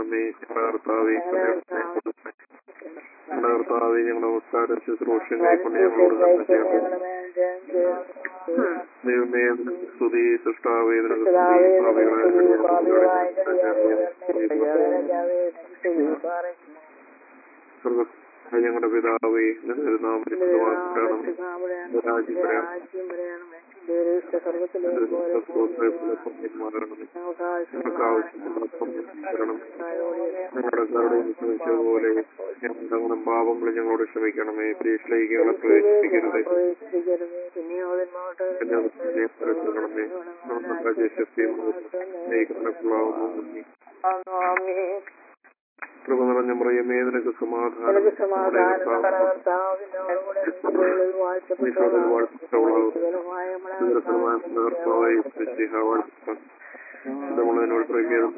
ക്ഷമിക്കണമേ ഞങ്ങളുടെ കർത്താവെ ഞങ്ങളുടെ കർത്താവെ ഞങ്ങളുടെ നമസ്കാര ശുശ്രൂഷയും കൈക്കൊണ്ട് ഞങ്ങളോട് നന്മ ചെയ്യണമേ ദൈവമേ സ്തുതി സൃഷ്ടാവേ നിനക്ക് സ്തുതി പാപികളായ സ്വർഗ്ഗ ഞങ്ങളുടെ പിതാവേ നിന്റെ നാമം രാജ്യം വരണമേ ഞങ്ങൾക്ക് ആവശ്യമുള്ള തരണം ഞങ്ങളുടെ കരുണ പോലെ ഞങ്ങളുടെ പാപങ്ങൾ ഞങ്ങളോട് ക്ഷമിക്കണമേ പരീക്ഷയിലേക്ക് ഞങ്ങളെ പ്രവേശിപ്പിക്കരുതേ ണമേ നമ്മുടെ ശക്തിയും കൃപ നിറഞ്ഞ മറിയമേ നിനക്ക് സമാധാനം നമ്മുടെ നമ്മളതിനോട് പ്രേമിയതും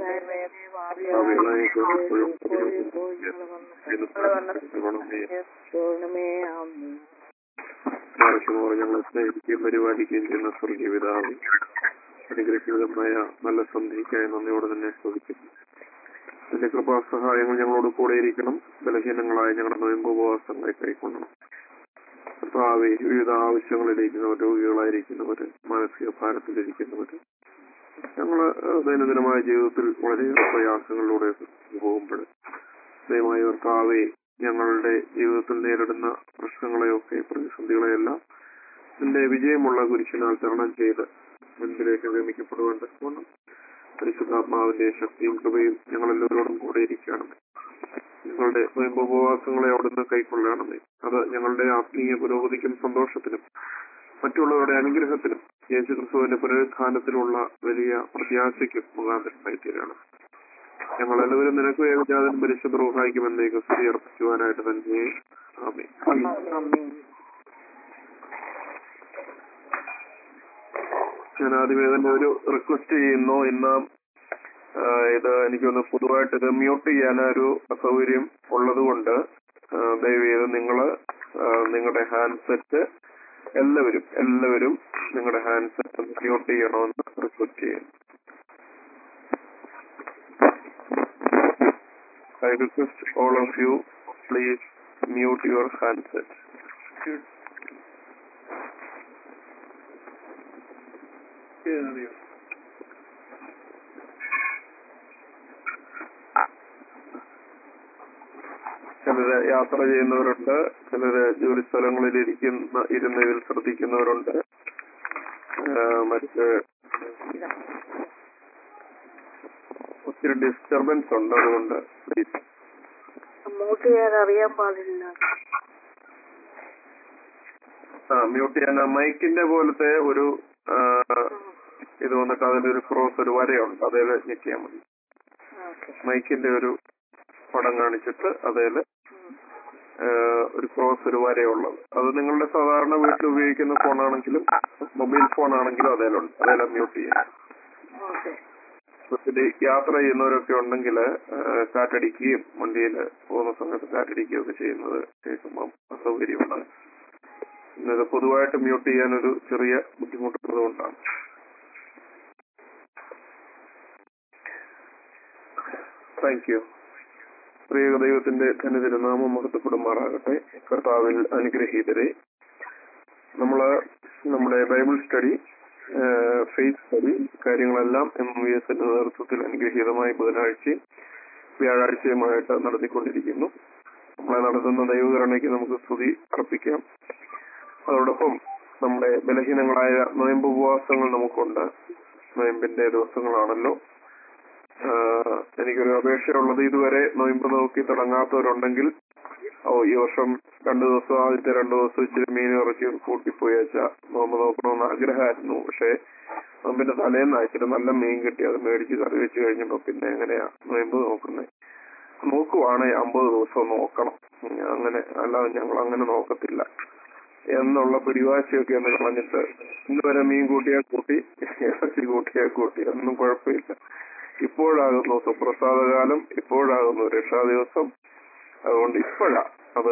മറിക്കുമ്പോൾ ഞങ്ങളെ സ്നേഹിക്കുകയും പരിപാലിക്കുകയും ചെയ്യുന്ന സ്വർഗീയ പിതാവ് അനുഗ്രഹീതമായ നല്ല സന്ധിക്കായി നന്ദിയോടെ തന്നെ സ്തുതിക്കുന്നു അതിന്റെ കൃപാസഹായങ്ങൾ ഞങ്ങളോട് കൂടെ ഇരിക്കണം ബലഹീനങ്ങളായ ഞങ്ങളുടെ നോയമ്പുപവാസങ്ങളെ കൈക്കൊള്ളണം കർത്താവെ വിവിധ ആവശ്യങ്ങളിലിരിക്കുന്നവർ രോഗികളായിരിക്കുന്നവർ മാനസിക ഭാരത്തിലിരിക്കുന്നവർ ഞങ്ങള് ദൈനംദിനമായ ജീവിതത്തിൽ വളരെയേറെ പ്രയാസങ്ങളിലൂടെ പോകുമ്പോൾ ദയമായ കർത്താവെ ഞങ്ങളുടെ ജീവിതത്തിൽ നേരിടുന്ന പ്രശ്നങ്ങളെയൊക്കെ പ്രതിസന്ധികളെയെല്ലാം നിന്റെ വിജയമുള്ള കുരിശിനാൽ തരണം ചെയ്ത് മുൻപിലേക്ക് ഗമിക്കപ്പെടുവാൻ തക്കവണ്ണം പരിശുദ്ധാത്മാവിന്റെ ശക്തിയും കൃപയും ഞങ്ങളെല്ലാവരോടും കൂടെ ഇരിക്കുകയാണമേ ഞങ്ങളുടെ ഉപവാസങ്ങളെ അവിടുന്ന് കൈക്കൊള്ളണമേ അത് ഞങ്ങളുടെ ആത്മീയ പുരോഗതിക്കും സന്തോഷത്തിനും മറ്റുള്ളവരുടെ അനുഗ്രഹത്തിനും യേശു ക്രിസ്തുവിന്റെ പുനരുത്ഥാനത്തിലുള്ള വലിയ പ്രത്യാശയ്ക്കും മുഖാന്തരമായി തീരണം ഞങ്ങൾ എല്ലാവരും നിനക്ക് ഏകജാതൻ പരിശുദ്ധ റൂഹായിക്കുമെന്നേക്ക് സ്തുതി അർപ്പിക്കുവാനായിട്ട് തന്നെ ആമേ ഞാൻ ആദ്യമേ തന്നെ ഒരു റിക്വസ്റ്റ് ചെയ്യുന്നു ഇന്ന് ആ, ഇത് എനിക്കൊന്ന് പൊതുവായിട്ട് ഇത് മ്യൂട്ട് ചെയ്യാൻ ഒരു അസൗകര്യം ഉള്ളതുകൊണ്ട് ആ, ദയവ് ചെയ്ത് നിങ്ങൾ നിങ്ങളുടെ ഹാൻഡ്സെറ്റ് എല്ലാവരും എല്ലാവരും നിങ്ങളുടെ ഹാൻഡ്സെറ്റ് മ്യൂട്ട് ചെയ്യണമെന്ന് റിക്വസ്റ്റ് ചെയ്യുന്നു I request all of you, please mute your handset. ചിലര് യാത്ര ചെയ്യുന്നവരുണ്ട് ചിലര് ജോലി സ്ഥലങ്ങളിൽ ഇരിക്കുന്ന ഇരുന്ന് ഇതിൽ ശ്രദ്ധിക്കുന്നവരുണ്ട് ആ, മറ്റ് ഒത്തിരി ഡിസ്റ്റർബൻസ് ഉണ്ട് അതുകൊണ്ട് പ്ലീസ് അങ്ങോട്ട് ചെയ്യാൻ അറിയാൻ പാടില്ല ആ മ്യൂട്ട് ചെയ്യാൻ മൈക്കിന്റെ പോലത്തെ ഒരു ആ, ഇത് വന്നിട്ട് അതിന്റെ ഒരു ക്രോസ് ഒരു വരയുണ്ട് അതേല് ഞെക്കിയാൽ മതി ഓക്കെ മൈക്കിന്റെ ഒരു പടം കാണിച്ചിട്ട് അതേല് ഒരു ക്രോസ് ഒരു വരയുള്ളത് അത് നിങ്ങളുടെ സാധാരണ വീട്ടിൽ ഉപയോഗിക്കുന്ന ഫോണാണെങ്കിലും മൊബൈൽ ഫോൺ ആണെങ്കിലും അതേലുണ്ട് അതേലും മ്യൂട്ട് ചെയ്യാം ഓക്കെ ഇത് യാത്ര ചെയ്യുന്നവരൊക്കെ ഉണ്ടെങ്കിൽ കാറ്റടിക്കുകയും വണ്ടിയിൽ പോകുന്ന സമയത്ത് കാറ്റടിക്കുകയും ഒക്കെ ചെയ്യുന്നത് കേൾക്കുമ്പോൾ അസൗകര്യമാണ് ഇന്നത് പൊതുവായിട്ട് മ്യൂട്ട് ചെയ്യാൻ ഒരു ചെറിയ ബുദ്ധിമുട്ടുള്ളത് കൊണ്ടാണ് താങ്ക് യു പ്രിയ ദൈവത്തിന്റെ തന്നെ തിരുനാമം മഹത്വപ്പെടുമാറാകട്ടെ കർത്താവിൽ അനുഗ്രഹീതരെ നമ്മള് നമ്മുടെ ബൈബിൾ സ്റ്റഡി ഫെയ്ത്ത് സ്റ്റഡി കാര്യങ്ങളെല്ലാം എം വി എസിന്റെ നേതൃത്വത്തിൽ അനുഗ്രഹീതമായി ബുധനാഴ്ചയും വ്യാഴാഴ്ചയുമായിട്ട് നടത്തിക്കൊണ്ടിരിക്കുന്നു നമ്മളെ നടത്തുന്ന ദൈവകരണയ്ക്ക് നമുക്ക് സ്തുതി അർപ്പിക്കാം അതോടൊപ്പം നമ്മുടെ ബലഹീനങ്ങളായ നോയമ്പ് ഉപവാസങ്ങൾ നമുക്കുണ്ട് നോയമ്പിന്റെ ദിവസങ്ങളാണല്ലോ ആഹ് എനിക്കൊരു അപേക്ഷയുള്ളത് ഇതുവരെ നോയമ്പ് നോക്കി തുടങ്ങാത്തവരുണ്ടെങ്കിൽ ഓ ഈ വർഷം രണ്ടു ദിവസം ആദ്യത്തെ രണ്ടു ദിവസം ഇച്ചിരി മീൻ ഇറച്ചി കൂട്ടിപ്പോയി വെച്ചാ നോമ്പ് നോക്കണമെന്ന് ആഗ്രഹമായിരുന്നു പക്ഷേ നോമ്പിന്റെ തലേന്ന് ഇച്ചിരി നല്ല മീൻ കിട്ടി അത് മേടിച്ച് കറി വെച്ച് കഴിഞ്ഞപ്പോ പിന്നെ എങ്ങനെയാ നോയമ്പ് നോക്കുന്നത് നോക്കുവാണെ അമ്പത് ദിവസം നോക്കണം ഉം, അങ്ങനെ അല്ലാതെ ഞങ്ങൾ അങ്ങനെ നോക്കത്തില്ല എന്നുള്ള പിടിവാശിയൊക്കെ ഒന്ന് കളഞ്ഞിട്ട് ഇന്നുവരെ മീൻ കൂട്ടിയാൽ കൂട്ടി ഇറച്ചി കൂട്ടിയാൽ കൂട്ടി ഒന്നും കുഴപ്പമില്ല ഇപ്പോഴാകുന്നു സുപ്രസാദകാലം ഇപ്പോഴാകുന്നു രക്ഷാ ദിവസം അതുകൊണ്ട് ഇപ്പോഴാ അത്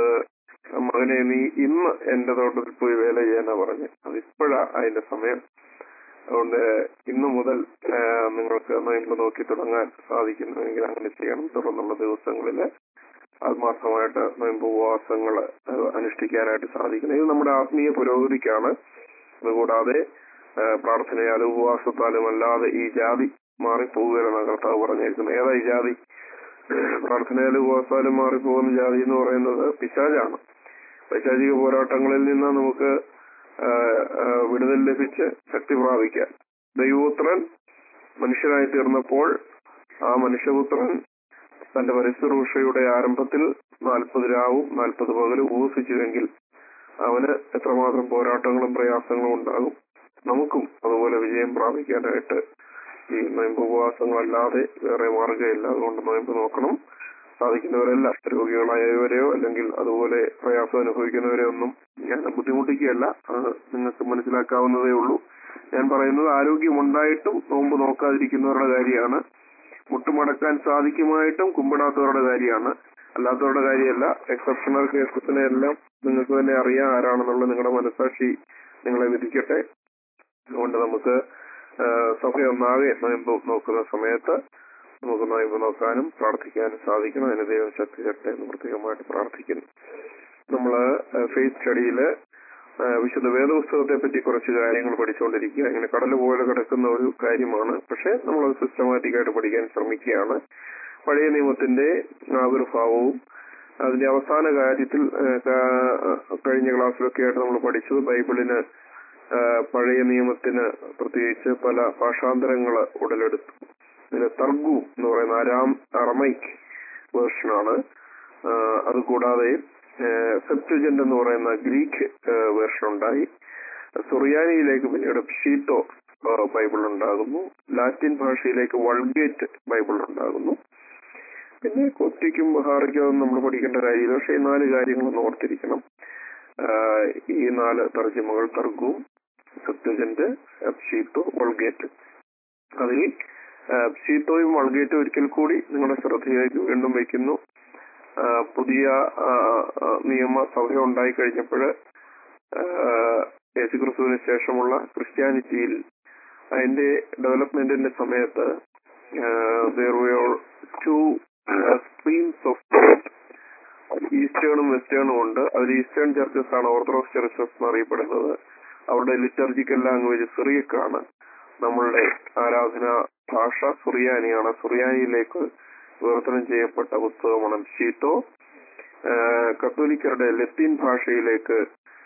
മകനെ നീ ഇന്ന് എന്റെ തോട്ടത്തിൽ പോയി വേല ചെയ്യാനാ പറഞ്ഞ് അത് ഇപ്പോഴാ അതിന്റെ സമയം അതുകൊണ്ട് ഇന്നു മുതൽ ആ, നിങ്ങൾക്ക് നോയമ്പ് നോക്കി തുടങ്ങാൻ സാധിക്കുന്നുവെങ്കിൽ അങ്ങനെ ചെയ്യണം തുടർന്നുള്ള ദിവസങ്ങളിൽ ആത്മാർത്ഥമായിട്ട് നോയമ്പ് ഉപവാസങ്ങൾ അനുഷ്ഠിക്കാനായിട്ട് സാധിക്കണം ഇത് നമ്മുടെ ആത്മീയ പുരോഗതിക്കാണ് അതുകൂടാതെ ആ, പ്രാർത്ഥനയാലും ഉപവാസത്താലും അല്ലാതെ ഈ ജാതി മാറിപ്പോവുകയാണ് കർത്താവ് പറഞ്ഞിരിക്കുന്നത് ഏതാ ഈ ജാതി പ്രാർത്ഥനയാലും ഉപവാസാലും മാറിപ്പോകുന്ന ജാതി എന്ന് പറയുന്നത് പിശാചാണ് പൈശാചിക പോരാട്ടങ്ങളിൽ നിന്ന് നമുക്ക് ആ, ആ, വിടുതൽ ലഭിച്ച് ശക്തി പ്രാപിക്കാൻ ദൈവപുത്രൻ മനുഷ്യനായി തീർന്നപ്പോൾ ആ മനുഷ്യപുത്രൻ തന്റെ പരിശുശ്രൂഷയുടെ ആരംഭത്തിൽ നാൽപ്പത് രാവും നാൽപ്പത് പകലും ഉപസിച്ചുവെങ്കിൽ അവന് എത്രമാത്രം പോരാട്ടങ്ങളും പ്രയാസങ്ങളും ഉണ്ടാകും നമുക്കും അതുപോലെ വിജയം പ്രാപിക്കാനായിട്ട് ഈ നോയമ്പ് ഉപവാസങ്ങളല്ലാതെ വേറെ മാർഗ്ഗമില്ല അതുകൊണ്ട് നോയമ്പ് നോക്കണം സാധിക്കുന്നവരെല്ലാം രോഗികളായവരെയോ അല്ലെങ്കിൽ അതുപോലെ പ്രയാസം അനുഭവിക്കുന്നവരെയോ ഒന്നും ഞാൻ ബുദ്ധിമുട്ടിക്കുകയല്ല അത് നിങ്ങൾക്ക് മനസ്സിലാക്കാവുന്നതേ ഉള്ളൂ ഞാൻ പറയുന്നത് ആരോഗ്യമുണ്ടായിട്ടും നോമ്പ് നോക്കാതിരിക്കുന്നവരുടെ കാര്യമാണ് മുട്ടുമടക്കാൻ സാധിക്കുമായിട്ടും കുമ്പിടാത്തവരുടെ കാര്യമാണ് അല്ലാത്തവരുടെ കാര്യമല്ല എക്സെപ്ഷണൽ കേസസിനെ എല്ലാം നിങ്ങൾക്ക് തന്നെ അറിയാം ആരാണെന്നുള്ള നിങ്ങളുടെ മനസാക്ഷി നിങ്ങളെ വിധിക്കട്ടെ അതുകൊണ്ട് നമുക്ക് ആ, സഭയൊന്നാകെ നോയമ്പ് നോക്കുന്ന സമയത്ത് നമുക്ക് നോയമ്പ് നോക്കാനും പ്രാർത്ഥിക്കാനും സാധിക്കണം അതിന് ദൈവം ശക്തി തരട്ടെ എന്ന് പ്രത്യേകമായിട്ട് പ്രാർത്ഥിക്കുന്നു നമ്മള് ഫേസ് സ്റ്റഡിയില് വിശുദ്ധ വേദപുസ്തകത്തെ പറ്റി കുറച്ച് കാര്യങ്ങൾ പഠിച്ചുകൊണ്ടിരിക്കുക ഇങ്ങനെ കടൽ പോലെ കിടക്കുന്ന ഒരു കാര്യമാണ് പക്ഷെ നമ്മളത് സിസ്റ്റമാറ്റിക് ആയിട്ട് പഠിക്കാൻ ശ്രമിക്കുകയാണ് പഴയ നിയമത്തിന്റെ ആവിർഭാവവും അതിന്റെ അവസാന കാര്യത്തിൽ ആ, ക- കഴിഞ്ഞ ക്ലാസ്സിലൊക്കെ ആയിട്ട് നമ്മൾ പഠിച്ചത് ബൈബിളിന് ആ, പഴയ നിയമത്തിന് പ്രത്യേകിച്ച് പല ഭാഷാന്തരങ്ങൾ ഉടലെടുത്തു ഇതിന് തർഗു എന്ന് പറയുന്ന അരാം അറമൈക്ക് വേർഷനാണ് അതുകൂടാതെ സെപ്റ്റുജന്റ് എന്ന് പറയുന്ന ഗ്രീക്ക് വേർഷൻ ഉണ്ടായി സുറിയാനിയിലേക്ക് പിന്നീട് ഷീറ്റോ ബൈബിൾ ഉണ്ടാകുന്നു ലാറ്റിൻ ഭാഷയിലേക്ക് വൾഗേറ്റ് ബൈബിൾ ഉണ്ടാകുന്നു പിന്നെ കൊത്തിക്കും ബഹാറിക്കും നമ്മൾ പഠിക്കേണ്ട കാര്യമില്ല പക്ഷെ ഈ നാല് കാര്യങ്ങളൊന്ന് ഓർത്തിരിക്കണം ആഹ് ഈ നാല് തർജ്ജമകൾ തർഗവും സെപ്റ്റുജന്റ് ഷീറ്റോ വൾഗേറ്റ് അതിൽ ഷീറ്റോയും വൾഗേറ്റും ഒരിക്കൽ കൂടി നിങ്ങളുടെ ശ്രദ്ധയിലേക്ക് വീണ്ടും വയ്ക്കുന്നു ആ, പുതിയ ആ, ആ, നിയമസഭ ഉണ്ടായി കഴിഞ്ഞപ്പോൾ യേശുക്രിസ്തുവിന് ശേഷമുള്ള ക്രിസ്ത്യാനിറ്റിയിൽ അതിന്റെ ഡെവലപ്മെന്റിന്റെ സമയത്ത് ടു സ്ട്രീംസ് ഓഫ് ഈസ്റ്റേണും വെസ്റ്റേണും ഉണ്ട് അതിൽ ഈസ്റ്റേൺ ചർച്ചസ് ആണ് ഓർത്തഡോക്സ് ചർച്ചസ് എന്നറിയപ്പെടുന്നത് അവരുടെ ലിറ്റർജിക്കൽ ലാംഗ്വേജ് സിറിയക്കാണ് നമ്മളുടെ ആരാധന ഭാഷ സുറിയാനിയാണ് സുറിയാനിയിലേക്ക് വിവർത്തനം ചെയ്യപ്പെട്ട പുസ്തകമാണ് ഷീട്ടോ കത്തോലിക്കരുടെ ലത്തീൻ ഭാഷയിലേക്ക്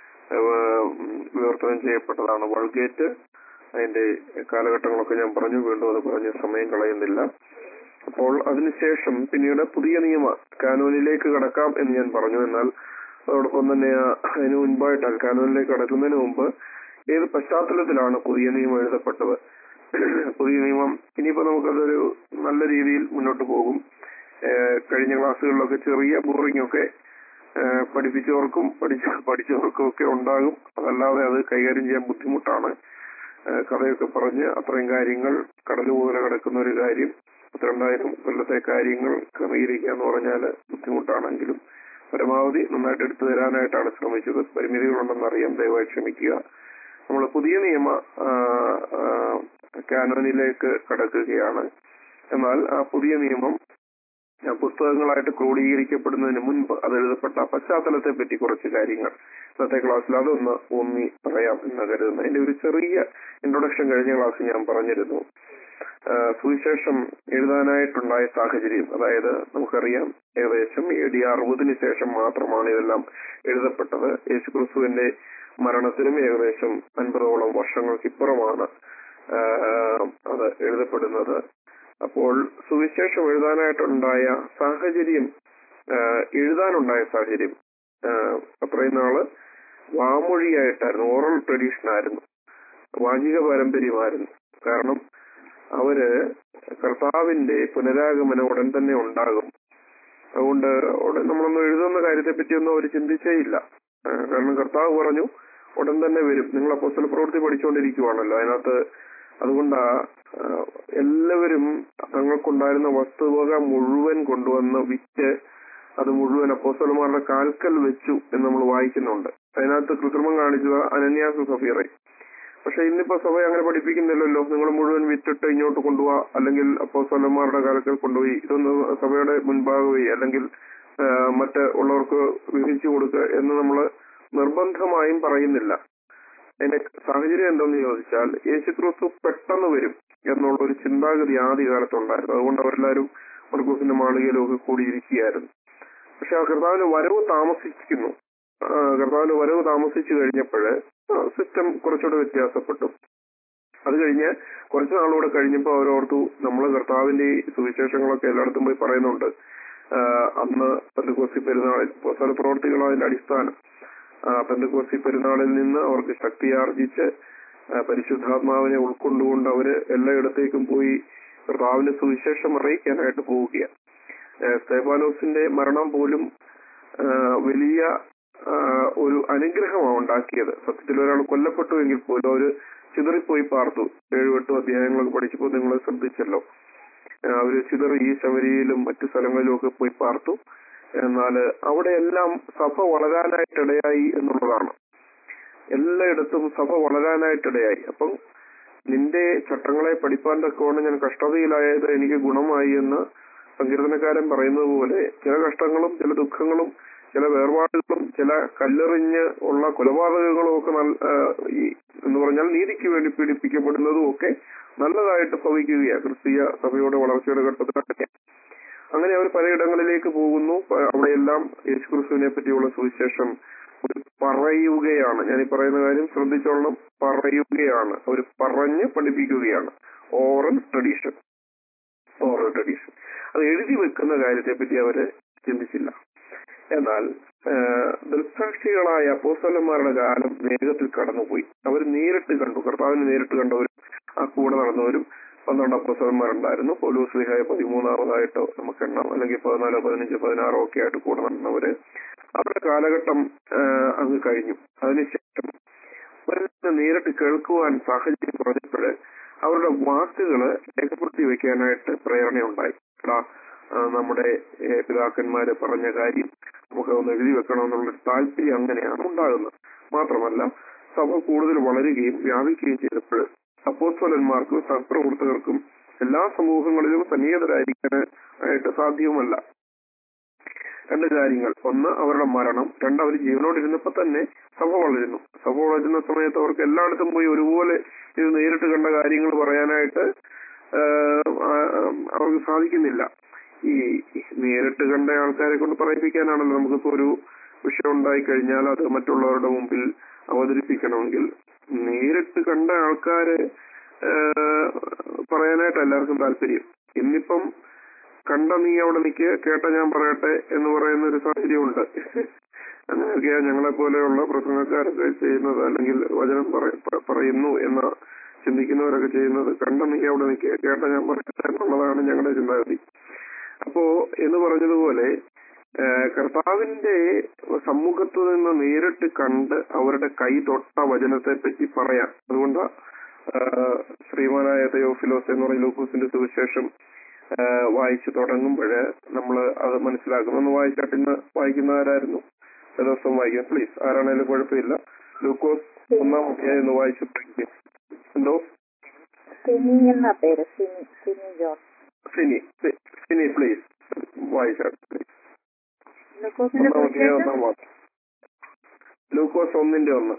ഏഹ്, വിവർത്തനം ചെയ്യപ്പെട്ടതാണ് വൾഗേറ്റ് അതിന്റെ കാലഘട്ടങ്ങളൊക്കെ ഞാൻ പറഞ്ഞു വീണ്ടും അത് പറഞ്ഞ് സമയം കളയുന്നില്ല അപ്പോൾ അതിനുശേഷം പിന്നീട് പുതിയ നിയമ കാനൂനിലേക്ക് കടക്കാം എന്ന് ഞാൻ പറഞ്ഞു എന്നാൽ അതോടൊപ്പം തന്നെ ആ അതിന് മുൻപായിട്ട് കാനൂനിലേക്ക് കടക്കുന്നതിന് മുമ്പ് ഏത് പശ്ചാത്തലത്തിലാണ് പുതിയ നിയമം എഴുതപ്പെട്ടത് പുതിയ നിയമം ഇനിയിപ്പോ നമുക്കതൊരു നല്ല രീതിയിൽ മുന്നോട്ട് പോകും ഏഹ് കഴിഞ്ഞ ക്ലാസ്സുകളിലൊക്കെ ചെറിയ ബോറിംഗ് ഒക്കെ ഏഹ് പഠിപ്പിച്ചവർക്കും പഠിച്ച പഠിച്ചവർക്കും ഒക്കെ ഉണ്ടാകും അതല്ലാതെ അത് കൈകാര്യം ചെയ്യാൻ ബുദ്ധിമുട്ടാണ് ഏഹ് കഥയൊക്കെ പറഞ്ഞ് അത്രയും കാര്യങ്ങൾ കടൽ പോലെ കിടക്കുന്ന ഒരു കാര്യം പന്ത്രണ്ടായിരം കൊല്ലത്തെ കാര്യങ്ങൾ ക്രമീകരിക്കുക എന്ന് പറഞ്ഞാൽ ബുദ്ധിമുട്ടാണെങ്കിലും പരമാവധി നന്നായിട്ട് എടുത്തു തരാനായിട്ടാണ് ശ്രമിച്ചത് പരിമിതികളുണ്ടെന്ന് അറിയാം ദയവായി ക്ഷമിക്കുക നമ്മൾ പുതിയ നിയമ ആ, ആ, കാനോനിലേക്ക് കടക്കുകയാണ് എന്നാൽ ആ പുതിയ നിയമം ആ, പുസ്തകങ്ങളായിട്ട് ക്രോഡീകരിക്കപ്പെടുന്നതിന് മുൻപ് അത് എഴുതപ്പെട്ട പശ്ചാത്തലത്തെ പറ്റി കുറച്ച് കാര്യങ്ങൾ ഇന്നത്തെ ക്ലാസ്സിൽ അതൊന്ന് ഊന്നി പറയാം എന്ന് കരുതുന്നു അതിന്റെ ഒരു ചെറിയ ഇൻട്രൊഡക്ഷൻ കഴിഞ്ഞ ക്ലാസ്സിൽ ഞാൻ പറഞ്ഞിരുന്നു ആ, സുവിശേഷം എഴുതാനായിട്ടുണ്ടായ സാഹചര്യം അതായത് നമുക്കറിയാം ഏകദേശം എ ഡി അറുപതിന് ശേഷം മാത്രമാണ് ഇതെല്ലാം എഴുതപ്പെട്ടത് യേശുക്രിസ്തുവിന്റെ മരണത്തിനും ഏകദേശം അൻപതോളം വർഷങ്ങൾക്കിപ്പുറമാണ് ആ, അത് എഴുതപ്പെടുന്നത് അപ്പോൾ സുവിശേഷം എഴുതാനായിട്ടുണ്ടായ സാഹചര്യം ആ, എഴുതാനുണ്ടായ സാഹചര്യം ആ, അത്രയും നാള് വാമൊഴിയായിട്ടായിരുന്നു ഓറൽ ട്രഡീഷൻ ആയിരുന്നു വാചിക പാരമ്പര്യമായിരുന്നു കാരണം അവര് കർത്താവിന്റെ പുനരാഗമനം ഉടൻ തന്നെ ഉണ്ടാകും അതുകൊണ്ട് ഉടൻ നമ്മളൊന്നും എഴുതുന്ന കാര്യത്തെ പറ്റിയൊന്നും അവർ ചിന്തിച്ചേ ഇല്ല ആ, കാരണം കർത്താവ് പറഞ്ഞു ഉടൻ തന്നെ വരും നിങ്ങൾ അപ്പോസ്തല പ്രവൃത്തി പഠിച്ചുകൊണ്ടിരിക്കുവാണല്ലോ അതിനകത്ത് അതുകൊണ്ടാ ആ, എല്ലാവരും തങ്ങൾക്കുണ്ടായിരുന്ന വസ്തുവക മുഴുവൻ കൊണ്ടുവന്ന് വിറ്റ് അത് മുഴുവൻ അപ്പോസ്തലന്മാരുടെ കാൽക്കൽ വെച്ചു എന്ന് നമ്മൾ വായിക്കുന്നുണ്ട് അതിനകത്ത് കൃത്രിമം കാണിച്ചത് അനന്യാസ സഫീറെ പക്ഷെ ഇന്നിപ്പോ സഭ അങ്ങനെ പഠിപ്പിക്കുന്നില്ലല്ലോ നിങ്ങൾ മുഴുവൻ വിറ്റിട്ട് ഇങ്ങോട്ട് കൊണ്ടുപോവാ അല്ലെങ്കിൽ അപ്പോസ്തലന്മാരുടെ കാലത്തിൽ കൊണ്ടുപോയി ഇതൊന്ന് സഭയുടെ മുൻഭാഗമായി അല്ലെങ്കിൽ ആ, മറ്റ് ഉള്ളവർക്ക് വിധിച്ചു കൊടുക്കുക എന്ന് നമ്മൾ നിർബന്ധമായും പറയുന്നില്ല അതിന്റെ സാഹചര്യം എന്തെന്ന് ചോദിച്ചാൽ യേശുക്രിസ്തു പെട്ടെന്ന് വരും എന്നുള്ള ഒരു ചിന്താഗതി ആദ്യകാലത്തുണ്ടായിരുന്നു അതുകൊണ്ട് അവരെല്ലാവരും മർക്കൂസിന്റെ മാളികയിലും ഒക്കെ കൂടിയിരിക്കുകയായിരുന്നു പക്ഷെ ആ കർത്താവിന്റെ വരവ് താമസിക്കുന്നു ആ, കർത്താവിന്റെ വരവ് താമസിച്ചു കഴിഞ്ഞപ്പോഴ് സിസ്റ്റം കുറച്ചുകൂടെ വ്യത്യാസപ്പെട്ടു അത് കഴിഞ്ഞ് കുറച്ച് നാളുകൂടെ കഴിഞ്ഞപ്പോൾ അവരോർത്തു നമ്മൾ കർത്താവിന്റെ ഈ സുവിശേഷങ്ങളൊക്കെ എല്ലായിടത്തും പോയി പറയുന്നുണ്ട് ആ, അന്ന് പെന്തക്കോസ്തി പെരുന്നാളിൽ പല പ്രവർത്തികളും അതിന്റെ അടിസ്ഥാനം ആ, പെന്തക്കോസ്തി പെരുന്നാളിൽ നിന്ന് അവർക്ക് ശക്തിയാർജിച്ച് ആ, പരിശുദ്ധാത്മാവിനെ ഉൾക്കൊണ്ടുകൊണ്ട് അവര് എല്ലായിടത്തേക്കും പോയി കർത്താവിന്റെ സുവിശേഷം അറിയിക്കാനായിട്ട് പോവുകയാണ് ആ, സ്തേഫാനോസിന്റെ മരണം പോലും ആ, വലിയ ആ, ഒരു അനുഗ്രഹമാണ് ഉണ്ടാക്കിയത് സത്യത്തിൽ ഒരാൾ കൊല്ലപ്പെട്ടുവെങ്കിൽ പോലും അവര് ചിതറിപ്പോയി പാർത്തു ഏഴും എട്ടും അധ്യായങ്ങളൊക്കെ പഠിച്ചപ്പോൾ നിങ്ങൾ ശ്രദ്ധിച്ചല്ലോ ആ, അവര് ചിതറി ഈ ശബരിയിലും മറ്റു സ്ഥലങ്ങളിലും ഒക്കെ പോയി പാർത്തു എന്നാൽ അവിടെയെല്ലാം സഭ വളരാനായിട്ടിടയായി എന്നുള്ളതാണ് എല്ലായിടത്തും സഭ വളരാനായിട്ടിടയായി അപ്പം നിന്റെ ചട്ടങ്ങളെ പഠിപ്പാൻ തക്കവണ്ണം ഞാൻ കഷ്ടതയിലായത് എനിക്ക് ഗുണമായി എന്ന് സങ്കീർത്തനക്കാരൻ പറയുന്നത് പോലെ ചില കഷ്ടങ്ങളും ചില ദുഃഖങ്ങളും ചില വേർപാടുകളും ചില കല്ലെറിഞ്ഞ് ഉള്ള കൊലപാതകങ്ങളും ഒക്കെ നല്ല ആ, ഈ എന്ന് പറഞ്ഞാൽ നീതിക്ക് വേണ്ടി പീഡിപ്പിക്കപ്പെടുന്നതും ഒക്കെ നല്ലതായിട്ട് ഭവിക്കുകയാണ് ക്രിസ്തീയ സഭയുടെ വളർച്ചയുടെ ഘട്ടത്തിലൊക്കെ അങ്ങനെ അവർ പലയിടങ്ങളിലേക്ക് പോകുന്നു പ- അവിടെയെല്ലാം യേശുക്രിസ്തുവിനെ പറ്റിയുള്ള സുവിശേഷം പറയുകയാണ് ഞാൻ ഈ പറയുന്ന കാര്യം ശ്രദ്ധിച്ചോളണം പറയുകയാണ് അവർ പറഞ്ഞ് പഠിപ്പിക്കുകയാണ് ഓറൽ ട്രഡീഷൻ ഓറൽ ട്രഡീഷൻ അത് എഴുതി വെക്കുന്ന കാര്യത്തെ പറ്റി അവര് ചിന്തിച്ചില്ല എന്നാൽ ആ, ദൃക്സാക്ഷികളായ അപ്പോസ്തലന്മാരുടെ കാലം വേഗത്തിൽ കടന്നുപോയി അവർ നേരിട്ട് കണ്ടു കർത്താവിനെ നേരിട്ട് കണ്ടവരും ആ കൂടെ നടന്നവരും പന്ത്രണ്ട് അപ്പോസ്തലന്മാരുണ്ടായിരുന്നു പോലൂസ് ലിഹായ പതിമൂന്നാമതായിട്ടോ നമുക്ക് എണ്ണാം അല്ലെങ്കിൽ പതിനാലോ പതിനഞ്ചോ പതിനാറോ ഒക്കെ ആയിട്ട് കൂടെ നടന്നവര് അവരുടെ കാലഘട്ടം ആ, അങ്ങ് കഴിഞ്ഞു അതിനുശേഷം അവരെ നേരിട്ട് കേൾക്കുവാൻ സാഹചര്യം കുറഞ്ഞപ്പോഴ് അവരുടെ വാക്കുകള് രേഖപ്പെടുത്തി വെക്കാനായിട്ട് പ്രേരണയുണ്ടായി എടാ ആ, നമ്മുടെ ഏ, പിതാക്കന്മാര് പറഞ്ഞ കാര്യം നമുക്ക് ഒന്ന് എഴുതി വെക്കണമെന്നുള്ള താല്പര്യം അങ്ങനെയാണ് ഉണ്ടാകുന്നത് മാത്രമല്ല സഭ കൂടുതൽ വളരുകയും വ്യാപിക്കുകയും ചെയ്തപ്പോൾ അപ്പോസ്തലന്മാർക്കും സഹപ്രവർത്തകർക്കും എല്ലാ സമൂഹങ്ങളിലും സന്നിഹിതരായിരിക്കാനായിട്ട് സാധ്യവുമല്ല രണ്ട് കാര്യങ്ങൾ ഒന്ന് അവരുടെ മരണം രണ്ട് അവർ ജീവനോടിരുന്നപ്പോ തന്നെ സഭ വളരുന്നു സഭ വളരുന്ന സമയത്ത് അവർക്ക് എല്ലായിടത്തും പോയി ഒരുപോലെ ഇത് നേരിട്ട് കണ്ട കാര്യങ്ങൾ പറയാനായിട്ട് ആഹ്, ആഹ്, അവർക്ക് സാധിക്കുന്നില്ല ഈ നേരിട്ട് കണ്ട ആൾക്കാരെ കൊണ്ട് പറയിപ്പിക്കാനാണല്ലോ നമുക്കിപ്പോ ഒരു വിഷയം ഉണ്ടായി കഴിഞ്ഞാൽ അത് മറ്റുള്ളവരുടെ മുമ്പിൽ അവതരിപ്പിക്കണമെങ്കിൽ നേരിട്ട് കണ്ട ആൾക്കാരെ ആഹ്, പറയാനായിട്ട് എല്ലാവർക്കും താല്പര്യം ഇന്നിപ്പം കണ്ട നീ അവിടെ നിൽക്ക് കേട്ട ഞാൻ പറയട്ടെ എന്ന് പറയുന്ന ഒരു സാഹചര്യമുണ്ട് അങ്ങനെയൊക്കെയാ ഞങ്ങളെ പോലെയുള്ള പ്രസംഗക്കാരൊക്കെ ചെയ്യുന്നത് അല്ലെങ്കിൽ വചനം പറ- പ- പറയുന്നു എന്ന് ചിന്തിക്കുന്നവരൊക്കെ ചെയ്യുന്നത് കണ്ട നീ അവിടെ നിൽക്കുക കേട്ട ഞാൻ പറയട്ടെ എന്നുള്ളതാണ് ഞങ്ങളുടെ ചിന്താഗതി അപ്പോ എന്ന് പറഞ്ഞതുപോലെ ആ, കർത്താവിന്റെ സമ്മുഖത്തു നിന്ന് നേരിട്ട് കണ്ട് അവരുടെ കൈ തൊട്ട വചനത്തെ പറ്റി പറയാം അതുകൊണ്ട് ശ്രീമാനായ തെയോഫിലോസ് എന്ന് പറയുന്ന ലൂക്കോസിന്റെ സുവിശേഷം ആ, വായിച്ചു തുടങ്ങുമ്പോൾ നമ്മൾ അത് മനസ്സിലാക്കും ഒന്ന് വായിച്ചാട്ട് ഇന്ന് വായിക്കുന്നവരായിരുന്നു ദിവസം വായിക്കാം പ്ലീസ് ആരാണേലും കുഴപ്പമില്ല ലൂക്കോസ് ഒന്നാം അധ്യായം ഒന്ന് വായിച്ചു തുടങ്ങി. എന്തോ സിനി എന്ന പേര് സിനി സിനി ജോർജ് സിനി സി- സിനി പ്ലീസ് വായിച്ചാട്ട് പ്ലീസ് ലൂക്കോസിന്റെ ഒന്നാം അധ്യായം സുവിശേഷം ഒന്നാം വാക്യം ലൂക്കോസ് ഒന്നിന്റെ ഒന്ന്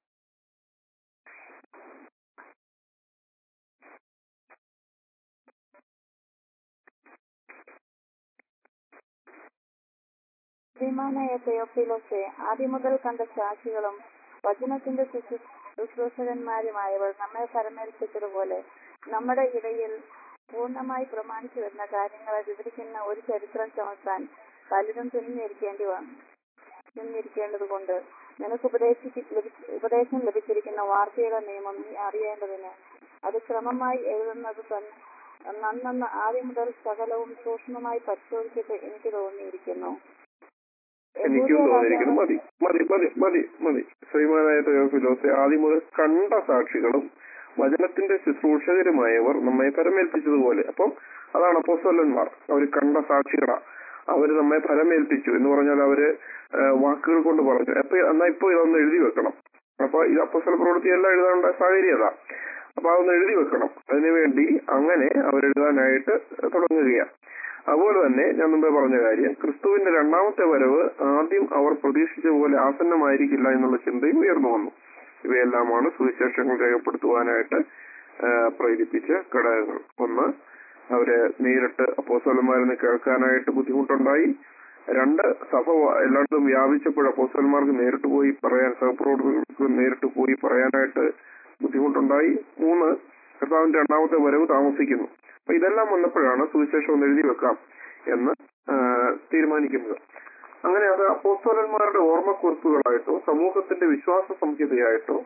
ശ്രീമാനായ തെയോഫിലോസെ ആദ്യം മുതൽ കണ്ട സാക്ഷികളും വചനത്തിന്റെ ശുശ്രൂ- ശുശ്രൂഷകന്മാരുമായവർ നമ്മെ പരമേൽപ്പിച്ചതുപോലെ നമ്മുടെ ഇടയിൽ പൂർണ്ണമായി പ്രമാണിച്ചു വരുന്ന കാര്യങ്ങളെ വിവരിക്കുന്ന ഒരു ചരിത്രം ചുമത്താൻ പലരും തുനിഞ്ഞിരിക്കേണ്ടി വന്നു തുനിഞ്ഞിരിക്കേണ്ടത് കൊണ്ട് നിനക്ക് ഉപദേശിക്ക് ലഭിച്ച- ഉപദേശം ലഭിച്ചിരിക്കുന്ന വാർത്തയുടെ നിയമം നീ അറിയേണ്ടതിന് അത് ക്രമമായി എഴുതുന്നത് തന്നെ നന്നെന്ന് ആദ്യം മുതൽ സകലവും സൂക്ഷ്മമായി പരിശോധിച്ചിട്ട് എനിക്ക് തോന്നിയിരിക്കുന്നു എനിക്കും യഹൂദ തോന്നിയിരിക്കുന്നു രാജാവ് മതി മതി മതി മതി മതി ശ്രീമാനായ തെയോഫിലോസെ ആദ്യം മുതൽ കണ്ട സാക്ഷികളും വചനത്തിന്റെ ശുശ്രൂഷകരുമായവർ നമ്മെ പരമേൽപ്പിച്ചതുപോലെ അപ്പം അതാണ് അപ്പോസ്തലന്മാർ അവർ കണ്ട സാക്ഷികളാ അവര് നമ്മെ ഫലമേൽപ്പിച്ചു എന്ന് പറഞ്ഞാൽ അവര് ആ, വാക്കുകൾ കൊണ്ട് പറഞ്ഞു അപ്പൊ എന്നാ ഇപ്പൊ ഇതൊന്ന് എഴുതി വെക്കണം അപ്പൊ ഇത് അപ്പസ്വല പ്രവൃത്തി എല്ലാം എഴുതാനുള്ള സാഹചര്യം അതാ അപ്പൊ അതൊന്ന് എഴുതി വെക്കണം അതിനുവേണ്ടി അങ്ങനെ അവരെഴുതാനായിട്ട് തുടങ്ങുകയാണ് അതുപോലെ തന്നെ ഞാൻ മുമ്പേ പറഞ്ഞ കാര്യം ക്രിസ്തുവിന്റെ രണ്ടാമത്തെ വരവ് ആദ്യം അവർ പ്രതീക്ഷിച്ച പോലെ ആസന്നമായിരിക്കില്ല എന്നുള്ള ചിന്തയും ഉയർന്നു വന്നു ഇവയെല്ലാമാണ് സുവിശേഷങ്ങൾ രേഖപ്പെടുത്തുവാനായിട്ട് ആ, പ്രേരിപ്പിച്ച ഘടകങ്ങൾ ഒന്ന് അവര് നേരിട്ട് അപ്പോസ്തലന്മാരെന്ന് കേൾക്കാനായിട്ട് ബുദ്ധിമുട്ടുണ്ടായി രണ്ട് സഭ വ- എല്ലായിടത്തും വ്യാപിച്ചപ്പോൾ അപ്പോസ്തലന്മാർക്ക് നേരിട്ട് പോയി പറയാൻ സഹപ്രവർത്തകർക്ക് നേരിട്ട് പോയി പറയാനായിട്ട് ബുദ്ധിമുട്ടുണ്ടായി മൂന്ന് കർത്താവിന്റെ രണ്ടാമത്തെ വരവ് താമസിക്കുന്നു അപ്പൊ ഇതെല്ലാം വന്നപ്പോഴാണ് സുവിശേഷം ഒന്ന് എഴുതി വെക്കാം എന്ന് ആ, തീരുമാനിക്കുന്നത് അങ്ങനെ അത് അപ്പോസ്തലന്മാരുടെ ഓർമ്മക്കുറിപ്പുകളായിട്ടോ സമൂഹത്തിന്റെ വിശ്വാസ സംഹിതയായിട്ടോ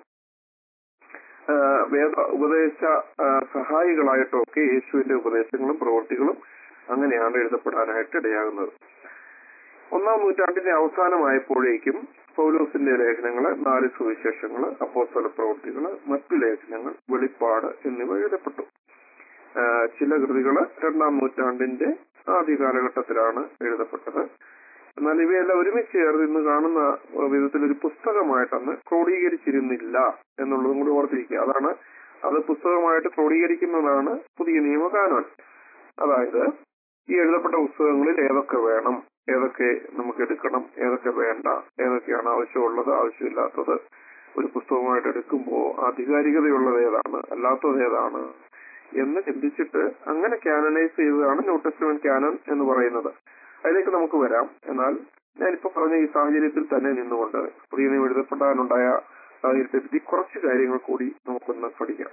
ആ, വേദ ഉപദേശ ആ, സഹായികളായിട്ടോ ഒക്കെ യേശുവിന്റെ ഉപദേശങ്ങളും പ്രവൃത്തികളും അങ്ങനെയാണ് എഴുതപ്പെടാനായിട്ട് ഇടയാകുന്നത് ഒന്നാം നൂറ്റാണ്ടിന്റെ അവസാനമായപ്പോഴേക്കും പൗലോസിന്റെ ലേഖനങ്ങള് നാല് സുവിശേഷങ്ങള് അപ്പോസ്തല പ്രവൃത്തികള് മറ്റു ലേഖനങ്ങൾ വെളിപ്പാട് എന്നിവ എഴുതപ്പെട്ടു ആ, ചില കൃതികള് രണ്ടാം നൂറ്റാണ്ടിന്റെ ആദ്യ കാലഘട്ടത്തിലാണ് എഴുതപ്പെട്ടത് എന്നാൽ ഇവയെല്ലാം ഒരുമിച്ച് ചേർന്ന് ഇന്ന് കാണുന്ന വിധത്തിൽ ഒരു പുസ്തകമായിട്ട് അന്ന് ക്രോഡീകരിച്ചിരുന്നില്ല എന്നുള്ളതും കൂടി ഓർത്തിരിക്കുക അതാണ് അത് പുസ്തകമായിട്ട് ക്രോഡീകരിക്കുന്നതാണ് പുതിയ നിയമകാനോൻ അതായത് ഈ എഴുതപ്പെട്ട പുസ്തകങ്ങളിൽ ഏതൊക്കെ വേണം ഏതൊക്കെ നമുക്ക് എടുക്കണം ഏതൊക്കെ വേണ്ട ഏതൊക്കെയാണ് ആവശ്യമുള്ളത് ആവശ്യമില്ലാത്തത് ഒരു പുസ്തകമായിട്ട് എടുക്കുമ്പോൾ ആധികാരികതയുള്ളത് ഏതാണ് അല്ലാത്തത് ഏതാണ് എന്ന് ചിന്തിച്ചിട്ട് അങ്ങനെ കാനനൈസ് ചെയ്തതാണ് ന്യൂ ടെസ്റ്റ്മെന്റ് കാനൺ എന്ന് പറയുന്നത് അതിലേക്ക് നമുക്ക് വരാം എന്നാൽ ഞാനിപ്പോ പറഞ്ഞ ഈ സാഹചര്യത്തിൽ തന്നെ നിന്നുകൊണ്ട് പുതിയ നിയമം എഴുതപ്പെടാനുണ്ടായ സാഹചര്യത്തെ പറ്റി കുറച്ച് കാര്യങ്ങൾ കൂടി നമുക്കൊന്ന് പഠിക്കാം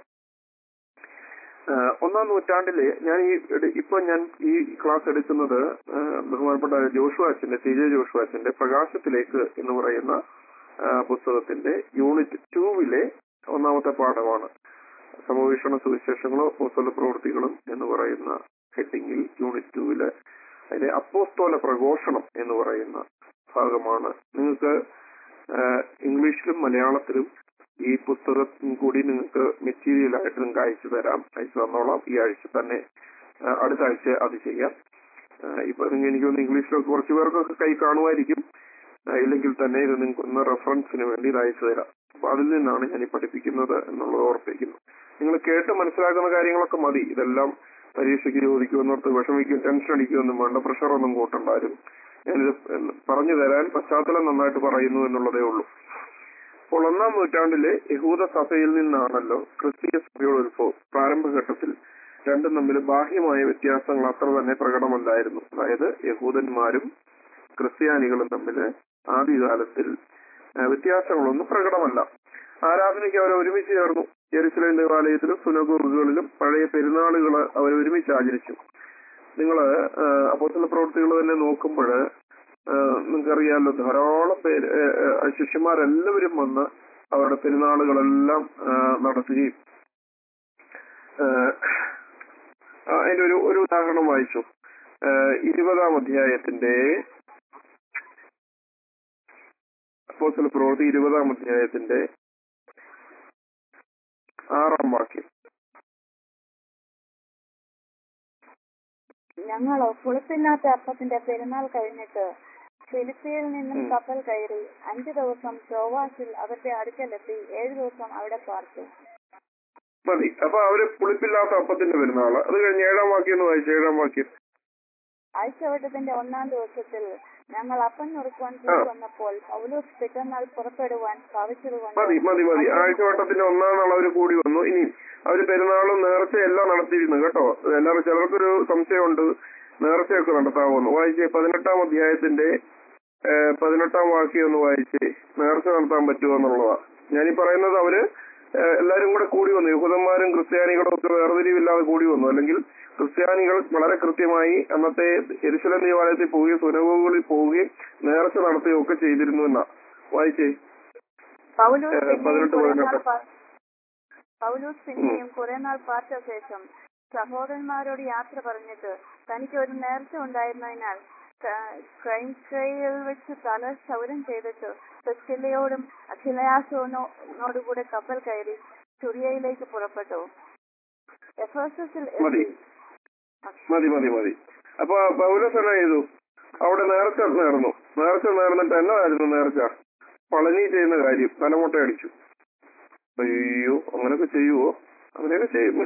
ആഹ് ഒന്നാം നൂറ്റാണ്ടിലെ ഞാൻ ഈ എട്- ഇപ്പൊ ഞാൻ ഈ ക്ലാസ് എടുക്കുന്നത് ആഹ് ബഹുമാനപ്പെട്ട ജോഷുവാച്ചന്റെ ടി ജെ ജോഷുവാച്ചന്റെ പ്രകാശത്തിലേക്ക് എന്ന് പറയുന്ന ആഹ് പുസ്തകത്തിന്റെ യൂണിറ്റ് ടൂവിലെ ഒന്നാമത്തെ പാഠമാണ് സമവീക്ഷണ സുവിശേഷങ്ങളോ അപ്പോസ്തല പ്രവൃത്തികളും എന്ന് പറയുന്ന ഹെഡിങ്ങിൽ യൂണിറ്റ് ടൂവില് അതിലെ അപ്പോസ്തോല പ്രഘോഷണം എന്ന് പറയുന്ന ഭാഗമാണ് നിങ്ങൾക്ക് ആഹ് ഇംഗ്ലീഷിലും മലയാളത്തിലും ഈ പുസ്തകം കൂടി നിങ്ങൾക്ക് മെറ്റീരിയൽ ആയിട്ട് നിങ്ങൾക്ക് അയച്ചു തരാം അയച്ചു തന്നോളാം ഈ ആഴ്ച തന്നെ ആ, അടുത്ത ആഴ്ച അത് ചെയ്യാം ആ, ഇപ്പൊ നിങ്ങൾ എനിക്ക് തോന്നുന്നു ഇംഗ്ലീഷിലൊക്കെ കുറച്ച് പേർക്കൊക്കെ കൈ കാണുമായിരിക്കും ആ, ഇല്ലെങ്കിൽ തന്നെ ഇത് നിങ്ങൾക്ക് ഒന്ന് റെഫറൻസിന് വേണ്ടി ഇത് അയച്ചു തരാം അപ്പൊ അതിൽ നിന്നാണ് ഞാൻ ഈ പഠിപ്പിക്കുന്നത് എന്നുള്ളത് ഓർപ്പിക്കുന്നു നിങ്ങൾ കേട്ട് മനസ്സിലാക്കുന്ന കാര്യങ്ങളൊക്കെ മതി ഇതെല്ലാം പരീക്ഷയ്ക്ക് ചോദിക്കുമെന്നോർത്ത് വിഷമിക്കും ടെൻഷൻ അടിക്കുമെന്നും വേണ്ട പ്രഷർ ഒന്നും കൂട്ടണ്ടാരും ഞാനിത് പറഞ്ഞു തരാൻ പശ്ചാത്തലം നന്നായിട്ട് പറയുന്നു എന്നുള്ളതേ ഉള്ളൂ അപ്പോൾ ഒന്നാം നൂറ്റാണ്ടിലെ യഹൂദ സഭയിൽ നിന്നാണല്ലോ ക്രിസ്തീയ സഭയുടെ ഉത്ഭവം പ്രാരംഭഘട്ടത്തിൽ രണ്ടും തമ്മിൽ ബാഹ്യമായ വ്യത്യാസങ്ങൾ അത്ര തന്നെ പ്രകടമല്ലായിരുന്നു അതായത് യഹൂദന്മാരും ക്രിസ്ത്യാനികളും തമ്മിൽ ആദ്യകാലത്തിൽ ആ, വ്യത്യാസങ്ങളൊന്നും പ്രകടമല്ല ആരാധനയ്ക്ക് അവർ ഒരുമിച്ച് ചേർന്നു ജെറുസലേം ദേവാലയത്തിലും സുനഗോഗുകളിലും പഴയ പെരുന്നാളുകൾ അവർ ഒരുമിച്ച് ആചരിച്ചു നിങ്ങൾ അപ്പോസ്തല പ്രവൃത്തികൾ തന്നെ നോക്കുമ്പോൾ നിങ്ങൾക്കറിയാമല്ലോ ധാരാളം പേര് ഏ, ഏ, ശിഷ്യന്മാരെല്ലാവരും വന്ന് അവരുടെ പെരുന്നാളുകളെല്ലാം ആ, നടത്തുകയും ആ, ആ, അതിന്റെ ഒരു ഒരു ഉദാഹരണം വായിച്ചു ആ, ഇരുപതാം അധ്യായത്തിന്റെ അപ്പോസ്തല പ്രവൃത്തി ഇരുപതാം അധ്യായത്തിന്റെ ആറാം വാക്യം ഞങ്ങളോ പുളിപ്പില്ലാത്ത അപ്പത്തിന്റെ പെരുന്നാൾ കഴിഞ്ഞിട്ട് ഫിലിപ്പിയിൽ നിന്നും ഉം. കപ്പൽ കയറി അഞ്ചു ദിവസം ചോവാസിൽ അവരുടെ അടുക്കലെത്തി ഏഴു ദിവസം അവിടെ പാർത്തു മതി അപ്പൊ അവര് പുളിപ്പില്ലാത്ത അപ്പത്തിന്റെ പെരുന്നാള് അത് കഴിഞ്ഞ് ഏഴാം വാക്യം എന്ന് വായിച്ചു ഏഴാം വാക്യം ആഴ്ചവട്ടത്തിന്റെ ഒന്നാം ദിവസത്തിൽ ഞങ്ങൾ അപ്പം നുറുക്കുവാൻ ആ. വന്നപ്പോൾ പൗലോസ് പിറ്റന്നാൾ പുറപ്പെടുവാൻ ഭാവിച്ചതുകൊണ്ട് മതി മതി മതി ആഴ്ചവട്ടത്തിന്റെ ഒന്നാം നാൾ അവര് കൂടി വന്നു ഇനി അവര് പെരുന്നാളും നേർച്ച എല്ലാം നടത്തിയിരുന്നു കേട്ടോ എല്ലാവരും ചിലർക്കൊരു സംശയമുണ്ട് നേർച്ചയൊക്കെ നടത്താമെന്ന് വായിച്ചേ പതിനെട്ടാം അധ്യായത്തിന്റെ ഏഹ്, പതിനെട്ടാം വാക്യം ഒന്ന് വായിച്ചേ നേർച്ച നടത്താൻ പറ്റുമോ എന്നുള്ളതാ ഞാനീ പറയുന്നത് അവര് ഏഹ്, എല്ലാരും കൂടെ കൂടി വന്നു യഹൂദന്മാരും ക്രിസ്ത്യാനികളും ഒക്കെ വേർതിരിവില്ലാതെ കൂടി വന്നു അല്ലെങ്കിൽ ക്രിസ്ത്യാനികൾ വളരെ കൃത്യമായി അന്നത്തെ എരുശലം ദേവാലയത്തിൽ പോവുകയും സുനഗോകളിൽ പോവുകയും നേർച്ച നടത്തുകയും ഒക്കെ ചെയ്തിരുന്നു എന്നാ വായിച്ചേ പൗലൂസ് ഏഹ്, പിന്നെയും പതിനെട്ട് കുറെ പതിനെട്ട്. നാൾ പാ- പൗലൂസ് പിന്നെയും കുറെ നാൾ പാർത്ത ശേഷം സഹോദരന്മാരോട് യാത്ര പറഞ്ഞിട്ട് തനിക്ക് ഒരു നേർച്ച ഉണ്ടായിരുന്നതിനാൽ ക്രൈംസ്കയിൽ വെച്ച് തല ക്ഷൗരം ചെയ്തിട്ട് പ്രിസ്കില്ലയോടും അഖിലയാസോനോടുകൂടെ കപ്പൽ കയറി ചുറിയയിലേക്ക് പുറപ്പെട്ടു എഫേസസിൽ മതി. എത്തി മതി മതി മതി അപ്പൊ പൗലോസ് എന്നാ ചെയ്തു അവിടെ നേർച്ച നേർന്നു നേർച്ച നേർന്നിട്ട് എന്നതായിരുന്നു നേർച്ച പളനി ചെയ്യുന്ന കാര്യം തലമുട്ട അടിച്ചു അയ്യോ അങ്ങനെയൊക്കെ ചെയ്യുവോ അങ്ങനെയൊക്കെ ചെയ്യും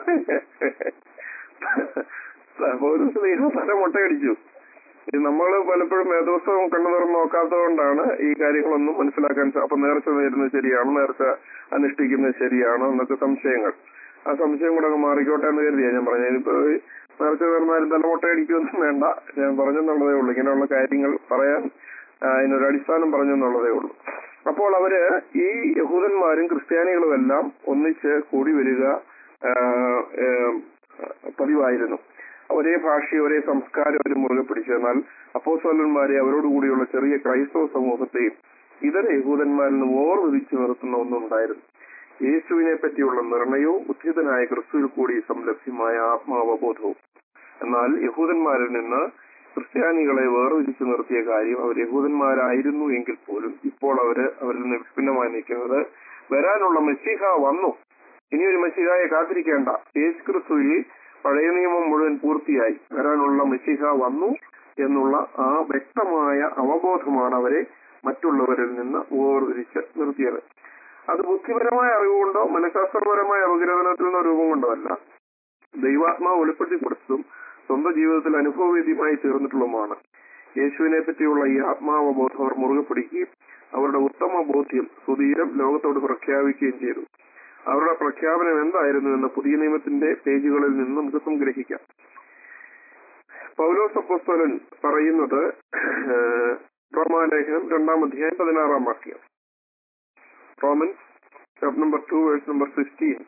പൗലോസ് സ്ലീഹ തല മുട്ടയടിച്ചു ഇത് നമ്മള് പലപ്പോഴും വേദോത്സവം കണ്ണു തുറന്ന് നോക്കാത്തതുകൊണ്ടാണ് ഈ കാര്യങ്ങളൊന്നും മനസ്സിലാക്കാൻ സ- അപ്പൊ നേർച്ച നേരുന്നത് ശരിയാണോ നേർച്ച അനുഷ്ഠിക്കുന്നത് ശരിയാണോ എന്നൊക്കെ സംശയങ്ങൾ ആ സംശയം കൂടെ അങ്ങ് മാറിക്കോട്ടെ എന്ന് കരുതിയാ ഞാൻ പറഞ്ഞത് ഇനിയിപ്പോ ഈ നേർച്ച നേർന്നാലും തലമുട്ട അടിക്കുകയൊന്നും വേണ്ട ഞാൻ പറഞ്ഞെന്നുള്ളതേ ഉള്ളൂ ഇങ്ങനെയുള്ള കാര്യങ്ങൾ പറയാൻ ആ, അതിനൊരു അടിസ്ഥാനം പറഞ്ഞെന്നുള്ളതേ ഉള്ളൂ അപ്പോൾ അവര് ഈ യഹൂദന്മാരും ക്രിസ്ത്യാനികളും എല്ലാം ഒന്നിച്ച് കൂടി വരിക ആ, ഏം, പതിവായിരുന്നു ഒരേ ഭാഷയും ഒരേ സംസ്കാരം അവർ മുറുകെ പിടിച്ചു എന്നാൽ അപ്പോസ്വലന്മാരെ അവരോടുകൂടിയുള്ള ചെറിയ ക്രൈസ്തവ സമൂഹത്തെയും ഇതര യഹൂദന്മാരിൽ നിന്ന് വേർതിരിച്ചു നിർത്തുന്ന ഒന്നുണ്ടായിരുന്നു യേശുവിനെ പറ്റിയുള്ള നിർണയവും ഉദ്ധിതനായ ക്രിസ്തുവിൽ കൂടി സംലഭ്യമായ ആത്മാവബോധവും എന്നാൽ യഹൂദന്മാരിൽ നിന്ന് ക്രിസ്ത്യാനികളെ വേർതിരിച്ചു നിർത്തിയ കാര്യം അവർ യഹൂദന്മാരായിരുന്നു എങ്കിൽ പോലും ഇപ്പോൾ അവര് അവരിൽ നിന്ന് വിഭിന്നമായി നിൽക്കുന്നത് വരാനുള്ള മെസ്സിഹ വന്നു ഇനിയൊരു മെസ്സിഹായെ കാത്തിരിക്കേണ്ട യേശു ക്രിസ്തുവിൽ പഴയ നിയമം മുഴുവൻ പൂർത്തിയായി വരാനുള്ള മെസ്സിഹ വന്നു എന്നുള്ള ആ വ്യക്തമായ അവബോധമാണ് അവരെ മറ്റുള്ളവരിൽ നിന്ന് വേർതിരിച്ച് നിർത്തിയത് അത് ബുദ്ധിപരമായ അറിവുകൊണ്ടോ മനഃശാസ്ത്രപരമായ അപഗ്രഥനത്തിൽ നിന്നോ രൂപം കൊണ്ടോ അല്ല ദൈവാത്മാവ് വെളിപ്പെടുത്തി കൊടുത്തതും സ്വന്തം ജീവിതത്തിൽ അനുഭവവേദ്യമായി തീർന്നിട്ടുള്ളതുമാണ് യേശുവിനെ പറ്റിയുള്ള ഈ ആത്മാവബോധം അവർ മുറുകെ പിടിക്കുകയും അവരുടെ ഉത്തമ ബോധ്യം സുധീരം ലോകത്തോട് പ്രഖ്യാപിക്കുകയും ചെയ്തു അവരുടെ പ്രഖ്യാപനം എന്തായിരുന്നു എന്ന് പുതിയ നിയമത്തിന്റെ പേജുകളിൽ നിന്ന് നമുക്ക് സംഗ്രഹിക്കാം പൗലോസ് അപ്പോസ്തലൻ പറയുന്നത് ഏഹ്, റോമാലേഖനം രണ്ടാം അധ്യായം പതിനാറാം വാക്യം Romans chapter number two verse number sixteen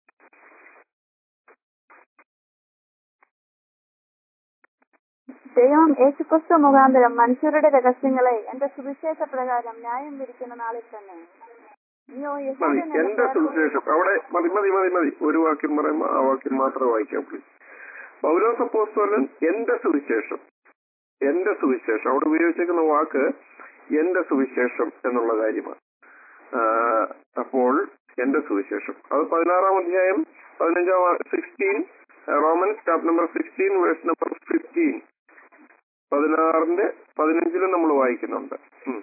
ദൈവം യേശുക്രിസ്തു മുഖാന്തരം മനുഷ്യരുടെ രഹസ്യങ്ങളെ എന്റെ സുവിശേഷ പ്രകാരം ന്യായം വിരിക്കുന്ന നാളിൽ തന്നെ നീയോ മതി യഹൂദൻ എന്ന എന്റെ പേർ സുവിശേഷം അവിടെ മതി മതി മതി മതി ഒരു വാക്യം പറയുമ്പോൾ ആ വാക്യം മാത്രം വായിക്കാം പ്ലീസ് പൗലോസ് അപ്പോസ്തലൻ എന്റെ സുവിശേഷം എന്റെ സുവിശേഷം അവിടെ ഉപയോഗിച്ചിരിക്കുന്ന വാക്ക് എന്റെ സുവിശേഷം എന്നുള്ള കാര്യമാണ് ആ, അപ്പോൾ എന്റെ സുവിശേഷം അത് പതിനാറാം അധ്യായം പതിനഞ്ചാം sixteen Romans chapter number sixteen verse number fifteen പതിനാറിന്റെ പതിനഞ്ചിലും നമ്മൾ വായിക്കുന്നുണ്ട് ഉം.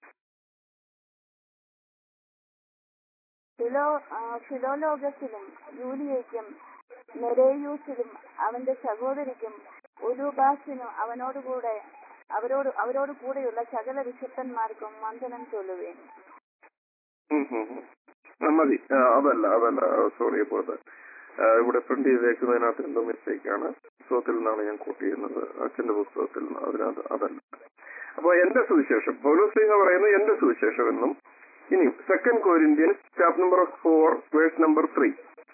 ഫിലോ ആ, ഫിലോലോഗസിലും യൂലിയയ്ക്കും നെരേയൂസിലും അവന്റെ സഹോദരിക്കും ഉലൂബാസിനും അവനോടുകൂടെ അവരോട് അവരോട് കൂടെയുള്ള സകല വിശുദ്ധന്മാർക്കും വന്ദനം ചൊല്ലുവേൻ ഉം ഉം ഉം. ആ, മതി ആ, അതല്ല അതല്ല സോറി അപ്പോൾ അത് ആ, ഇവിടെ പ്രിന്റ് ചെയ്തേക്കുന്നതിനകത്ത് എന്തോ മിസ്റ്റേക്ക് ആണ് പുസ്തകത്തിൽ നിന്നാണ് ഞാൻ കോട്ട് ചെയ്യുന്നത് അച്ഛന്റെ പുസ്തകത്തിൽ നിന്ന് അതിനകത്ത് അതല്ല അപ്പൊ എന്റെ സുവിശേഷം പൗലോസ്ലിഹ പറയുന്നത് എന്റെ സുവിശേഷം എന്നും ഇനി second Corinthians chapter number four verse number three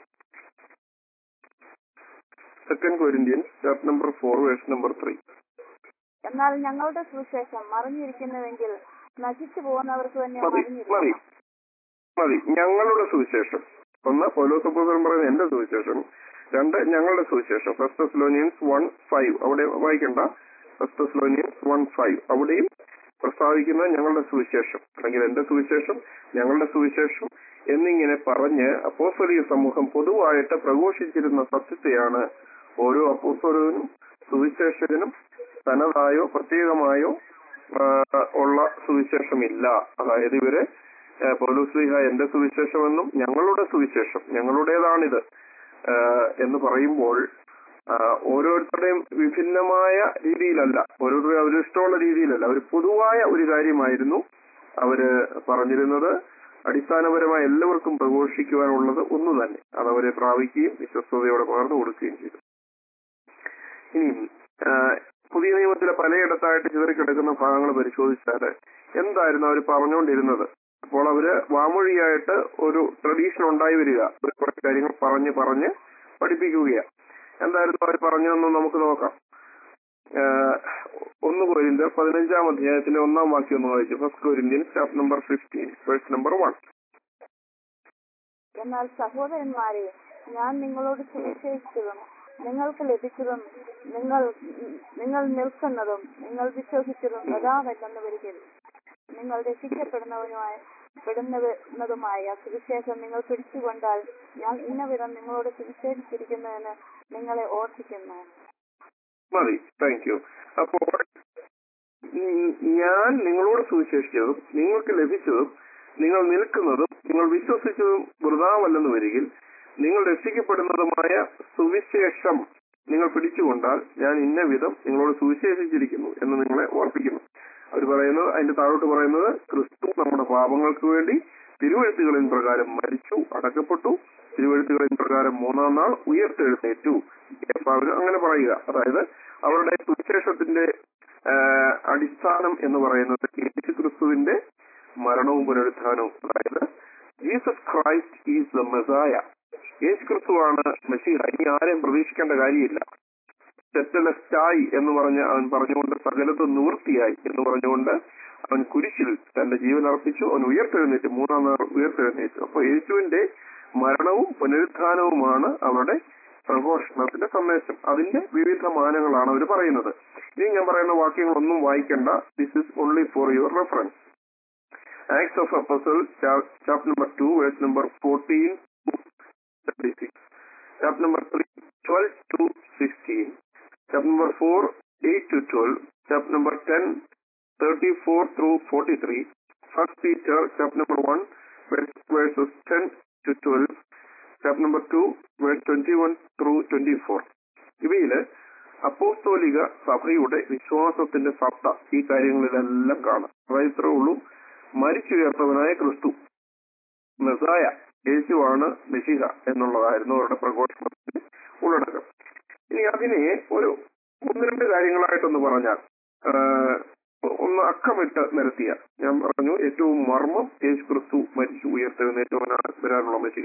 second Corinthians chapter number four verse number three എന്നാൽ ഞങ്ങളുടെ സുവിശേഷം മറിഞ്ഞിരിക്കുന്നുവെങ്കിൽ നശിച്ചു പോകുന്നവർക്ക് തന്നെ മതി മതി മറിഞ്ഞിരിക്കണം മതി ഞങ്ങളുടെ സുവിശേഷം ഒന്ന് പൗലോസ് അപ്പോസ്തലൻ പറയുന്ന എന്റെ സുവിശേഷം രണ്ട് ഞങ്ങളുടെ സുവിശേഷം ഫസ്റ്റ് തെസ്സലോനിയൻസ് വൺ ഫൈവ് അവിടെ വായിക്കണ്ട ഫസ്റ്റ് തെസ്സലോനിയൻസ് വൺ ഫൈവ് അവിടെയും പ്രസ്താവിക്കുന്ന ഞങ്ങളുടെ സുവിശേഷം അല്ലെങ്കിൽ എന്റെ സുവിശേഷം ഞങ്ങളുടെ സുവിശേഷം എന്നിങ്ങനെ പറഞ്ഞ് അപ്പോസ്തലിക സമൂഹം പൊതുവായിട്ട് പ്രഘോഷിച്ചിരുന്ന സത്യത്തെയാണ് ഓരോ അപ്പോസ്തലനും സുവിശേഷകനും തനതായോ പ്രത്യേകമായോ ആ, ഉള്ള സുവിശേഷമില്ല അതായത് ഇവര് ആ, പൗലോസ്ലിഹ എന്റെ സുവിശേഷമെന്നും ഞങ്ങളുടെ സുവിശേഷം ഞങ്ങളുടേതാണിത് ആ, എന്ന് പറയുമ്പോൾ ആ, ഓരോരുത്തരുടെയും വിഭിന്നമായ രീതിയിലല്ല ഓരോരുത്തരും അവരിഷ്ടമുള്ള രീതിയിലല്ല അവർ പൊതുവായ ഒരു കാര്യമായിരുന്നു അവര് പറഞ്ഞിരുന്നത് അടിസ്ഥാനപരമായി എല്ലാവർക്കും പ്രഘോഷിക്കുവാനുള്ളത് ഒന്ന് തന്നെ അതവരെ പ്രാപിക്കുകയും വിശ്വസ്തയോടെ പകർന്നു കൊടുക്കുകയും ചെയ്തു ഇനി ആ, പുതിയ നിയമത്തിലെ പലയിടത്തായിട്ട് ചിതറിക്കിടക്കുന്ന ഭാഗങ്ങൾ പരിശോധിച്ചാൽ എന്തായിരുന്നു അവർ പറഞ്ഞുകൊണ്ടിരുന്നത് അപ്പോൾ അവര് വാമൊഴിയായിട്ട് ഒരു ട്രഡീഷൻ ഉണ്ടായി വരിക ഒരു കുറച്ച് കാര്യങ്ങൾ പറഞ്ഞ് പറഞ്ഞ് പഠിപ്പിക്കുകയാണ് എന്തായിരുന്നു അവർ പറഞ്ഞതെന്ന് നമുക്ക് നോക്കാം ആഹ് ഒന്ന് കോരിന്ത്യർ പതിനഞ്ചാം അധ്യായത്തിന്റെ ഒന്നാം വാക്യം ഒന്ന് വായിച്ചു first Corinthian chapter number fifteen verse number one എന്നാൽ സഹോദരന്മാരെ ഞാൻ നിങ്ങളോട് സുവിശേഷിച്ചതും നിങ്ങൾക്ക് ലഭിച്ചതും നിങ്ങൾ നിങ്ങൾ നിൽക്കുന്നതും നിങ്ങൾ വിശ്വസിച്ചതും യഥാവല്ലെന്ന് വരികരുത് നിങ്ങൾ രക്ഷിക്കപ്പെടുന്നവനുമായ പെടുന്നതുമായ സുവിശേഷം നിങ്ങൾ പിടിച്ചുകൊണ്ടാൽ ഞാൻ ഇന്ന വിധം നിങ്ങളോട് സുവിശേഷിച്ചിരിക്കുന്നുവെന്ന് നിങ്ങളെ ഓർപ്പിക്കുന്നു മതി താങ്ക് യു അപ്പോൾ ഉം, ഞാൻ നിങ്ങളോട് സുവിശേഷിച്ചതും നിങ്ങൾക്ക് ലഭിച്ചതും നിങ്ങൾ നിൽക്കുന്നതും നിങ്ങൾ വിശ്വസിച്ചതും വൃതാവല്ലെന്ന് വരികിൽ നിങ്ങൾ രക്ഷിക്കപ്പെടുന്നതുമായ സുവിശേഷം നിങ്ങൾ പിടിച്ചുകൊണ്ടാൽ ഞാൻ ഇന്ന വിധം നിങ്ങളോട് സുവിശേഷിച്ചിരിക്കുന്നു എന്ന് നിങ്ങളെ ഓർപ്പിക്കുന്നു അവർ പറയുന്നത് അതിന്റെ താഴോട്ട് പറയുന്നത് ക്രിസ്തു നമ്മുടെ പാപങ്ങൾക്ക് വേണ്ടി തിരുവഴുത്തുകളിൻ പ്രകാരം മരിച്ചു അടക്കപ്പെട്ടു തിരുവഴുത്തുകളിൻ പ്രകാരം മൂന്നാം നാൾ ഉയർത്തെഴുന്നേറ്റു അവർ അങ്ങനെ പറയുക അതായത് അവരുടെ സുവിശേഷത്തിന്റെ ആ, അടിസ്ഥാനം എന്ന് പറയുന്നത് യേശു ക്രിസ്തുവിന്റെ മരണവും പുനരുത്ഥാനവും അതായത് Jesus Christ is the Messiah യേശു ക്രിസ്തുവാണ് മെസ്സിഹ ഇനി ആരെയും പ്രതീക്ഷിക്കേണ്ട കാര്യമില്ല തെറ്റലസ്റ്റായി എന്ന് പറഞ്ഞ് അവൻ പറഞ്ഞുകൊണ്ട് സകലത്ത് നിവൃത്തിയായി എന്ന് പറഞ്ഞുകൊണ്ട് അവൻ കുരിശിൽ തന്റെ ജീവൻ അർപ്പിച്ചു അവൻ ഉയർത്തെഴുന്നേറ്റു മൂന്നാം നാൾ ഉയർത്തെഴുന്നേറ്റു അപ്പൊ യേശുവിന്റെ മരണവും പുനരുത്ഥാനവുമാണ് അവരുടെ പ്രഘോഷണത്തിന്റെ സന്ദേശം അതിന്റെ വിവിധ മാനങ്ങളാണ് അവർ പറയുന്നത് ഇനി ഞാൻ പറയുന്ന വാക്യങ്ങളൊന്നും വായിക്കണ്ട this is only for your reference Acts of apostle chapter number two verse number fourteen thirty six chapter number three twelve two sixteen chapter number 4, 8 to 12, chapter number 10, 34 through 43, First Peter, chapter number 1, verse- verses 10 to 12, chapter number 2, verse 21 through 24. ഇവയില് അപ്പോസ്തോലിക സഭയുടെ വിശ്വാസത്തിന്റെ സത്ത ഈ കാര്യങ്ങളിലെല്ലാം കാണാം അതായത് ഇത്രേ ഉള്ളൂ മരിച്ചുയർത്തവനായ ക്രിസ്തു മെസായ യേശുവാണ് മെഷിഹ എന്നുള്ളതായിരുന്നു അവരുടെ പ്രഘോഷണത്തിന്റെ ഉള്ളടക്കം ഇനി അതിനെ ഒരു ഒന്ന് രണ്ട് കാര്യങ്ങളായിട്ടൊന്ന് പറഞ്ഞാൽ ആ, ഒന്ന് അക്കമിട്ട് നിരത്തിയ ഞാൻ പറഞ്ഞു ഏറ്റവും മർമ്മം യേശു ക്രിസ്തു മരിച്ചു ഉയർത്തെഴുന്നേറ്റവനാണ് വരാനുള്ള മെസ്സിക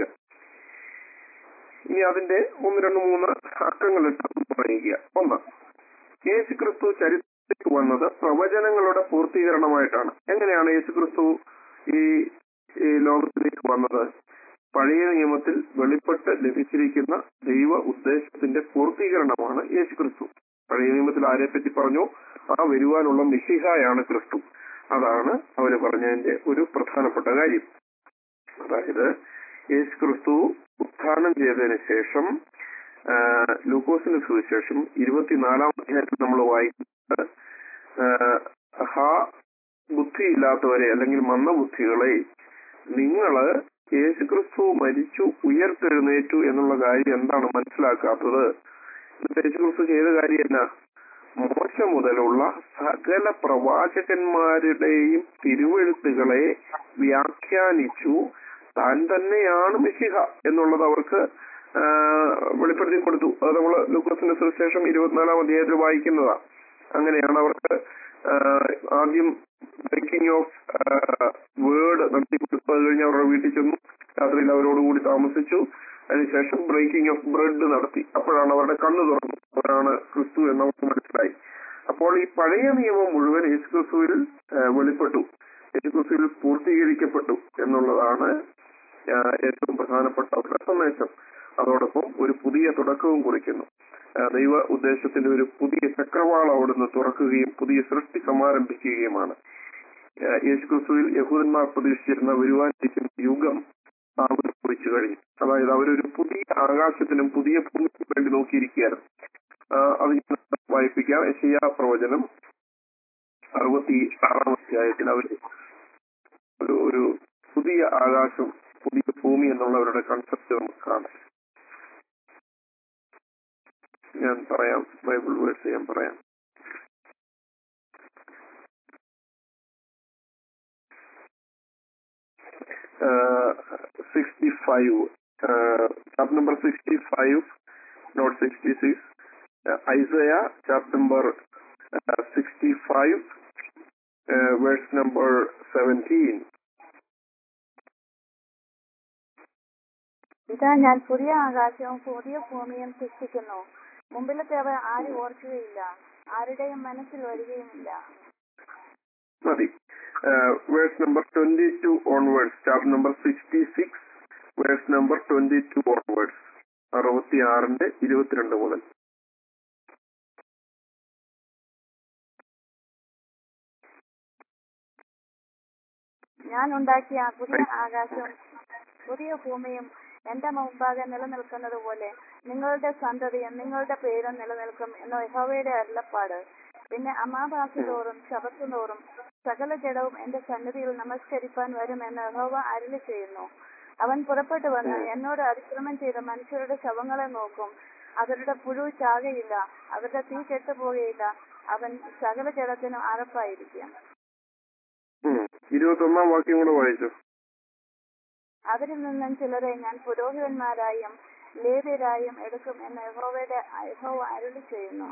ഇനി അതിന്റെ ഒന്ന് രണ്ട് മൂന്ന് അക്കങ്ങളിട്ട് ഒന്ന് പറയുക ഒന്ന് യേശു ക്രിസ്തു ചരിത്രത്തിൽ വന്നത് പ്രവചനങ്ങളുടെ പൂർത്തീകരണമായിട്ടാണ് എങ്ങനെയാണ് യേശു ക്രിസ്തു ഈ ഈ ലോകത്തിലേക്ക് വന്നത് പഴയ നിയമത്തിൽ വെളിപ്പെട്ട് ലഭിച്ചിരിക്കുന്ന ദൈവ ഉദ്ദേശത്തിന്റെ പൂർത്തീകരണമാണ് യേശു ക്രിസ്തു പഴയ നിയമത്തിൽ ആരെ പറ്റി പറഞ്ഞു ആ വരുവാനുള്ള മിശിഹായാണ് ക്രിസ്തു അതാണ് അവര് പറഞ്ഞതിന്റെ ഒരു പ്രധാനപ്പെട്ട കാര്യം അതായത് യേശു ക്രിസ്തു ഉത്ഥാനം ചെയ്തതിന് ശേഷം ആ, ലൂക്കോസിന് സുവിശേഷം ഇരുപത്തിനാലാം അധ്യായത്തിൽ നമ്മൾ വായിക്കുന്നത് ആ, ഹാ ബുദ്ധിയില്ലാത്തവരെ അല്ലെങ്കിൽ മന്ദബുദ്ധികളെ നിങ്ങള് യേശുക്രിസ്തു മരിച്ചു ഉയർത്തെഴുന്നേറ്റു എന്നുള്ള കാര്യം എന്താണ് മനസ്സിലാക്കാത്തത് എന്നിട്ട് യേശുക്രിസ്തു ചെയ്ത കാര്യം എന്നാ മോശ മുതലുള്ള സകല പ്രവാചകന്മാരുടെയും തിരുവെഴുത്തുകളെ വ്യാഖ്യാനിച്ചു താൻ തന്നെയാണ് മിശിഹ എന്നുള്ളത് അവർക്ക് ആ, വെളിപ്പെടുത്തി കൊടുത്തു അത് നമ്മൾ ലൂക്കോസിന്റെ സുവിശേഷം ഇരുപത്തിനാലാം അധ്യായത്തിൽ വായിക്കുന്നതാ അങ്ങനെയാണ് അവർക്ക് ആ, ആദ്യം ബ്രേക്കിംഗ് ഓഫ് വേർഡ് നടത്തി കൊടുത്തു അത് കഴിഞ്ഞ് അവരുടെ വീട്ടിൽ ചെന്നു രാത്രിയിൽ അവരോടുകൂടി താമസിച്ചു അതിനുശേഷം ബ്രേക്കിംഗ് ഓഫ് ബ്രെഡ് നടത്തി അപ്പോഴാണ് അവരുടെ കണ്ണു തുറന്നു അവരാണ് ക്രിസ്തു എന്നവർക്ക് മനസ്സിലായി അപ്പോൾ ഈ പഴയ നിയമം മുഴുവൻ യേശുക്രിസ്തുവിൽ ആ, വെളിപ്പെട്ടു യേശുക്രിസ്തുവിൽ പൂർത്തീകരിക്കപ്പെട്ടു എന്നുള്ളതാണ് ആ, ഏറ്റവും പ്രധാനപ്പെട്ട അവരുടെ സന്ദേശം അതോടൊപ്പം ഒരു പുതിയ തുടക്കവും കുറിക്കുന്നു ആ, ദൈവ ഉദ്ദേശത്തിന്റെ ഒരു പുതിയ ചക്രവാളം അവിടുന്ന് തുറക്കുകയും പുതിയ സൃഷ്ടി സമാരംഭിക്കുകയുമാണ് ആ, യേശുക്രിസ്തുവിൽ യഹൂദന്മാർ പ്രതീക്ഷിച്ചിരുന്ന വരുവാനിരിക്കുന്ന യുഗം അവർ കുറിച്ചു കഴിഞ്ഞു അതായത് അവരൊരു പുതിയ ആകാശത്തിനും പുതിയ ഭൂമിക്കും വേണ്ടി നോക്കിയിരിക്കുകയായിരുന്നു ആ, അത് ഞാൻ വായിപ്പിക്കാം യശയാ പ്രവചനം അറുപത്തി ആറാം അധ്യായത്തിൽ അവർ ഒരു ഒരു പുതിയ ആകാശം പുതിയ ഭൂമി എന്നുള്ളവരുടെ കൺസെപ്റ്റ് നമുക്ക് കാണാം ഞാൻ പറയാം ബൈബിൾ വേഴ്സ് ഞാൻ പറയാം sixty five chapter number sixty five not sixty six Isaiah chapter number sixty five verse number seventeen ഇതാ ഞാൻ പുതിയ ആകാശവും പുതിയ ഭൂമിയും സൃഷ്ടിക്കുന്നു മുമ്പിലത്തേവ ആരും ഓർക്കുകയില്ല ആരുടെയും മനസ്സിൽ വരികയുമില്ല മതി verse number twenty two onwards chapter number sixty six verse number twenty two onwards അറുപത്തി ആറിന്റെ ഇരുപത്തിരണ്ട് മുതൽ ഞാൻ ഉണ്ടാക്കിയ ആ പുതിയ ആകാശവും പുതിയ ഭൂമിയും എന്റെ മുമ്പാകെ നിലനിൽക്കുന്നത് പോലെ നിങ്ങളുടെ സന്തതിയും നിങ്ങളുടെ പേരും നിലനിൽക്കും എന്ന യഹോവയുടെ അരുളപ്പാട് പിന്നെ അമാവാസി തോറും ശബത്ത് തോറും സകല ജഡവും എന്റെ സന്നിധിയിൽ നമസ്കരിപ്പാൻ വരുമെന്ന് യഹോവ അരുളി ചെയ്യുന്നു അവൻ പുറപ്പെട്ടു വന്ന് എന്നോട് അതിക്രമം ചെയ്ത മനുഷ്യരുടെ ശവങ്ങളെ നോക്കും അവരുടെ പുഴു ചാകയില്ല അവരുടെ തീ കെട്ടുപോകുകയില്ല അവൻ സകല ജഡത്തിനും അറപ്പായിരിക്കും ഇരുപത്തി ഒന്നാം വാക്യം കൂടെ വായിച്ചു അവരിൽ നിന്നും ചിലരെ ഞാൻ പുരോഹിതന്മാരായും ലേവ്യരായും എടുക്കും എന്ന് യഹോവയുടെ യഹോവ അരുളി ചെയ്യുന്നു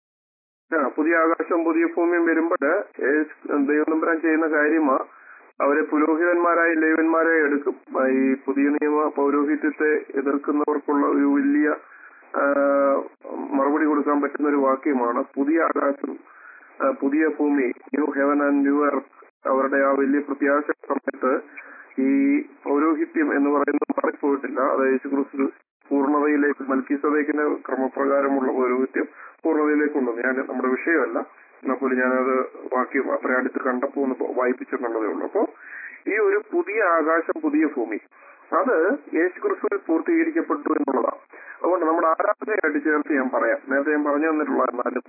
ആ പുതിയ ആകാശം പുതിയ ഭൂമിയും വരുമ്പോൾ ദൈവനമ്പരം ചെയ്യുന്ന കാര്യമാ അവരെ പുരോഹിതന്മാരായി ലേവന്മാരായി എടുക്കും ആ, ഈ പുതിയ നിയമ പൗരോഹിത്യത്തെ എതിർക്കുന്നവർക്കുള്ള ഒരു വലിയ ആ, മറുപടി കൊടുക്കാൻ പറ്റുന്ന ഒരു വാക്യമാണ് പുതിയ ആകാശം ആ, പുതിയ ഭൂമി new heaven and new earth അവരുടെ ആ വലിയ പ്രത്യാശ സമയത്ത് ഈ പൗരോഹിത്യം എന്ന് പറയുന്നത് മാറിപ്പോയിട്ടില്ല അത് യേശുക്രിസ്തു പൂർണ്ണതയിലേക്ക് മൽക്കീസതേക്കിന്റെ ക്രമപ്രകാരമുള്ള പൗരോഹിത്യം പൂർണ്ണതയിലേക്ക് കൊണ്ടുവന്നു ഞാൻ നമ്മുടെ വിഷയമല്ല എന്നാൽ പോലും ഞാനത് വാക്യം അത്ര അടുത്ത് കണ്ടപ്പോൾ ഒന്ന് വായിപ്പിച്ചെന്നുള്ളതേ ഉള്ളൂ അപ്പോ ഈ ഒരു പുതിയ ആകാശം പുതിയ ഭൂമി അത് യേശുക്രിസ്തുവിൽ പൂർത്തീകരിക്കപ്പെട്ടു എന്നുള്ളതാണ് അതുകൊണ്ട് നമ്മുടെ ആരാധനയായിട്ട് ചേർത്ത് ഞാൻ പറയാം നേരത്തെ ഞാൻ പറഞ്ഞു തന്നിട്ടുള്ള എന്നാലും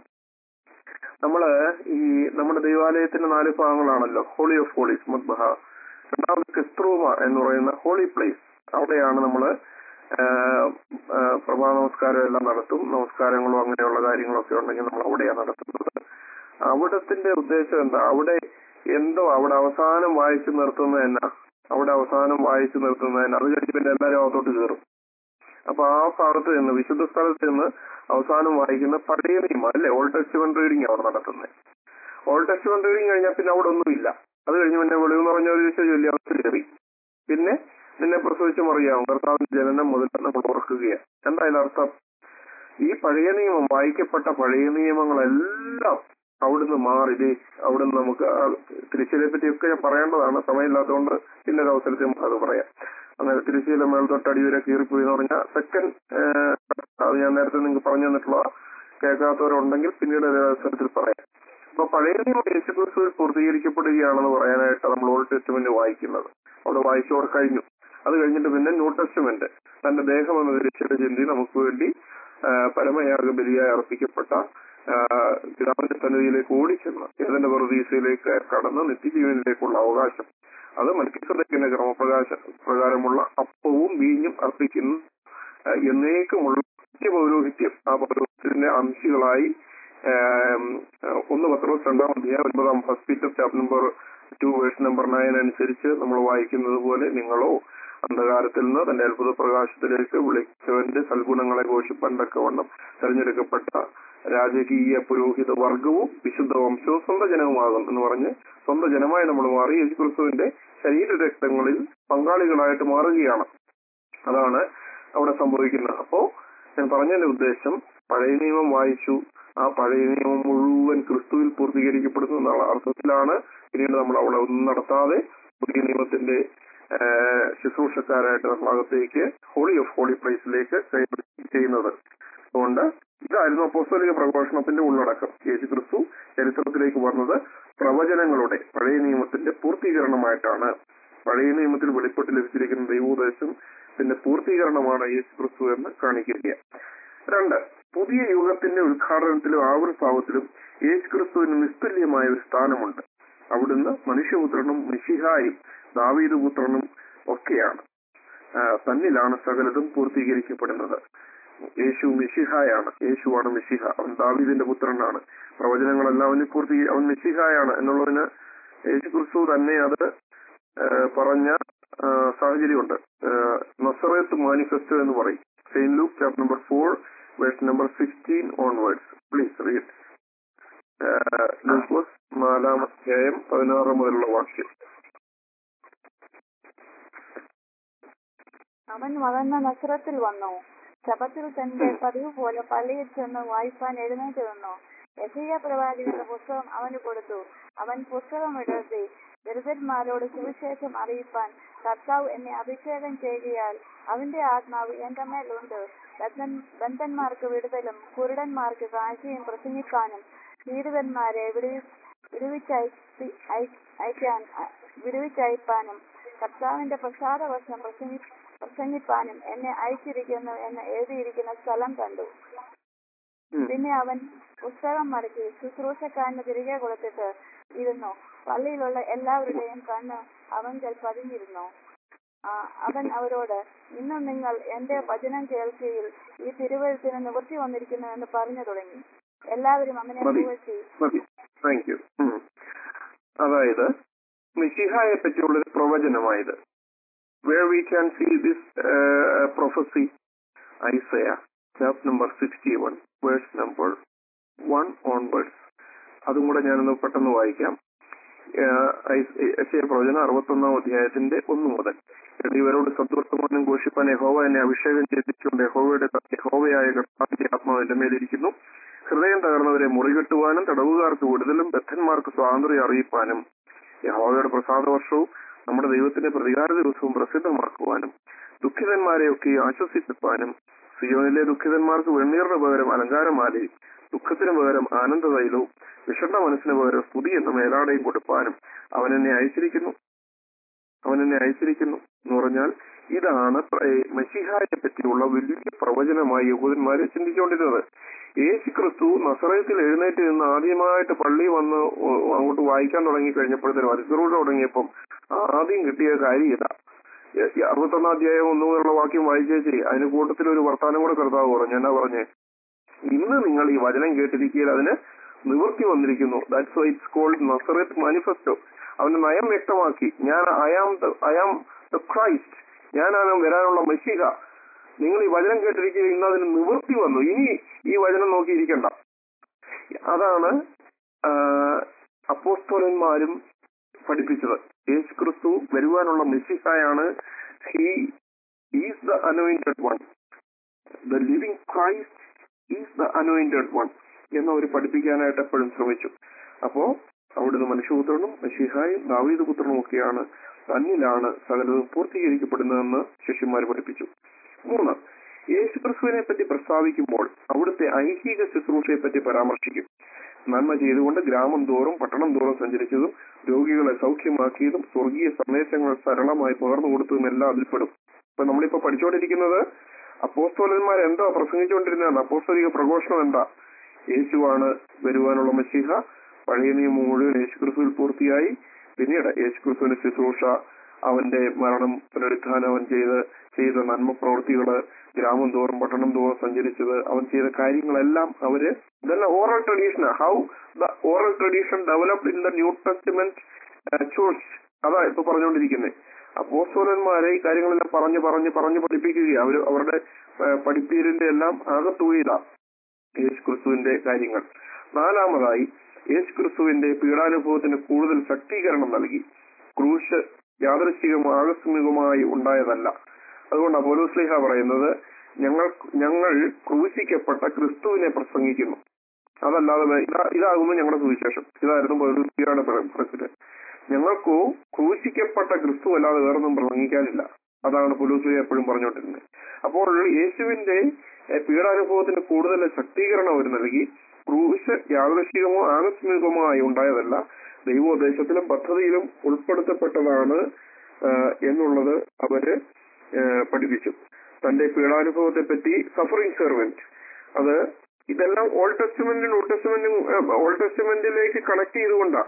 നമ്മള് ഈ നമ്മുടെ ദൈവാലയത്തിന്റെ നാല് ഭാഗങ്ങളാണല്ലോ ഹോളി ഓഫ് ഹോളീസ് മുദ്ബഹ രണ്ടാമത് ക്രിസ്ത്രൂമ എന്ന് പറയുന്ന ഹോളി പ്ലേസ് അവിടെയാണ് നമ്മള് ആഹ് ആഹ് പ്രഭാ നമസ്കാരം എല്ലാം നടത്തും നമസ്കാരങ്ങളും അങ്ങനെയുള്ള കാര്യങ്ങളൊക്കെ ഉണ്ടെങ്കിൽ നമ്മൾ അവിടെയാണ് നടത്തുന്നത് അവിടത്തിന്റെ ഉദ്ദേശം എന്താ അവിടെ എന്തോ അവിടെ അവസാനം വായിച്ചു നിർത്തുന്നത് എന്നാ അവിടെ അവസാനം വായിച്ചു നിർത്തുന്നതിന് അത് കഴിഞ്ഞ് പിന്നെ എല്ലാവരും അകത്തോട്ട് കയറും അപ്പൊ ആ ഭാഗത്ത് നിന്ന് വിശുദ്ധ സ്ഥലത്ത് നിന്ന് അവസാനം വായിക്കുന്ന പഴയ നിയമം അല്ലെ ഓൾഡ് ടെസ്റ്റ്മെന്റ് റീഡിംഗ് അവിടെ നടത്തുന്നത് ഓൾഡ് ടെസ്റ്റ്മെന്റ് റീഡിംഗ് കഴിഞ്ഞാൽ പിന്നെ അവിടെ ഒന്നുമില്ല അത് കഴിഞ്ഞ് പിന്നെ വെളിവ് നിറഞ്ഞ ഒരു ദിവസം ചൊല്ലി അവസ്ഥ കയറി പിന്നെ നിന്നെ പ്രസവിച്ച് മറിയാവും കർത്താവിന്റെ ജനനം മുതൽ നമ്മൾ ഓർക്കുകയാണ് എന്താ അതിന്റെ അർത്ഥം ഈ പഴയ നിയമം വായിക്കപ്പെട്ട പഴയ നിയമങ്ങളെല്ലാം അവിടുന്ന് മാറി ദേ അവിടുന്ന് നമുക്ക് ആ തിരുച്ചിലെ പറ്റിയൊക്കെ ഞാൻ പറയേണ്ടതാണ് സമയമില്ലാത്തതുകൊണ്ട് പിന്നെ ഒരു അവസരത്തിൽ നമുക്ക് അത് പറയാം അങ്ങനെ തിരുച്ചിയിലെ മേൽ തൊട്ട് അടിവരെ കീറിപ്പോയി എന്ന് പറഞ്ഞാൽ സെക്കൻഡ് അത് ഞാൻ നേരത്തെ നിങ്ങൾക്ക് പറഞ്ഞു തന്നിട്ടുള്ള കേൾക്കാത്തവരുണ്ടെങ്കിൽ പിന്നീട് ഒരു അവസരത്തിൽ പറയാം അപ്പൊ പഴയ നിയമം യേശുക്രിസ്തുവിൽ പൂർത്തീകരിക്കപ്പെടുകയാണെന്ന് പറയാനായിട്ട് നമ്മൾ ഓൾഡ് ടെസ്റ്റ്മെന്റ് വായിക്കുന്നത് അവിടെ വായിച്ചോർ കഴിഞ്ഞു അത് കഴിഞ്ഞിട്ട് പിന്നെ ന്യൂ ടെസ്റ്റ്മെന്റ് തന്റെ ദേഹം എന്ന തിരിച്ചടി ചിന്തി നമുക്ക് വേണ്ടി ആ, പരമയാഗ ബലിയായി അർപ്പിക്കപ്പെട്ട ആ, പിതാവിന്റെ സന്നിധിയിലേക്ക് ഓടിച്ചെന്ന് ഏതെന്റെ പ്രതീക്ഷയിലേക്ക് കടന്ന് നിത്യജീവനിലേക്കുള്ള അവകാശം അത് മൽക്കിസദക്കിന്റെ ക്രമപ്രകാശ പ്രകാരമുള്ള അപ്പവും വീഞ്ഞും അർപ്പിക്കുന്നു ആ, എന്നേക്കുമുള്ള പൗരോഹിത്യം ആ പൗരോഹിത്യത്തിന്റെ അംശികളായി ആം, ഒന്ന് പത്രോസ് രണ്ടാം അധ്യായം ഒൻപതാം first Peter chapter number two verse number nine അനുസരിച്ച് നമ്മൾ വായിക്കുന്നത് പോലെ നിങ്ങളോ അന്ധകാരത്തിൽ നിന്ന് തന്റെ അത്ഭുത പ്രകാശത്തിലേക്ക് വിളിച്ചവന്റെ സൽഗുണങ്ങളെ ഘോഷിപ്പാൻ തക്കവണ്ണം തെരഞ്ഞെടുക്കപ്പെട്ട രാജകീയ പുരോഹിത വർഗവും വിശുദ്ധ വംശവും സ്വന്തം ജനവുമാകും എന്ന് പറഞ്ഞ് സ്വന്തം ജനമായി നമ്മൾ മാറി യേശുക്രിസ്തുവിന്റെ ശരീര രക്തങ്ങളിൽ പങ്കാളികളായിട്ട് മാറുകയാണ് അതാണ് അവിടെ സംഭവിക്കുന്നത് അപ്പോ ഞാൻ പറഞ്ഞതിന്റെ ഉദ്ദേശം പഴയ നിയമം വായിച്ചു ആ പഴയ നിയമം മുഴുവൻ ക്രിസ്തുവിൽ പൂർത്തീകരിക്കപ്പെടുന്നു എന്നുള്ള അർത്ഥത്തിലാണ് പിന്നീട് നമ്മൾ അവിടെ ഒന്നും നടത്താതെ പുതിയ നിയമത്തിന്റെ ആ, ശുശ്രൂഷക്കാരായിട്ട് നമ്മൾ അകത്തേക്ക് ഹോളി ഓഫ് ഹോളി പ്ലേസിലേക്ക് കൈ- ചെയ്യുന്നത് അതുകൊണ്ട് ഇതായിരുന്നു അപ്പോസ്തലിക പ്രഘോഷണത്തിന്റെ ഉള്ളടക്കം യേശു ക്രിസ്തു ചരിത്രത്തിലേക്ക് വന്നത് പ്രവചനങ്ങളുടെ പഴയ നിയമത്തിന്റെ പൂർത്തീകരണമായിട്ടാണ് പഴയ നിയമത്തിൽ വെളിപ്പെട്ട് ലഭിച്ചിരിക്കുന്ന ദൈവോപദേശത്തിന്റെ പൂർത്തീകരണമാണ് യേശു ക്രിസ്തു എന്ന് കാണിക്കുക രണ്ട് പുതിയ യുഗത്തിന്റെ ഉദ്ഘാടനത്തിലും ആവിർഭാവത്തിലും യേശു ക്രിസ്തുവിന് നിസ്തുല്യമായ ഒരു സ്ഥാനമുണ്ട് അവിടുന്ന് മനുഷ്യപുത്രനും മിശിഹായും ദാവീദ് പുത്രനും ഒക്കെയാണ് ആ, തന്നിലാണ് സകലതും പൂർത്തീകരിക്കപ്പെടുന്നത് യേശു മിശിഹായാണ് യേശുവാണ് മിശിഹ അവൻ ദാവീദിന്റെ പുത്രനാണ് പ്രവചനങ്ങളെല്ലാം അവന് പൂർത്തി അവൻ മിശിഹായാണ് എന്നുള്ളതിന് യേശു ക്രിസ്തു തന്നെ അത് ആ, പറഞ്ഞ ആ, സാഹചര്യമുണ്ട് നസറത്ത് മാനിഫെസ്റ്റോ എന്ന് പറയും saint Luke chapter number four verse number sixteen onwards please read ലൂക്കോസ് നാലാം അധ്യായം പതിനാറ് മുതലുള്ള വാക്യം അവൻ വളർന്ന നസ്രത്തിൽ വന്നു ശബത്തിൽ തന്റെ പതിവ് പോലെ പള്ളിയിൽ ചെന്ന് വായിപ്പാൻ എഴുന്നേറ്റ് നിന്നു യശയ്യ പ്രവാചകന്റെ പുസ്തകം അവന് കൊടുത്തു അവൻ പുസ്തകം എഴുതി ദരിദ്രന്മാരോട് സുവിശേഷം അറിയിപ്പാൻ കർത്താവ് എന്നെ അഭിഷേകം ചെയ്യുകയാൽ അവന്റെ ആത്മാവ് എന്റെ മേലുണ്ട് ബന്ധൻ- ബന്ധന്മാർക്ക് വിടുതലും കുരുടന്മാർക്ക് കാഴ്ചയും പ്രസംഗിക്കാനും പീഡിതന്മാരെ വിടുവി- വിടുവിച്ചയപ്പി അയ- അയക്കാൻ വിടുവിച്ചയപ്പാനും കർത്താവിന്റെ പ്രസാദവർഷം പ്രസംഗി പ്രസംഗിപ്പാനും എന്നെ അയച്ചിരിക്കുന്നു എന്ന് എഴുതിയിരിക്കുന്ന സ്ഥലം കണ്ടു ഉം. പിന്നെ അവൻ പുസ്തകം മടക്കി ശുശ്രൂഷക്കാരന് തിരികെ കൊടുത്തിട്ട് ഇരുന്നു പള്ളിയിലുള്ള എല്ലാവരുടെയും കണ്ണ് അവങ്കൽ പതിഞ്ഞിരുന്നു ആ, അവൻ അവരോട് ഇന്ന് നിങ്ങൾ എന്റെ വചനം കേൾക്കുകയിൽ ഈ തിരുവഴുത്തിന് നിവൃത്തി വന്നിരിക്കുന്നു എന്ന് പറഞ്ഞു തുടങ്ങി എല്ലാവരും അവനെ മതി. പുകഴ്ത്തി മതി താങ്ക് യു അതായത് മിഷിഹായെ പറ്റിയുള്ളൊരു പ്രവചനമായത് where we can see this prophecy Isaiah chapter number sixty one verse number one onwards അതും കൂടെ ഞാനൊന്ന് പെട്ടെന്ന് വായിക്കാം യശയ പ്രവചനം അറുപത്തൊന്നാം അധ്യായത്തിന്റെ ഒന്ന് മുതൽ എന്നിട്ട് ഇവരോട് സദ്വർത്തമാനം ഘോഷിപ്പാൻ യഹോവ എന്നെ അഭിഷേകം ചെയ്തിട്ടുണ്ട് യഹോവയുടെ യഹോവയായ കർത്താവിന്റെ ആത്മാവ് എന്റെ മേലിരിക്കുന്നു ഹൃദയം തകർന്നവരെ മുറികെട്ടുവാനും തടവുകാർക്ക് വിടുതലും ബദ്ധന്മാർക്ക് സ്വാതന്ത്ര്യം അറിയിപ്പാനും യഹോവയുടെ പ്രസാദ വർഷവും നമ്മുടെ ദൈവത്തിന്റെ പ്രതികാര ദിവസവും പ്രസിദ്ധമാക്കുവാനും ദുഃഖിതന്മാരെയൊക്കെ ആശ്വസിപ്പിപ്പാനും സിയോനിലെ ദുഃഖിതന്മാർക്ക് വെണ്ണീറിന് പകരം അലങ്കാരമാലയും ദുഃഖത്തിന് പകരം ആനന്ദതൈലവും വിഷണ്ണ മനസ്സിന് പകരം സ്തുതി എന്ന മേലാടയും കൊടുപ്പാനും അവൻ എന്നെ അയച്ചിരിക്കുന്നു അവൻ എന്നെ അയച്ചിരിക്കുന്നു എന്ന് പറഞ്ഞാൽ ഇതാണ് പ്ര- ഏ, മശിഹായെ പറ്റിയുള്ള വലിയ പ്രവചനമായി യഹൂദന്മാരെ ചിന്തിച്ചുകൊണ്ടിരുന്നത് യേശു ക്രിസ്തു നസറയത്തിൽ എഴുന്നേറ്റ് നിന്ന് ആദ്യമായിട്ട് പള്ളി വന്ന് ഓ- അങ്ങോട്ട് വായിക്കാൻ തുടങ്ങി കഴിഞ്ഞപ്പോഴത്തേനും അതിസറൂഢ തുടങ്ങിയപ്പം ആദ്യം കിട്ടിയ കാര്യം ഇതാ ഈ- ഈ അറുപത്തൊന്നാം അധ്യായം ഒന്നു മുതലുള്ള വാക്യം വായിച്ചേച്ചി അതിന് കൂട്ടത്തിൽ ഒരു വർത്താനം കൂടെ കർത്താവ് പറഞ്ഞു എന്നാ പറഞ്ഞേ ഇന്ന് നിങ്ങൾ ഈ വചനം കേട്ടിരിക്കുകയിൽ അതിന് നിവൃത്തി വന്നിരിക്കുന്നു that's why it's called Nazareth manifesto അവന്റെ നയം വ്യക്തമാക്കി ഞാൻ അയാം അയാം ദ ക്രൈസ്റ്റ് ഞാനാണ് വരാനുള്ള മെസ്സിക നിങ്ങൾ ഈ വചനം കേട്ടിരിക്കുക ഇന്ന് അതിന് നിവൃത്തി വന്നു ഇനി ഈ വചനം നോക്കിയിരിക്കണ്ട അതാണ് ആ, അപ്പോസ്തലന്മാരും പഠിപ്പിച്ചത് യേശു ക്രിസ്തു വരുവാനുള്ള മെസ്സിഹായാണ് he is the anointed one the living Christ is the anointed one എന്ന് അവർ പഠിപ്പിക്കാനായിട്ട് എപ്പോഴും ശ്രമിച്ചു അപ്പോ അവിടുന്ന് മനുഷ്യപുത്രനും മഷിഹായും ദാവീദ് പുത്രനും ഒക്കെയാണ് തന്നിലാണ് സകലതും പൂർത്തീകരിക്കപ്പെടുന്നതെന്ന് ശിഷ്യന്മാർ പഠിപ്പിച്ചു മൂന്ന് യേശു ക്രിസ്തുവിനെ പറ്റി പ്രസ്താവിക്കുമ്പോൾ അവിടുത്തെ ഐഹിക ശുശ്രൂഷയെ പറ്റി പരാമർശിക്കും നന്മ ചെയ്തുകൊണ്ട് ഗ്രാമം തോറും പട്ടണം തോറും സഞ്ചരിച്ചതും രോഗികളെ സൗഖ്യമാക്കിയതും സ്വർഗീയ സന്ദേശങ്ങൾ സരളമായി പകർന്നു കൊടുത്തതും എല്ലാം അതിൽപ്പെടും ഇപ്പൊ നമ്മളിപ്പോ പഠിച്ചുകൊണ്ടിരിക്കുന്നത് അപ്പോസ്തോലന്മാർ എന്താ പ്രസംഗിച്ചുകൊണ്ടിരുന്നത് അപ്പോസ്തോലിക പ്രഘോഷണം എന്താ യേശുവാണ് വരുവാനുള്ള മസീഹ പഴയ നിയമം മുഴുവൻ യേശു ക്രിസ്തുവിൽ പൂർത്തിയായി പിന്നീട് യേശു ക്രിസ്തുവിന്റെ ശുശ്രൂഷ അവന്റെ മരണം പുനരുത്ഥാനം അവൻ ചെയ്ത് ചെയ്ത നന്മ പ്രവൃത്തികള് ഗ്രാമം തോറും പട്ടണം തോറും സഞ്ചരിച്ചത് അവൻ ചെയ്ത കാര്യങ്ങളെല്ലാം അവര് ഇതെല്ലാം oral tradition how the oral tradition developed in the New Testament church അതാ ഇപ്പൊ പറഞ്ഞുകൊണ്ടിരിക്കുന്നത് അപ്പോസ്തോലന്മാരെ ഈ കാര്യങ്ങളെല്ലാം പറഞ്ഞ് പറഞ്ഞ് പറഞ്ഞ് പഠിപ്പിക്കുക അവർ അവരുടെ ഏഹ്, പഠിപ്പീരിന്റെ എല്ലാം ആകത്തുകയില്ല യേശു ക്രിസ്തുവിന്റെ കാര്യങ്ങൾ നാലാമതായി യേശു ക്രിസ്തുവിന്റെ പീഡാനുഭവത്തിന് കൂടുതൽ ശക്തീകരണം നൽകി ക്രൂശ് യാദൃശികം ആകസ്മികമായി ഉണ്ടായതല്ല അതുകൊണ്ട് അപോലോസ്ലിഹ പറയുന്നത് ഞങ്ങൾ ഞങ്ങൾ ക്രൂശിക്കപ്പെട്ട ക്രിസ്തുവിനെ പ്രസംഗിക്കുന്നു അതല്ലാതെ വേ- ഇതാ ഇതാകുന്നു ഞങ്ങളുടെ സുവിശേഷം ഇതായിരുന്നു പൗലോസ്ലിഹയുടെ പ്രസിഡന്റ് ഞങ്ങൾക്കു ക്രൂശിക്കപ്പെട്ട ക്രിസ്തു അല്ലാതെ വേറൊന്നും പ്രസംഗിക്കാനില്ല അതാണ് പുലൂസ്ലിഹ എപ്പോഴും പറഞ്ഞുകൊണ്ടിരുന്നത് അപ്പോൾ യേശുവിന്റെ ഏഹ്, പീഡാനുഭവത്തിന് കൂടുതൽ ശക്തീകരണം അവർ നൽകി ക്രൂശ് യാദൃശികമോ ആകസ്മികമോ ആയി ഉണ്ടായതല്ല ദൈവോദ്ദേശത്തിലും പദ്ധതിയിലും ഉൾപ്പെടുത്തപ്പെട്ടതാണ് ആഹ്, എന്നുള്ളത് അവര് ആഹ്, പഠിപ്പിച്ചു തന്റെ പീഡാനുഭവത്തെ പറ്റി സഫറിംഗ് സെർവന്റ് അത് ഇതെല്ലാം ഓൾഡ് ടെസ്റ്റ്മെന്റും ന്യൂ ടെസ്റ്റ്മെന്റും ഓൾഡ് ടെസ്റ്റ്മെന്റിലേക്ക് കണക്ട് ചെയ്തുകൊണ്ടാ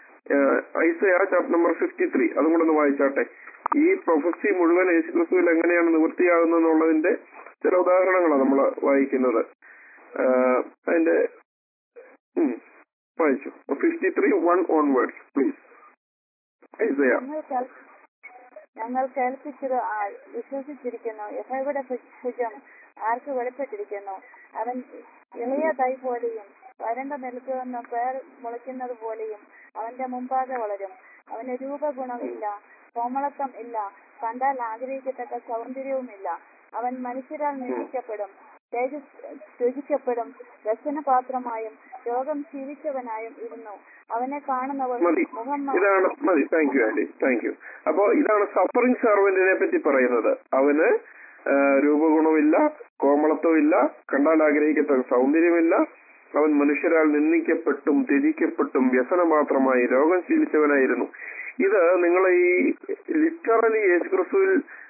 Isaiah chapter number fifty three അതും കൂടെ ഒന്ന് വായിച്ചാട്ടെ ഈ പ്രൊഫസി മുഴുവൻ യേശുക്രിസ്തുവിൽ എങ്ങനെയാണ് നിവൃത്തിയാകുന്നത് എന്നുള്ളതിന്റെ ചില ഉദാഹരണങ്ങളാണ് നമ്മൾ വായിക്കുന്നത് ആഹ് അതിന്റെ ഉം, വായിച്ചു fifty three one onwards please Isaiah ഞങ്ങൾ കേൾ- ഞങ്ങൾ കേൾപ്പിച്ചത് ആൾ വിശ്വസിച്ചിരിക്കുന്നു യഹോവയുടെ ഭു- ഭുജം ആർക്ക് വെളിപ്പെട്ടിരിക്കുന്നു അവൻ ഇളയ തൈ പോലെയും വരണ്ട നിലത്തു നിന്ന് പേർ മുളയ്ക്കുന്നത് പോലെയും അവന്റെ മുമ്പാകെ വളരും അവന് രൂപഗുണമില്ല കോമളത്വം ഇല്ല കണ്ടാൽ ആഗ്രഹിക്കത്തക്ക സൗന്ദര്യവുമില്ല അവൻ മനുഷ്യരാൽ നിന്ദിക്കപ്പെടും തേജസ് ത്യജിക്കപ്പെടും വ്യസനപാത്രമായും രോഗം ശീലിച്ചവനായും ഇരുന്നു അവനെ കാണുന്നവർ മതി മുഖം ഇതാണ് മതി thank you aunty thank you അപ്പോ ഇതാണ് സഫറിംഗ് സെർവന്റിനെ പറ്റി പറയുന്നത് അവന് ആ, രൂപഗുണമില്ല കോമളത്വമില്ല കണ്ടാൽ ആഗ്രഹിക്കത്തക്ക സൗന്ദര്യമില്ല അവൻ മനുഷ്യരാൽ നിന്ദിക്കപ്പെട്ടും ത്യജിക്കപ്പെട്ടും വ്യസനമാത്രമായി രോഗം ശീലിച്ചവനായിരുന്നു ഇത് നിങ്ങൾ ഈ ലിറ്ററലി യേശുക്രിസ്തുവിൽ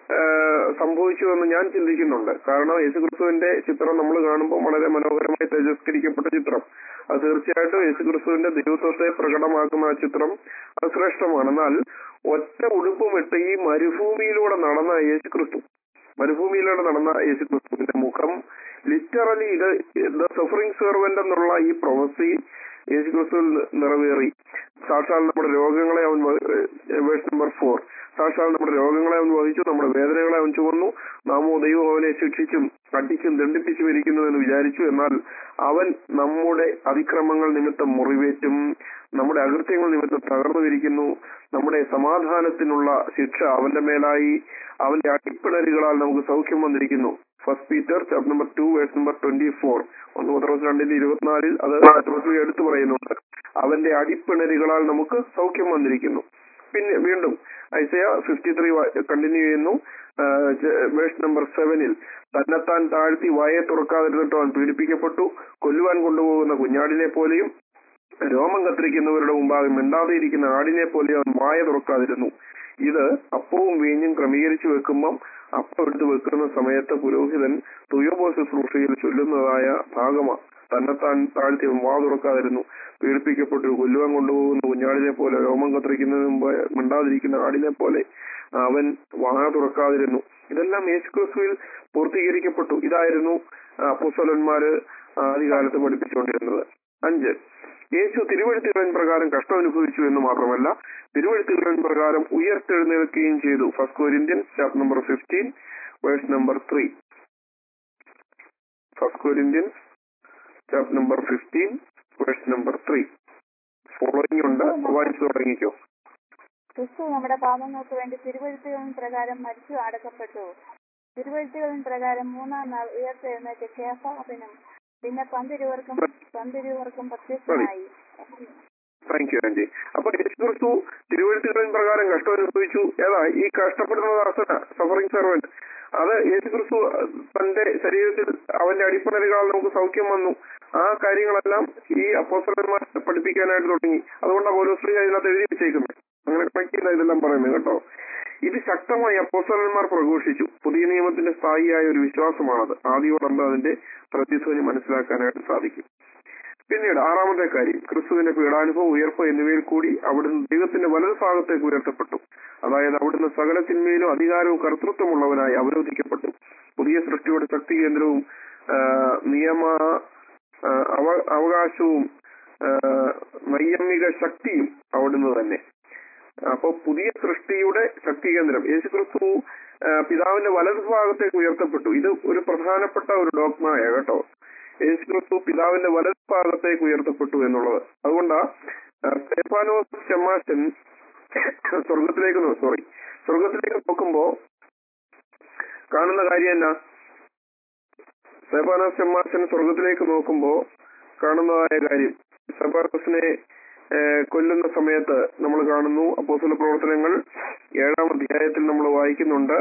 സംഭവിച്ചു എന്ന് ഞാൻ ചിന്തിക്കുന്നുണ്ട് കാരണം യേശുക്രിസ്തുവിന്റെ ചിത്രം നമ്മൾ കാണുമ്പോൾ വളരെ മനോഹരമായി തേജസ്കരിക്കപ്പെട്ട ചിത്രം അത് തീർച്ചയായിട്ടും യേശുക്രിസ്തുവിന്റെ ദൈവത്വത്തെ പ്രകടമാക്കുന്ന ആ ചിത്രം അത് ശ്രേഷ്ഠമാണ് എന്നാൽ ഒറ്റ ഉടുപ്പുമിട്ട് ഈ മരുഭൂമിയിലൂടെ നടന്ന യേശുക്രിസ്തു മരുഭൂമിയിലൂടെ നടന്ന യേശുക്രിസ്തുവിന്റെ മുഖം ലിറ്ററലി ഇത് ദ സഫറിംഗ് സെർവന്റ് എന്നുള്ള ഈ പ്രൊവസി യേശുക്രിസ്തുവിൽ നിറവേറി സാക്ഷാൽ നമ്മുടെ രോഗങ്ങളെ അവൻ വേഴ്സ് നമ്പർ ഫോർ സാക്ഷാൽ നമ്മുടെ രോഗങ്ങളെ അവൻ വഹിച്ചു നമ്മുടെ വേദനകളെ അവൻ ചുമന്നു നാമോ ദൈവം അവനെ ശിക്ഷിച്ചും അടിച്ചും ദണ്ഡിപ്പിച്ചും ഇരിക്കുന്നു എന്ന് വിചാരിച്ചു എന്നാൽ അവൻ നമ്മുടെ അതിക്രമങ്ങൾ നിമിത്തം മുറിവേറ്റും നമ്മുടെ അകൃത്യങ്ങൾ നിമിത്തം തകർന്നു വിരിക്കുന്നു നമ്മുടെ സമാധാനത്തിനുള്ള ശിക്ഷ അവന്റെ മേലായി അവന്റെ അടിപ്പിണരുകളാൽ നമുക്ക് സൗഖ്യം വന്നിരിക്കുന്നു First Peter chapter number two verse number twenty four ഒന്ന് പത്രോസ് രണ്ടിന്റെ ഇരുപത്തിനാലിൽ അത് പത്രോസ് എടുത്തു പറയുന്നുണ്ട് അവന്റെ അടിപ്പിണരുകളാൽ നമുക്ക് സൗഖ്യം വന്നിരിക്കുന്നു പിന്നെ വീണ്ടും ഐസയ ഫിഫ്റ്റി ത്രീ കണ്ടിന്യൂ ചെയ്യുന്നു വേഴ്സ് നമ്പർ സെവനിൽ തന്നെത്താൻ താഴ്ത്തി വായെ തുറക്കാതിരുന്നിട്ട് അവൻ പീഡിപ്പിക്കപ്പെട്ടു കൊല്ലുവാൻ കൊണ്ടുപോകുന്ന കുഞ്ഞാടിനെ പോലെയും രോമം കത്തിരിക്കുന്നവരുടെ മുമ്പാകെ മിണ്ടാതെ ഇരിക്കുന്ന ആടിനെ പോലെ അവൻ വായ തുറക്കാതിരുന്നു ഇത് അപ്പവും വീഞ്ഞും ക്രമീകരിച്ചു വെക്കുമ്പം അപ്പം എടുത്ത് വെക്കുന്ന സമയത്ത് പുരോഹിതൻ തുയോബോ ശുശ്രൂഷയിൽ ചൊല്ലുന്നതായ ഭാഗമാണ് തന്നെത്താൻ താഴ്ത്തി അവൻ വാ തുറക്കാതിരുന്നു പീഡിപ്പിക്കപ്പെട്ടു കൊല്ലുവാൻ കൊണ്ടുപോകുന്ന കുഞ്ഞാടിനെ പോലെ രോമം കത്തിരിക്കുന്നതിന് മുമ്പ് മിണ്ടാതിരിക്കുന്ന ആടിനെ പോലെ അവൻ വാ തുറക്കാതിരുന്നു ഇതെല്ലാം യേശുക്രിസ്തുവിൽ പൂർത്തീകരിക്കപ്പെട്ടു ഇതായിരുന്നു അപ്പുസ്വലന്മാര് ആദ്യകാലത്ത് പഠിപ്പിച്ചുകൊണ്ടിരുന്നത് അഞ്ച് യേശു തിരുവഴുത്തുകളിൻ പ്രകാരം കഷ്ടം അനുഭവിച്ചു എന്ന് മാത്രമല്ല തിരുവഴുത്തുകളിൻ പ്രകാരം ഉയർത്തെഴുന്നേൽക്കുകയും ചെയ്തു First Corinthians chapter number fifteen verse number three First Corinthians chapter number fifteen verse number three following ഉണ്ട് വായിച്ചു തുടങ്ങിക്കോ ക്രിസ്തു നമ്മുടെ പാപങ്ങൾക്ക് വേണ്ടി തിരുവഴുത്തുകളിൻ പ്രകാരം മരിച്ചു അടക്കപ്പെട്ടു തിരുവഴുത്തുകളിൻ പ്രകാരം മൂന്നാം നാൾ ഉയർത്തെഴുന്നേറ്റ് കേഫാബിനും പിന്നെ പന്തിരുവർക്കും പന്തിരുവർക്കും പ്രത്യക്ഷമായി താങ്ക് യു ആന്റി അപ്പൊ യേശുക്രിസ്തു തിരുവഴുത്തുകളിൻ പ്രകാരം കഷ്ടം അനുഭവിച്ചു ഏതാ ഈ കഷ്ടപ്പെടുന്ന ദാസന സഫറിംഗ് സെർവന്റ് അത് യേശുക്രിസ്തു തന്റെ ശരീരത്തിൽ അവന്റെ അടിപ്പണലുകളാൽ നമുക്ക് സൗഖ്യം വന്നു ആ കാര്യങ്ങളെല്ലാം ഈ അപ്പോസ്റ്റലന്മാർ പഠിപ്പിക്കാനായിട്ട് തുടങ്ങി അതുകൊണ്ടാണ് പൗലോസ്ലി അതിനകത്ത് എഴുതി വെച്ചേക്കുന്നത് അങ്ങനെ കണക്ട് ചെയ്യുന്ന ഇതെല്ലാം പറയുന്നത് കേട്ടോ ഇത് ശക്തമായി അപ്പോസ്റ്റലന്മാർ പ്രഘോഷിച്ചു പുതിയ നിയമത്തിന്റെ സ്ഥായിയായ ഒരു വിശ്വാസമാണത് ആദ്യോടമ്പ് അതിന്റെ പ്രതിധ്വനി മനസ്സിലാക്കാനായിട്ട് സാധിക്കും പിന്നീട് ആറാമത്തെ കാര്യം ക്രിസ്തുവിന്റെ പീഡാനുഭവം ഉയർപ്പ് എന്നിവയിൽ കൂടി അവിടുന്ന് ദൈവത്തിന്റെ വലതു ഭാഗത്തേക്ക് ഉയർത്തപ്പെട്ടു അതായത് അവിടുന്ന് സകലത്തിന്മേലും അധികാരവും കർത്തൃത്വമുള്ളവനായി അവരോധിക്കപ്പെട്ടു പുതിയ സൃഷ്ടിയുടെ ശക്തി കേന്ദ്രവും ആ, നിയമ ആ, അവ- അവകാശവും ആ, നൈയമിക ശക്തിയും അവിടുന്ന് തന്നെ അപ്പൊ പുതിയ സൃഷ്ടിയുടെ ശക്തി കേന്ദ്രം യേശുക്രിസ്തു ആ, പിതാവിന്റെ വലതു ഭാഗത്തേക്ക് ഉയർത്തപ്പെട്ടു ഇത് ഒരു പ്രധാനപ്പെട്ട ഒരു ഡോക്മായ കേട്ടോ യേശുക്രിസ്തു പിതാവിന്റെ വലതു ഭാഗത്തേക്ക് ഉയർത്തപ്പെട്ടു എന്നുള്ളത് അതുകൊണ്ടാ ആ, സ്തെഫാനോസ് ചെമ്മാശൻ സ്വർഗത്തിലേക്ക് സോറി സ്വർഗത്തിലേക്ക് നോക്കുമ്പോ കാണുന്ന കാര്യം എന്നാ സ്തെഫാനോസ് ചെമ്മാശൻ സ്വർഗത്തിലേക്ക് നോക്കുമ്പോ കാണുന്നതായ കാര്യം സെബാറസിനെ കൊല്ലുന്ന സമയത്ത് നമ്മൾ കാണുന്നു അപ്പോസ്തല പ്രവർത്തനങ്ങൾ ഏഴാം അധ്യായത്തിൽ നമ്മൾ വായിക്കുന്നുണ്ട്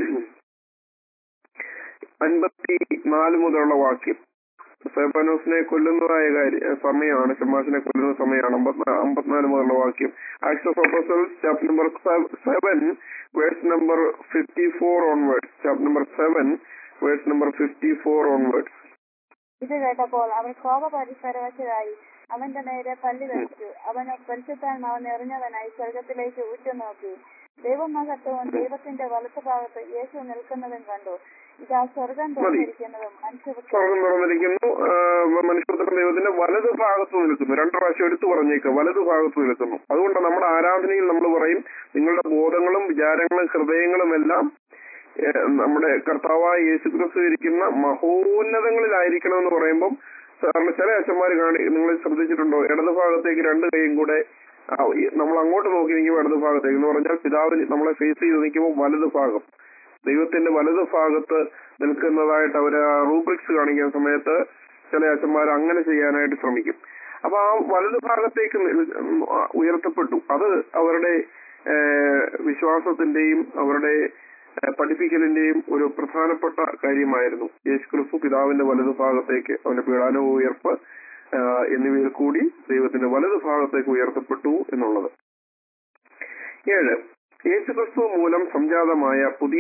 അൻപത്തി നാല് മുതലുള്ള വാക്യം സെബാനോസിനെ കൊല്ലുന്നതായ കാര്യം സമയമാണ് ഷമാസിനെ കൊല്ലുന്ന സമയമാണ് അമ്പത്തിനാ- അമ്പത്തിനാല് മുതലുള്ള വാക്യം Acts of Apostles chapter number seven verse number fifty four onwards chapter number seven verse number fifty four onwards ഇത് കേട്ടപ്പോൾ അവൻ കോപപരിപരവശരായി അവന്റെ നേരെ പല്ലി വെച്ചു അവന് പരിശുദ്ധാത്മാവ് നിറഞ്ഞവനായി സ്വർഗത്തിലേക്ക് ഉറ്റുനോക്കി ദൈവമഹത്വവും ദൈവത്തിന്റെ വലത്തുഭാഗത്ത് യേശു നിൽക്കുന്നതും കണ്ടു ഇതാ സ്വർഗം തുറന്നിരിക്കുന്നതും മനുഷ്യപുത്രൻ സ്വർഗം തുറന്നിരിക്കുന്നു ആ, മനുഷ്യപുത്രൻ ദൈവത്തിന്റെ വലതു ഭാഗത്ത് നിൽക്കുന്നു രണ്ടു പ്രാവശ്യം എടുത്തു പറഞ്ഞേക്ക് വലതു ഭാഗത്ത് നിൽക്കുന്നു അതുകൊണ്ട് നമ്മുടെ ആരാധനയിൽ നമ്മൾ പറയും നിങ്ങളുടെ ബോധങ്ങളും വിചാരങ്ങളും ഹൃദയങ്ങളും എല്ലാം ഏ, നമ്മുടെ കർത്താവായ യേശുക്രിസ്തു ഇരിക്കുന്ന മഹോന്നതങ്ങളിലായിരിക്കണം എന്ന് പറയുമ്പം സാറിന് ചില അച്ഛന്മാർ കാണി നിങ്ങൾ ശ്രദ്ധിച്ചിട്ടുണ്ടോ ഇടതു ഭാഗത്തേക്ക് രണ്ട് കൈയും കൂടെ ആ, ഈ നമ്മൾ അങ്ങോട്ട് നോക്കി നിൽക്കുമ്പോൾ ഇടതു ഭാഗത്തേക്ക് എന്ന് പറഞ്ഞാൽ പിതാവിന് നമ്മളെ ഫേസ് ചെയ്ത് നിൽക്കുമ്പോൾ വലതു ഭാഗം ദൈവത്തിന്റെ വലതു ഭാഗത്ത് നിൽക്കുന്നതായിട്ട് അവർ റൂബ്രിക്സ് കാണിക്കുന്ന സമയത്ത് ചില അച്ഛന്മാർ അങ്ങനെ ചെയ്യാനായിട്ട് ശ്രമിക്കും അപ്പൊ ആ വലതു ഭാഗത്തേക്ക് നി- ഉം, ആ, ഉയർത്തപ്പെട്ടു അത് അവരുടെ ഏഹ്, വിശ്വാസത്തിന്റെയും അവരുടെ ഏഹ്, പഠിപ്പിക്കലിന്റെയും ഒരു പ്രധാനപ്പെട്ട കാര്യമായിരുന്നു യേശു ക്രിസ്തു പിതാവിന്റെ വലതു ഭാഗത്തേക്ക് അവന്റെ പീഡാനുഭവ ഉയർപ്പ് ആഹ്, എന്നിവയിൽ കൂടി ദൈവത്തിന്റെ വലതു ഭാഗത്തേക്ക് ഉയർത്തപ്പെട്ടു എന്നുള്ളത് ഏഴ് യേശുക്രിസ്തു മൂലം സംജാതമായ പുതിയ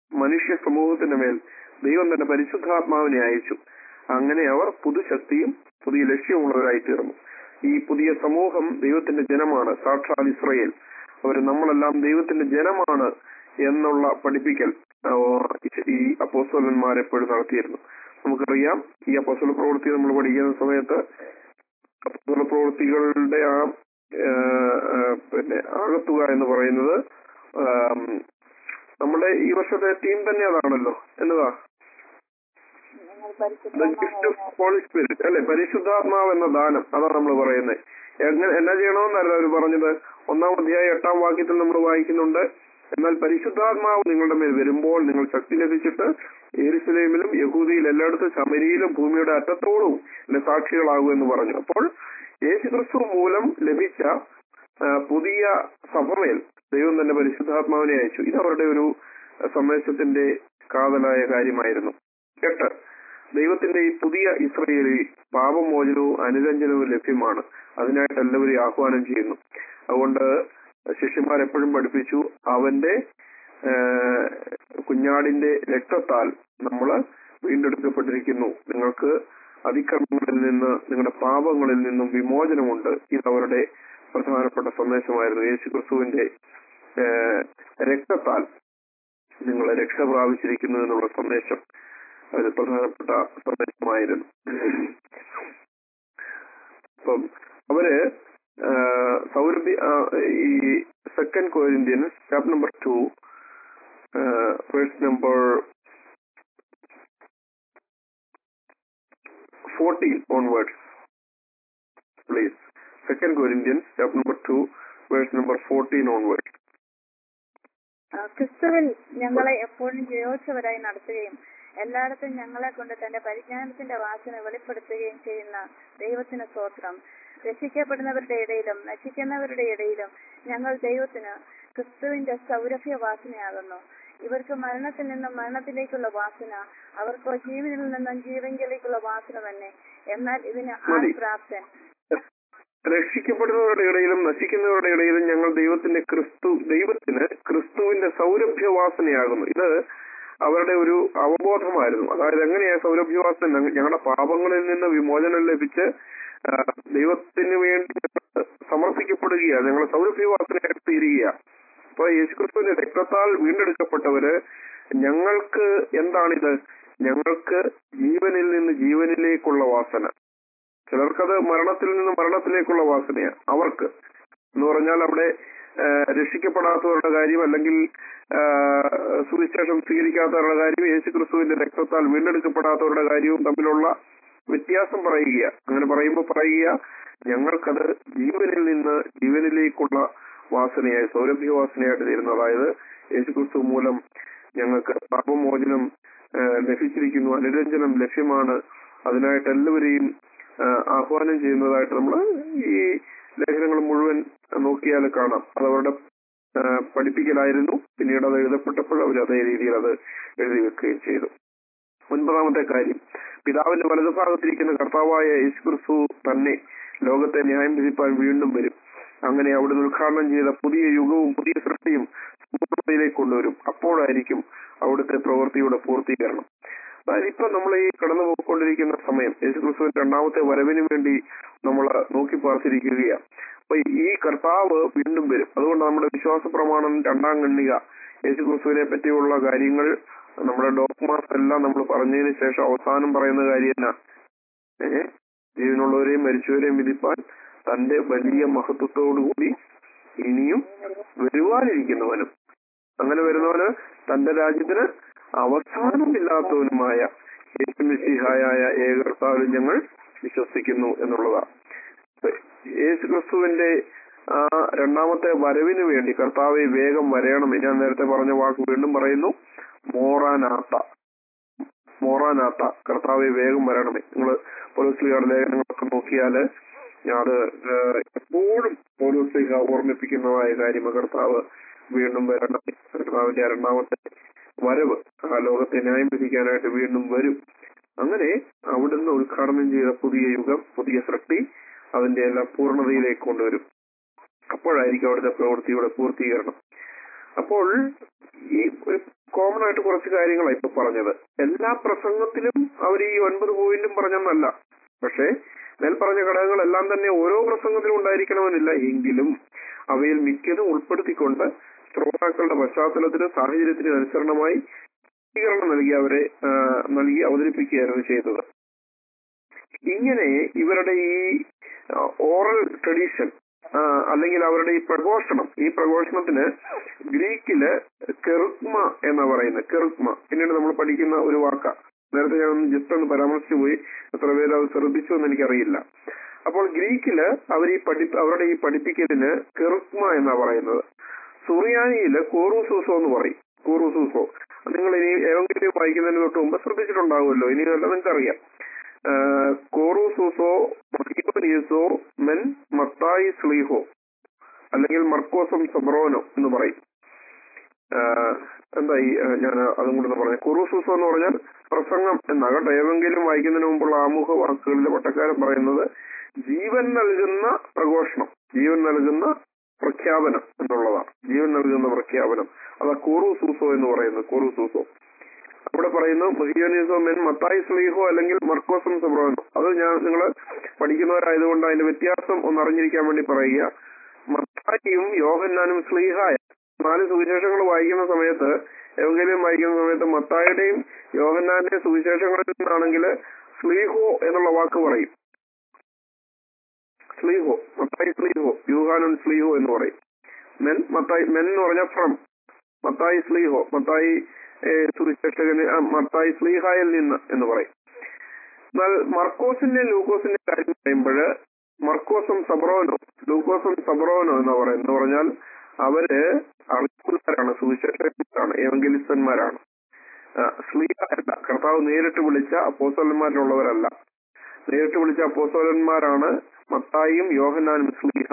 മനുഷ്യ സമൂഹത്തിന്റെ മേൽ ദൈവം തന്നെ പരിശുദ്ധാത്മാവിനെ അയച്ചു അങ്ങനെ അവർ പുതുശക്തിയും പുതിയ ലക്ഷ്യമുള്ളവരായി തീർന്നു ഈ പുതിയ സമൂഹം ദൈവത്തിന്റെ ജനമാണ് സാക്ഷാൽ ഇസ്രയേൽ അവർ നമ്മളെല്ലാം ദൈവത്തിന്റെ ജനമാണ് എന്നുള്ള പഠിപ്പിക്കൽ ആ, ഈ അപ്പോസ്തലന്മാർ എപ്പോഴും നടത്തിയിരുന്നു നമുക്കറിയാം ഈ അപ്പോസ്തല പ്രവൃത്തി നമ്മൾ പഠിക്കുന്ന സമയത്ത് അപ്പോസ്തല പ്രവൃത്തികളുടെ ആ ആ, ആ, പിന്നെ ആകത്തുക എന്ന് പറയുന്നത് ആം, നമ്മുടെ ഈ വർഷത്തെ തീം തന്നെ അതാണല്ലോ എന്നതാ നിങ്ങൾ The gift of പരിശുദ്ധമാകുന്ന Holy Spirit അല്ലെ പരിശുദ്ധാത്മാവ് എന്ന ദാനം അതാണ് നമ്മൾ പറയുന്നത് എങ്ങനെ എന്നാ ചെയ്യണമെന്നല്ല അവർ പറഞ്ഞത് ഒന്നാം അധ്യായം എട്ടാം വാക്യത്തിൽ നമ്മൾ വായിക്കുന്നുണ്ട് എന്നാൽ പരിശുദ്ധാത്മാവ് നിങ്ങളുടെ മേൽ വരുമ്പോൾ നിങ്ങൾ ശക്തി ലഭിച്ചിട്ട് യെരുസലേമിലും യഹൂദിയിൽ എല്ലായിടത്തും ശമരിയിലും ഭൂമിയുടെ അറ്റത്തോടും എന്റെ സാക്ഷികളാകൂ എന്ന് പറഞ്ഞു അപ്പോൾ യേശുക്രിസ്തു മൂലം ലഭിച്ച ആ, പുതിയ സഭമേൽ ദൈവം തന്നെ പരിശുദ്ധാത്മാവിനെ അയച്ചു ഇത് അവരുടെ ഒരു സന്ദേശത്തിന്റെ കാതലായ കാര്യമായിരുന്നു എട്ട് ദൈവത്തിന്റെ ഈ പുതിയ ഇസ്രയേലിൽ പാപമോചനവും അനുരഞ്ജനവും ലഭ്യമാണ് അതിനായിട്ട് എല്ലാവരെയും ആഹ്വാനം ചെയ്യുന്നു അതുകൊണ്ട് ശിഷ്യന്മാർ എപ്പോഴും പഠിപ്പിച്ചു അവന്റെ ആ, കുഞ്ഞാടിന്റെ രക്തത്താൽ നമ്മൾ വീണ്ടെടുക്കപ്പെട്ടിരിക്കുന്നു നിങ്ങൾക്ക് അതിക്രമങ്ങളിൽ നിന്ന് നിങ്ങളുടെ പാപങ്ങളിൽ നിന്നും വിമോചനമുണ്ട് ഇത് അവരുടെ പ്രധാനപ്പെട്ട സന്ദേശമായിരുന്നു യേശു ക്രിസ്തുവിന്റെ ആ, രക്തത്താൽ നിങ്ങൾ രക്ഷ പ്രാപിച്ചിരിക്കുന്നു എന്നുള്ള സന്ദേശം അത് പ്രധാനപ്പെട്ട സന്ദേശമായിരുന്നു അപ്പം അവര് ആ, സൗരഭ്യ ആ, ഈ Second Corinthians chapter number two verse number fourteen onwards please Second Corinthians chapter number two verse number fourteen onwards ആ, ക്രിസ്തുവിൽ ഞങ്ങളെ എപ്പോഴും ജയോത്സവരായി നടത്തുകയും എല്ലായിടത്തും ഞങ്ങളെ കൊണ്ട് തന്റെ പരിജ്ഞാനത്തിന്റെ വാസന വെളിപ്പെടുത്തുകയും ചെയ്യുന്ന ദൈവത്തിന് സ്തോത്രം രക്ഷിക്കപ്പെടുന്നവരുടെ ഇടയിലും നശിക്കുന്നവരുടെ ഇടയിലും ഞങ്ങൾ ദൈവത്തിന് ക്രിസ്തുവിന്റെ സൗരഭ്യ വാസനയാകുന്നു ഇവർക്ക് മരണത്തിൽ നിന്നും മരണത്തിലേക്കുള്ള വാസന അവർക്കോ ജീവനിൽ നിന്നും ജീവങ്കിലേക്കുള്ള വാസന തന്നെ എന്നാൽ ഇതിന് ആര് മതി. പ്രാപ്തൻ രക്ഷിക്കപ്പെടുന്നവരുടെ ഇടയിലും നശിക്കുന്നവരുടെ ഇടയിലും ഞങ്ങൾ ദൈവത്തിന്റെ ക്രിസ്തു ദൈവത്തിന് ക്രിസ്തുവിന്റെ സൗരഭ്യവാസനയാകുന്നു ഇത് അവരുടെ ഒരു അവബോധമായിരുന്നു അതായത് എങ്ങനെയാ സൗരഭ്യവാസന ഞങ്ങ- ഞങ്ങളുടെ പാപങ്ങളിൽ നിന്ന് വിമോചനം ലഭിച്ച് ആ, ദൈവത്തിന് വേണ്ടി ഞങ്ങൾ സമർപ്പിക്കപ്പെടുകയാണ് ഞങ്ങൾ സൗരഭ്യവാസനയായിട്ട് തീരുകയാ അപ്പൊ യേശുക്രിസ്തുവിന്റെ രക്തത്താൽ വീണ്ടെടുക്കപ്പെട്ടവര് ഞങ്ങൾക്ക് എന്താണിത് ഞങ്ങൾക്ക് ജീവനിൽ നിന്ന് ജീവനിലേക്കുള്ള വാസന ചിലർക്കത് മരണത്തിൽ നിന്ന് മരണത്തിലേക്കുള്ള വാസനയാണ് അവർക്ക് എന്ന് പറഞ്ഞാൽ അവിടെ ആ, രക്ഷിക്കപ്പെടാത്തവരുടെ കാര്യം അല്ലെങ്കിൽ ആ, സുവിശേഷം സ്വീകരിക്കാത്തവരുടെ കാര്യം യേശു ക്രിസ്തുവിന്റെ രക്തത്താൽ വീണ്ടെടുക്കപ്പെടാത്തവരുടെ കാര്യവും തമ്മിലുള്ള വ്യത്യാസം പറയുക അങ്ങനെ പറയുമ്പോൾ പറയുക ഞങ്ങൾക്കത് ജീവനിൽ നിന്ന് ജീവനിലേക്കുള്ള വാസനയായി സൗരഭ്യവാസനയായിട്ട് തീരുന്നു അതായത് യേശു ക്രിസ്തു മൂലം ഞങ്ങൾക്ക് പാപമോചനം ആ, ലഭിച്ചിരിക്കുന്നു അനുരഞ്ജനം ലഭ്യമാണ് അതിനായിട്ട് എല്ലാവരെയും ആ, ആഹ്വാനം ചെയ്യുന്നതായിട്ട് നമ്മൾ ഈ ലേഖനങ്ങൾ മുഴുവൻ നോക്കിയാൽ കാണാം അത് അവരുടെ ആ, പഠിപ്പിക്കലായിരുന്നു പിന്നീട് അത് എഴുതപ്പെട്ടപ്പോൾ അവർ അതേ രീതിയിൽ അത് എഴുതി വെക്കുകയും ചെയ്തു ഒൻപതാമത്തെ കാര്യം പിതാവിന്റെ വലതുഭാഗത്തിരിക്കുന്ന കർത്താവായ യേശുക്രിസ്തു തന്നെ ലോകത്തെ ന്യായം വിധിപ്പാൻ വീണ്ടും വരും അങ്ങനെ അവിടുന്ന് ഉദ്ഘാടനം ചെയ്ത പുതിയ യുഗവും പുതിയ സൃഷ്ടിയും പൂർണ്ണതയിലേക്ക് കൊണ്ടുവരും അപ്പോഴായിരിക്കും അവിടുത്തെ പ്രവൃത്തിയുടെ പൂർത്തീകരണം അതായത് ഇപ്പൊ നമ്മൾ ഈ കടന്നു പോയിക്കൊണ്ടിരിക്കുന്ന സമയം യേശുക്രിസ്തുവിന്റെ രണ്ടാമത്തെ വരവിന് വേണ്ടി നമ്മൾ നോക്കി പാർത്തിരിക്കുകയാണ് അപ്പൊ ഈ കർത്താവ് വീണ്ടും വരും അതുകൊണ്ട് നമ്മുടെ വിശ്വാസ പ്രമാണം രണ്ടാം ഖണ്ഡിക യേശുക്രിസ്തുവിനെ പറ്റിയുള്ള കാര്യങ്ങൾ നമ്മുടെ ഡോക്മാസ് എല്ലാം നമ്മൾ പറഞ്ഞതിന് ശേഷം അവസാനം പറയുന്ന കാര്യം എന്നാ ഏഹ് ജീവനുള്ളവരെയും മരിച്ചവരെയും വിധിപ്പാൻ തന്റെ വലിയ മഹത്വത്തോടുകൂടി ഇനിയും വരുവാനിരിക്കുന്നവനും അങ്ങനെ വരുന്നവന് തന്റെ രാജ്യത്തിന് അവസാനമില്ലാത്തവനുമായ യേശുമിശിഹായ ഏകർത്താവിൽ ഞങ്ങൾ വിശ്വസിക്കുന്നു എന്നുള്ളതാണ് യേശു ക്രിസ്തുവിന്റെ ആ രണ്ടാമത്തെ വരവിന് വേണ്ടി കർത്താവെ വേഗം വരയണം ഞാൻ നേരത്തെ പറഞ്ഞ വാക്ക് വീണ്ടും പറയുന്നു മോറാനാത്ത മോറാനാത്ത കർത്താവെ വേഗം വരണമേ നിങ്ങൾ പോലീസുകാരുടെ ലേഖനങ്ങളൊക്കെ നോക്കിയാല് അത് ഏഹ്, എപ്പോഴും പോലീസുക ഓർമ്മിപ്പിക്കുന്നതായ കാര്യം കർത്താവ് വീണ്ടും വരണം കർത്താവിന്റെ ആ രണ്ടാമത്തെ വരവ് ആ ലോകത്തെ ന്യായം വിധിക്കാനായിട്ട് വീണ്ടും വരും അങ്ങനെ അവിടുന്ന് ഉദ്ഘാടനം ചെയ്ത പുതിയ യുഗം പുതിയ സൃഷ്ടി അതിന്റെ എല്ലാം പൂർണ്ണതയിലേക്ക് കൊണ്ടുവരും അപ്പോഴായിരിക്കും അവിടുത്തെ പ്രവൃത്തിയുടെ പൂർത്തീകരണം അപ്പോൾ ഈ ഒരു കോമൺ ആയിട്ട് കുറച്ച് കാര്യങ്ങളാണ് ഇപ്പൊ പറഞ്ഞത് എല്ലാ പ്രസംഗത്തിലും അവർ ഈ ഒൻപത് പോയിന്റും പറഞ്ഞെന്നല്ല പക്ഷേ മേൽ പറഞ്ഞ ഘടകങ്ങളെല്ലാം തന്നെ ഓരോ പ്രസംഗത്തിലും ഉണ്ടായിരിക്കണമെന്നില്ല എങ്കിലും അവയിൽ മിക്കതും ഉൾപ്പെടുത്തിക്കൊണ്ട് ശ്രോതാക്കളുടെ പശ്ചാത്തലത്തിന് സാഹചര്യത്തിന് അനുസരണമായി വിശദീകരണം നൽകി അവരെ ആ, നൽകി അവതരിപ്പിക്കുകയായിരുന്നു ചെയ്തത് ഇങ്ങനെ ഇവരുടെ ഈ ഓറൽ ട്രഡീഷൻ അല്ലെങ്കിൽ അവരുടെ ഈ പ്രഘോഷണം ഈ പ്രഘോഷണത്തിന് ഗ്രീക്കില് കെറുക്മ എന്നാ പറയുന്നത് കെറുക്മ പിന്നീട് നമ്മൾ പഠിക്കുന്ന ഒരു വാക്ക നേരത്തെ ഞാൻ ജസ്റ്റ് ഒന്ന് പരാമർശിച്ചു പോയി എത്ര പേര് അത് ശ്രദ്ധിച്ചു എന്ന് എനിക്കറിയില്ല അപ്പോൾ ഗ്രീക്കില് അവർ ഈ പഠി അവരുടെ ഈ പഠിപ്പിക്കലിന് കെറുക്മ എന്നാ പറയുന്നത് സുറിയാനിയില് കോറൂസൂസോ എന്ന് പറയും കോറൂസൂസോ നിങ്ങൾ ഇനി ഏതെങ്കിലും വായിക്കുന്നതിന് തൊട്ട് മുമ്പ് ശ്രദ്ധിച്ചിട്ടുണ്ടാവുമല്ലോ ഇനി അല്ല നിങ്ങൾക്കറിയാം കോറൂസൂസോ മഹിയോനീസോ മെൻ മത്തായി സ്ലീഹോ അല്ലെങ്കിൽ മർക്കോസം സബ്രോനോ എന്ന് പറയും ആഹ് എന്താ ഈ ആഹ് ഞാൻ അതും കൂടെ ഒന്ന് പറഞ്ഞു കുറുസൂസോ എന്ന് പറഞ്ഞാൽ പ്രസംഗം എന്നാകട്ടെ ഏതെങ്കിലും വായിക്കുന്നതിന് മുമ്പുള്ള ആമുഖ വാക്കുകളിലെ പട്ടക്കാരൻ പറയുന്നത് ജീവൻ നൽകുന്ന പ്രഘോഷണം ജീവൻ നൽകുന്ന പ്രഖ്യാപനം എന്നുള്ളതാണ് ജീവൻ നൽകുന്ന പ്രഖ്യാപനം അതാ കൂറുസൂസോ എന്ന് പറയുന്നത് കൂറുസൂസോ അവിടെ പറയുന്നു മഹിയോനീസോ മെൻ മത്തായി സ്ലീഹോ അല്ലെങ്കിൽ മർക്കോസം സബ്രോനോ അത് ഞാൻ നിങ്ങൾ പഠിക്കുന്നവരായതുകൊണ്ട് അതിന്റെ വ്യത്യാസം ഒന്ന് അറിഞ്ഞിരിക്കാൻ വേണ്ടി പറയുക മത്തായിയും യോഹന്നാനും സ്ലീഹായ നാല് സുവിശേഷങ്ങൾ വായിക്കുന്ന സമയത്ത് എവങ്കേലിയം വായിക്കുന്ന സമയത്ത് മത്തായുടെയും യോഹന്നാന്റെയും സുവിശേഷങ്ങളിൽ നിന്നാണെങ്കിൽ സ്ലീഹോ എന്നുള്ള വാക്ക് പറയും സ്ലീഹോ മത്തായി സ്ലീഹോ യൂഹാനൻ സ്ലീഹോ എന്ന് പറയും മെൻ മത്തായി മെൻ എന്ന് പറഞ്ഞാൽ ഫ്രം മത്തായി സ്ലീഹോ മത്തായി ഏഹ്, സുവിശേഷകന് ആ, മത്തായി സ്ലീഹായിൽ നിന്ന് എന്ന് പറയും എന്നാൽ മർക്കോസിന്റെ ലൂക്കോസിന്റെ കാര്യം പറയുമ്പോൾ മർക്കോസും സബ്രോനോ ലൂക്കോസും സബ്രോനോ എന്ന് പറയുന്നത് എന്ന് പറഞ്ഞാൽ അവര് അറിവുകാരാണ് സുവിശേഷകന്മാരാണ് ഏവങ്കലിസ്റ്റന്മാരാണ് സ്ലീഹല്ല കർത്താവ് നേരിട്ട് വിളിച്ച അപ്പോസ്തലന്മാരിലുള്ളവരല്ല നേരിട്ട് വിളിച്ച അപ്പോസ്തലന്മാരാണ് മത്തായിയും യോഹന്നാനും സ്ലീഹ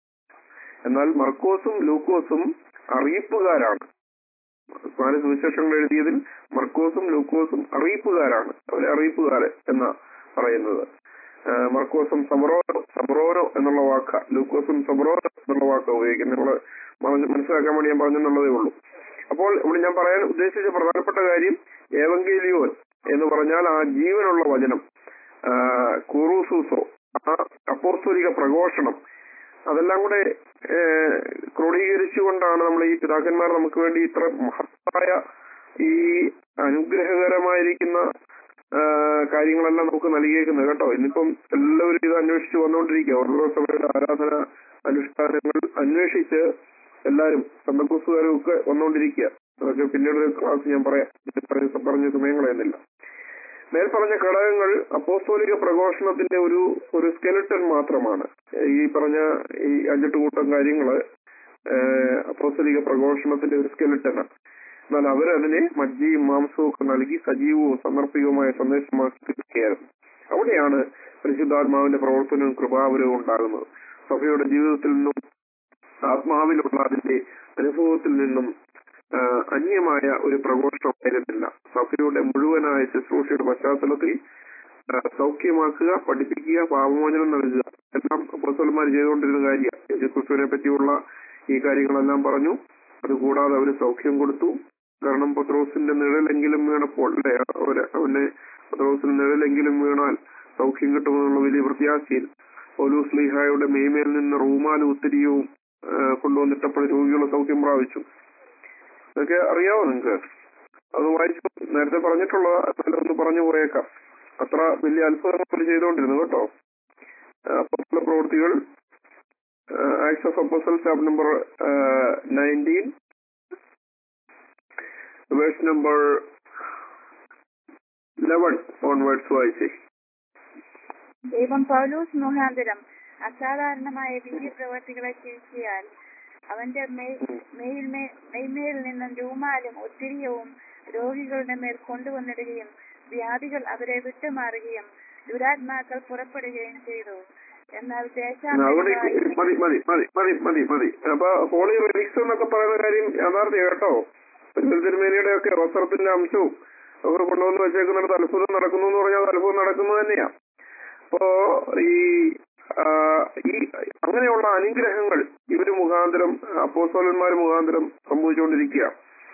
എന്നാൽ മർക്കോസും ലൂക്കോസും അറിയിപ്പുകാരാണ് നാല് സുവിശേഷങ്ങൾ എഴുതിയതിൽ മർക്കോസും ലൂക്കോസും അറിയിപ്പുകാരാണ് അവരെ അറിയിപ്പുകാര് എന്നാ പറയുന്നത് ആ, മർക്കോസും സമറോനോ സമറോനോ എന്നുള്ള വാക്ക ലൂക്കോസും സമറോനോ എന്നുള്ള വാക്ക ഉപയോഗിക്കുന്നത് നിങ്ങൾ മനസ്സിലാക്കാൻ വേണ്ടി ഞാൻ പറഞ്ഞെന്നുള്ളതേ ഉള്ളൂ അപ്പോൾ ഇവിടെ ഞാൻ പറയാൻ ഉദ്ദേശിച്ച പ്രധാനപ്പെട്ട കാര്യം ഏവങ്കേലിയോൻ എന്ന് പറഞ്ഞാൽ ആ ജീവനുള്ള വചനം ആ, കുറൂസൂസോ ആ അപ്പോസ്തോലിക പ്രഘോഷണം അതെല്ലാം കൂടെ ഏഹ്, ക്രോഡീകരിച്ചുകൊണ്ടാണ് നമ്മൾ ഈ പിതാക്കന്മാർ നമുക്ക് വേണ്ടി ഇത്ര മഹത്തായ ഈ അനുഗ്രഹകരമായിരിക്കുന്ന ആ, കാര്യങ്ങളെല്ലാം നമുക്ക് നൽകിയേക്കുന്നത് കേട്ടോ ഇന്നിപ്പം എല്ലാവരും ഇത് അന്വേഷിച്ച് വന്നുകൊണ്ടിരിക്കുക ഓരോ സഭയുടെ ആരാധന അനുഷ്ഠാനങ്ങൾ അന്വേഷിച്ച് എല്ലാവരും സന്തക്കോസുകാരും ഒക്കെ വന്നുകൊണ്ടിരിക്കുക അതൊക്കെ പിന്നീട് ഒരു ക്ലാസ് ഞാൻ പറയാം ഇത് പറഞ്ഞ പറഞ്ഞ സമയം കളയുന്നില്ല മേൽ പറഞ്ഞ ഘടകങ്ങൾ അപ്പോസ്തോലിക പ്രഘോഷണത്തിന്റെ ഒരു ഒരു സ്കെലട്ടൺ മാത്രമാണ് ഈ പറഞ്ഞ ഈ അഞ്ചെട്ട് കൂട്ടം കാര്യങ്ങള് ഏഹ്, അപ്പോസ്തോലിക പ്രഘോഷണത്തിന്റെ ഒരു സ്കെലട്ടനാണ് എന്നാൽ അവരതിനെ മജ്ജയും മാംസവും ഒക്കെ നൽകി സജീവവും സമർപ്പികവുമായ സന്ദേശമാക്കിയായിരുന്നു അവിടെയാണ് പരിശുദ്ധാത്മാവിന്റെ പ്രവർത്തനവും കൃപാവരവും ഉണ്ടാകുന്നത് സഭയുടെ ജീവിതത്തിൽ നിന്നും ആത്മാവിലുള്ള അതിന്റെ അനുഭവത്തിൽ നിന്നും ആ, അന്യമായ ഒരു പ്രഘോഷണമായിരുന്നില്ല സഭയുടെ മുഴുവനായ ശുശ്രൂഷയുടെ പശ്ചാത്തലത്തിൽ ആ, സൗഖ്യമാക്കുക പഠിപ്പിക്കുക പാപമോചനം നൽകുക എല്ലാം അപ്പോസ്തലന്മാർ ചെയ്തുകൊണ്ടിരുന്ന കാര്യമാണ് യേശുക്രിസ്തുവിനെ പറ്റിയുള്ള ഈ കാര്യങ്ങളെല്ലാം പറഞ്ഞു അതുകൂടാതെ അവര് സൗഖ്യം കൊടുത്തു കാരണം പത്രോസിന്റെ നിഴലെങ്കിലും വീണപ്പോൾ അല്ലെ അവര് അവന് പത്രോസിന്റെ നിഴലെങ്കിലും വീണാൽ സൗഖ്യം കിട്ടുമെന്നുള്ള വലിയ പ്രത്യാശയിൽ പൗലൂസ് ലീഹായുടെ മേമേൽ നിന്ന് റൂമാലും ഉത്തരിയവും ആ, കൊണ്ടുവന്നിട്ടപ്പോൾ രോഗികളെ സൗഖ്യം പ്രാപിച്ചു ഇതൊക്കെ അറിയാവോ നിങ്ങക്ക് അത് വായിച്ചു നേരത്തെ പറഞ്ഞിട്ടുള്ള ഒന്ന് പറഞ്ഞു പോയേക്കാം അത്ര വലിയ അത്ഭുതങ്ങൾ അവർ ചെയ്തുകൊണ്ടിരുന്നു കേട്ടോ അപ്പോസ്തല പ്രവൃത്തികൾ Acts of Apostle chapter number nineteen verse number eleven onwards വായിച്ചേ ദൈവം പൗലൂസ് മുഖാന്തരം അസാധാരണമായ ദിവ്യപ്രവർത്തികളെ ചെയ്യിച്ചാൽ അവന്റെ മേ- മേൽമേ- മെയ്മേൽ നിന്നും രൂമാലും ഒത്തിരിയവും രോഗികളുടെ മേൽ കൊണ്ടുവന്നിടുകയും വ്യാധികൾ അവരെ വിട്ടുമാറുകയും ദുരാത്മാക്കൾ പുറപ്പെടുകയും ചെയ്തു എന്നാൽ അവിടെ ദേശാന്തരങ്ങളായി മതി മതി മതി മതി മതി മതി അപ്പൊ ഹോളി റിലിക്സ് എന്നൊക്കെ പറയുന്ന കാര്യം യാഥാർത്ഥ്യം കേട്ടോ തിരുമേനിയുടെ ഒക്കെ വസ്ത്രത്തിന്റെ അംശവും അവർ കൊണ്ടുവന്ന് വെച്ചേക്കുന്നിടത്ത് അത്ഭുതം നടക്കുന്നു എന്ന് പറഞ്ഞാൽ അത് അത്ഭുതം നടക്കുന്നു തന്നെയാ അപ്പോ ഈ ആ, ഈ അങ്ങനെയുള്ള അനുഗ്രഹങ്ങൾ ഇവര് മുഖാന്തരം അപ്പോസ്തലന്മാർ മുഖാന്തരം സംഭവിച്ചുകൊണ്ടിരിക്കുക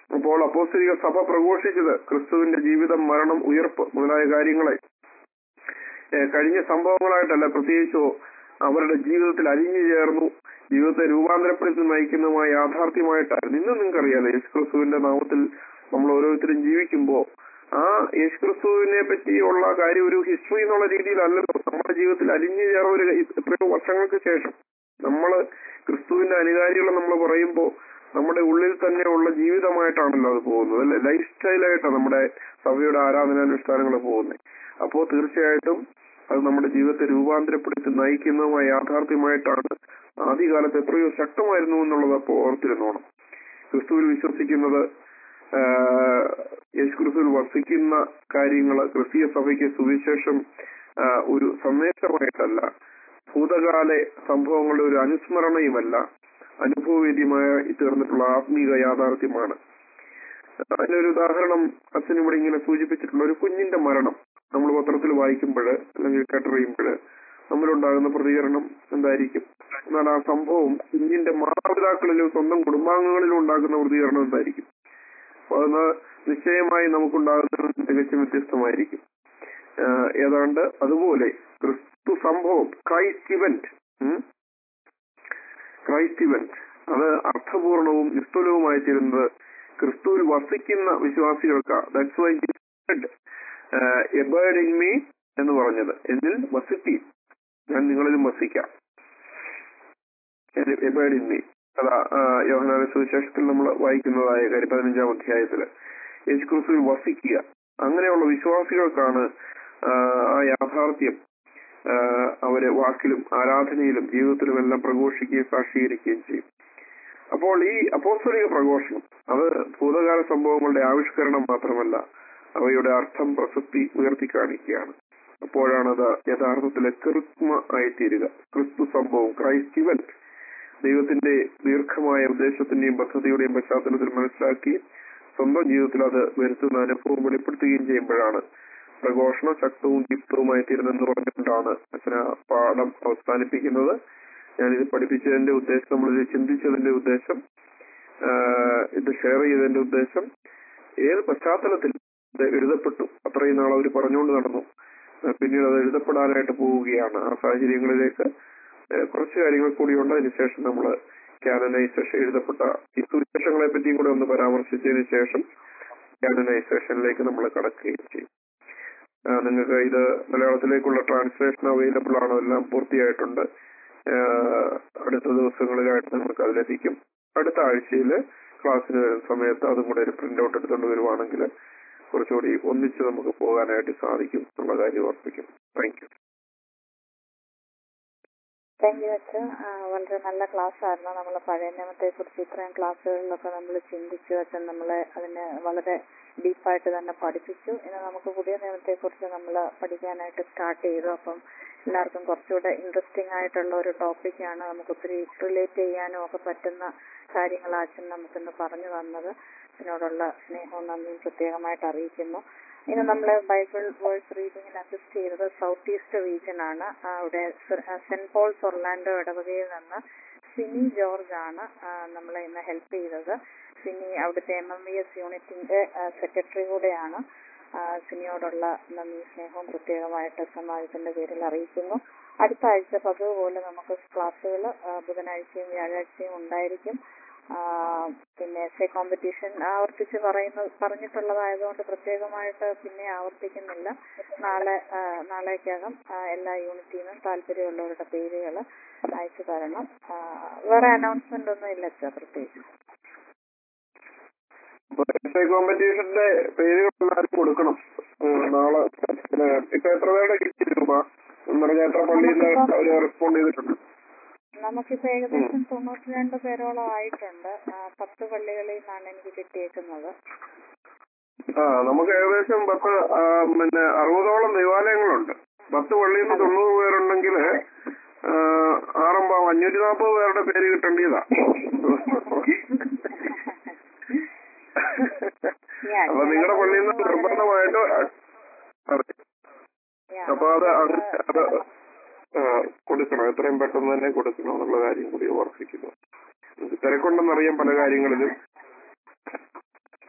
അപ്പോൾ അപ്പോസ്തലിക സഭ പ്രഘോഷിച്ചത് ക്രിസ്തുവിന്റെ ജീവിതം മരണം ഉയർപ്പ് മുതലായ കാര്യങ്ങളെ ഏഹ് കഴിഞ്ഞ സംഭവങ്ങളായിട്ടല്ല പ്രത്യേകിച്ചോ അവരുടെ ജീവിതത്തിൽ അലിഞ്ഞു ചേർന്നു ജീവിതത്തെ രൂപാന്തരപ്പെടുത്തി നയിക്കുന്നതുമായ യാഥാർത്ഥ്യമായിട്ടായിരുന്നു ഇന്നും നിങ്ങൾക്കറിയാലോ യേശുക്രിസ്തുവിന്റെ നാമത്തിൽ നമ്മൾ ഓരോരുത്തരും ജീവിക്കുമ്പോൾ ആ യേശുക്രിസ്തുവിനെ പറ്റിയുള്ള കാര്യം ഒരു ഹിസ്റ്ററി എന്നുള്ള രീതിയിലല്ലല്ലോ നമ്മുടെ ജീവിതത്തിൽ അലിഞ്ഞു ചേർന്ന ഒരു എത്രയോ വർഷങ്ങൾക്ക് ശേഷം നമ്മൾ ക്രിസ്തുവിന്റെ അനുകാരികൾ നമ്മൾ പറയുമ്പോൾ നമ്മുടെ ഉള്ളിൽ തന്നെയുള്ള ജീവിതമായിട്ടാണല്ലോ അത് പോകുന്നത് അല്ലെ ലൈഫ് സ്റ്റൈലായിട്ടാണ് നമ്മുടെ സഭയുടെ ആരാധനാനുഷ്ഠാനങ്ങൾ പോകുന്നത് അപ്പോൾ തീർച്ചയായിട്ടും അത് നമ്മുടെ ജീവിതത്തെ രൂപാന്തരപ്പെടുത്തി നയിക്കുന്നതുമായ യാഥാർത്ഥ്യമായിട്ടാണ് ആദ്യകാലത്ത് എത്രയോ ശക്തമായിരുന്നു എന്നുള്ളത് അപ്പോൾ ഓർത്തിരുന്നോണം ക്രിസ്തുവിൽ വിശ്വസിക്കുന്നത് ആഹ് യേശുക്രിസ്തുവിൽ വസിക്കുന്ന കാര്യങ്ങൾ ക്രിസ്തീയ സഭയ്ക്ക് സുവിശേഷം ആഹ് ഒരു സന്ദേശമായിട്ടല്ല ഭൂതകാല സംഭവങ്ങളുടെ ഒരു അനുസ്മരണയുമല്ല അനുഭവവേദ്യമായി തീർന്നിട്ടുള്ള ആത്മീക യാഥാർത്ഥ്യമാണ് അതിനൊരു ഉദാഹരണം അച്ഛൻ ഇവിടെ ഇങ്ങനെ സൂചിപ്പിച്ചിട്ടുള്ള ഒരു കുഞ്ഞിന്റെ മരണം നമ്മൾ പത്രത്തിൽ വായിക്കുമ്പോൾ അല്ലെങ്കിൽ കേട്ടറിയുമ്പോൾ നമ്മളുണ്ടാകുന്ന പ്രതികരണം എന്തായിരിക്കും എന്നാൽ ആ സംഭവം കുഞ്ഞിന്റെ മാതാപിതാക്കളിലും സ്വന്തം കുടുംബാംഗങ്ങളിലും ഉണ്ടാക്കുന്ന പ്രതികരണം എന്തായിരിക്കും അപ്പൊ അത് നിശ്ചയമായി നമുക്കുണ്ടാകുന്ന തികച്ചും വ്യത്യസ്തമായിരിക്കും ആഹ് ഏതാണ്ട് അതുപോലെ ക്രിസ്തു സംഭവം ക്രൈസ്റ്റ് ഇവന്റ് ക്രൈസ്റ്റ് ഇവന്റ് അത് അർത്ഥപൂർണവും നിസ്തുലവുമായി തീരുന്നത് ക്രിസ്തുവിൽ വസിക്കുന്ന വിശ്വാസികൾക്ക് that's why abide in me എന്ന് പറഞ്ഞത് എന്നിൽ വസിപ്പി ഞാൻ നിങ്ങളിലും വസിക്കാം എബേർഡ് ഇൻ മീ അതാ യോഹനാന സുവിശേഷത്തിൽ നമ്മൾ വായിക്കുന്നതായ കാര്യം പതിനഞ്ചാം അധ്യായത്തില് യേശു ക്രിസ്തുവിൽ വസിക്കുക അങ്ങനെയുള്ള വിശ്വാസികൾക്കാണ് ആ, ആ യാഥാർത്ഥ്യം ആ, അവര് വാക്കിലും ആരാധനയിലും ജീവിതത്തിലും എല്ലാം പ്രഘോഷിക്കുകയും സാക്ഷീകരിക്കുകയും ചെയ്യും അപ്പോൾ ഈ അപ്പോസ്തലിക പ്രഘോഷണം അത് ഭൂതകാല സംഭവങ്ങളുടെ ആവിഷ്കരണം മാത്രമല്ല അവയുടെ അർത്ഥം പ്രസക്തി ഉയർത്തി കാണിക്കുകയാണ് അപ്പോഴാണത് യഥാർത്ഥത്തിലെ കൃത്മ ആയിത്തീരുക ക്രിസ്തു സംഭവം ക്രൈസ്റ്റ് ഇവന്റ് ദൈവത്തിന്റെ ദീർഘമായ ഉദ്ദേശത്തിന്റെയും പദ്ധതിയുടെയും പശ്ചാത്തലത്തിൽ മനസ്സിലാക്കി സ്വന്തം ജീവിതത്തിൽ അത് വരുത്തുന്ന അനുഭവം വെളിപ്പെടുത്തുകയും ചെയ്യുമ്പോഴാണ് പ്രഘോഷണം ശക്തവും ദീപ്തവുമായി തീരുന്നെന്ന് പറഞ്ഞുകൊണ്ടാണ് അച്ഛന പാഠം അവസാനിപ്പിക്കുന്നത് ഞാനിത് പഠിപ്പിച്ചതിന്റെ ഉദ്ദേശം നമ്മളിത് ചിന്തിച്ചതിന്റെ ഉദ്ദേശം ആഹ് ഇത് ഷെയർ ചെയ്തതിന്റെ ഉദ്ദേശം ഏത് പശ്ചാത്തലത്തിൽ ഇത് എഴുതപ്പെട്ടു അത്രയും നാൾ അവർ പറഞ്ഞുകൊണ്ട് നടന്നു ആഹ് പിന്നീട് അത് എഴുതപ്പെടാനായിട്ട് പോവുകയാണ് ആ സാഹചര്യങ്ങളിലേക്ക് ആഹ് കുറച്ച് കാര്യങ്ങൾ കൂടിയുണ്ട് അതിനുശേഷം നമ്മൾ കാനനൈസേഷൻ എഴുതപ്പെട്ട ഈ സുവിശേഷങ്ങളെ പറ്റിയും കൂടെ ഒന്ന് പരാമർശിച്ചതിന് ശേഷം കാനനൈസേഷനിലേക്ക് നമ്മൾ കടക്കുകയും ചെയ്യും ആഹ് നിങ്ങൾക്ക് ഇത് മലയാളത്തിലേക്കുള്ള ട്രാൻസ്ലേഷൻ അവൈലബിൾ ആണോ എല്ലാം പൂർത്തിയായിട്ടുണ്ട് ആഹ് അടുത്ത ദിവസങ്ങളിലായിട്ട് നമുക്ക് അത് ലഭിക്കും അടുത്ത ആഴ്ചയിൽ ക്ലാസ്സിന് വരുന്ന സമയത്ത് അതും കൂടെ ഒരു പ്രിന്റ് ഔട്ട് എടുത്തുകൊണ്ട് വരുവാണെങ്കിൽ കുറച്ചുകൂടി ഒന്നിച്ച് നമുക്ക് പോകാനായിട്ട് സാധിക്കും എന്നുള്ള കാര്യം ഓർപ്പിക്കും താങ്ക് യു താങ്ക് യു അച്ഛൻ വളരെ നല്ല ക്ലാസ് ആയിരുന്നു നമ്മൾ പഴയ നിയമത്തെ കുറിച്ച് ഇത്രയും ക്ലാസ്സുകളിലൊക്കെ നമ്മൾ ചിന്തിച്ചു അച്ഛൻ നമ്മളെ അതിനെ വളരെ ഡീപ്പായിട്ട് തന്നെ പഠിപ്പിച്ചു ഇനി നമുക്ക് പുതിയ നിയമത്തെ കുറിച്ച് നമ്മൾ പഠിക്കാനായിട്ട് സ്റ്റാർട്ട് ചെയ്തു അപ്പം എല്ലാവർക്കും കുറച്ചുകൂടെ ഇൻട്രസ്റ്റിംഗ് ആയിട്ടുള്ള ഒരു ടോപ്പിക്കാണ് നമുക്ക് ഒത്തിരി റിലേറ്റ് ചെയ്യാനും ഒക്കെ പറ്റുന്ന കാര്യങ്ങൾ അച്ഛൻ നമുക്കിന്ന് പറഞ്ഞു തന്നത് അതിനോടുള്ള സ്നേഹവും നന്ദിയും പ്രത്യേകമായിട്ട് അറിയിക്കുന്നു ഇന്ന് നമ്മൾ ബൈബിൾ വേഴ്സ് റീഡിങ്ങിൽ അസിസ്റ്റ് ചെയ്തത് സൗത്ത് ഈസ്റ്റ് റീജിയൻ ആണ് ആ, അവിടെ സെന്റ് പോൾസ് ഒർലാൻഡോ ഇടവകയിൽ നിന്ന് സിനി ജോർജ് ആണ് ആ, നമ്മളെ ഇന്ന് ഹെൽപ്പ് ചെയ്തത് സിനി അവിടുത്തെ എം എം വി എസ് യൂണിറ്റിന്റെ സെക്രട്ടറി കൂടെയാണ് ആ, സിനിയോടുള്ള നന്ദി സ്നേഹവും പ്രത്യേകമായിട്ട് സമാജത്തിന്റെ പേരിൽ അറിയിക്കുന്നു അടുത്ത ആഴ്ച പതിവ് പോലെ നമുക്ക് ക്ലാസ്സുകൾ ബുധനാഴ്ചയും വ്യാഴാഴ്ചയും ഉണ്ടായിരിക്കും ആ, പിന്നെ എസ് എ കോമ്പറ്റീഷൻ ആവർത്തിച്ച് പറയുന്ന പറഞ്ഞിട്ടുള്ളതായതുകൊണ്ട് പ്രത്യേകമായിട്ട് പിന്നെ ആവർത്തിക്കുന്നില്ല നാളെ ആ, നാളേക്കകം ആ, എല്ലാ യൂണിറ്റിനും താല്പര്യമുള്ളവരുടെ പേരുകൾ അയച്ചു തരണം ആ, വേറെ അനൗൺസ്മെന്റ് ഒന്നും ഇല്ല അച്ഛാ പ്രത്യേകിച്ച് കോമ്പറ്റീഷന്റെ പേരുകൾ എല്ലാവരും കൊടുക്കണം ഉം, നാളെ പിന്നെ ഇപ്പൊ എത്ര പേരുടെ കിട്ടി രൂപ എന്ന് പറഞ്ഞാൽ എത്ര പള്ളിയിൽ നിന്ന് അവര് റെസ്പോണ്ട് ചെയ്തിട്ടുണ്ട് നമുക്കിപ്പോ ഏകദേശം തൊണ്ണൂറ്റി രണ്ട് പേരോളം ആയിട്ടുണ്ട് ആ, പത്ത് പള്ളികളിൽ നിന്നാണ് എനിക്ക് കിട്ടിയേക്കുന്നത് ആ നമുക്ക് ഏകദേശം പത്ത് ആ, പിന്നെ അറുപതോളം ദേവാലയങ്ങളുണ്ട് പത്ത് പള്ളിയിൽ നിന്ന് തൊണ്ണൂറ് പേരുണ്ടെങ്കിൽ ആറമ്പാവ് അഞ്ഞൂറ്റി നാൽപ്പത് പേരുടെ പേര് കിട്ടേണ്ടതാ Yeah, അപ്പൊ നിങ്ങളുടെ പള്ളിയിൽ നിന്ന് നിർബന്ധമായിട്ട് അതെ Yeah. അപ്പൊ അത് അങ്ങനെ അത് ആ, കൊടുക്കണം എത്രയും പെട്ടെന്ന് തന്നെ കൊടുക്കണം എന്നുള്ള കാര്യം കൂടി ഓർപ്പിക്കുന്നു തിരക്കുണ്ടെന്നറിയാം പല കാര്യങ്ങളിലും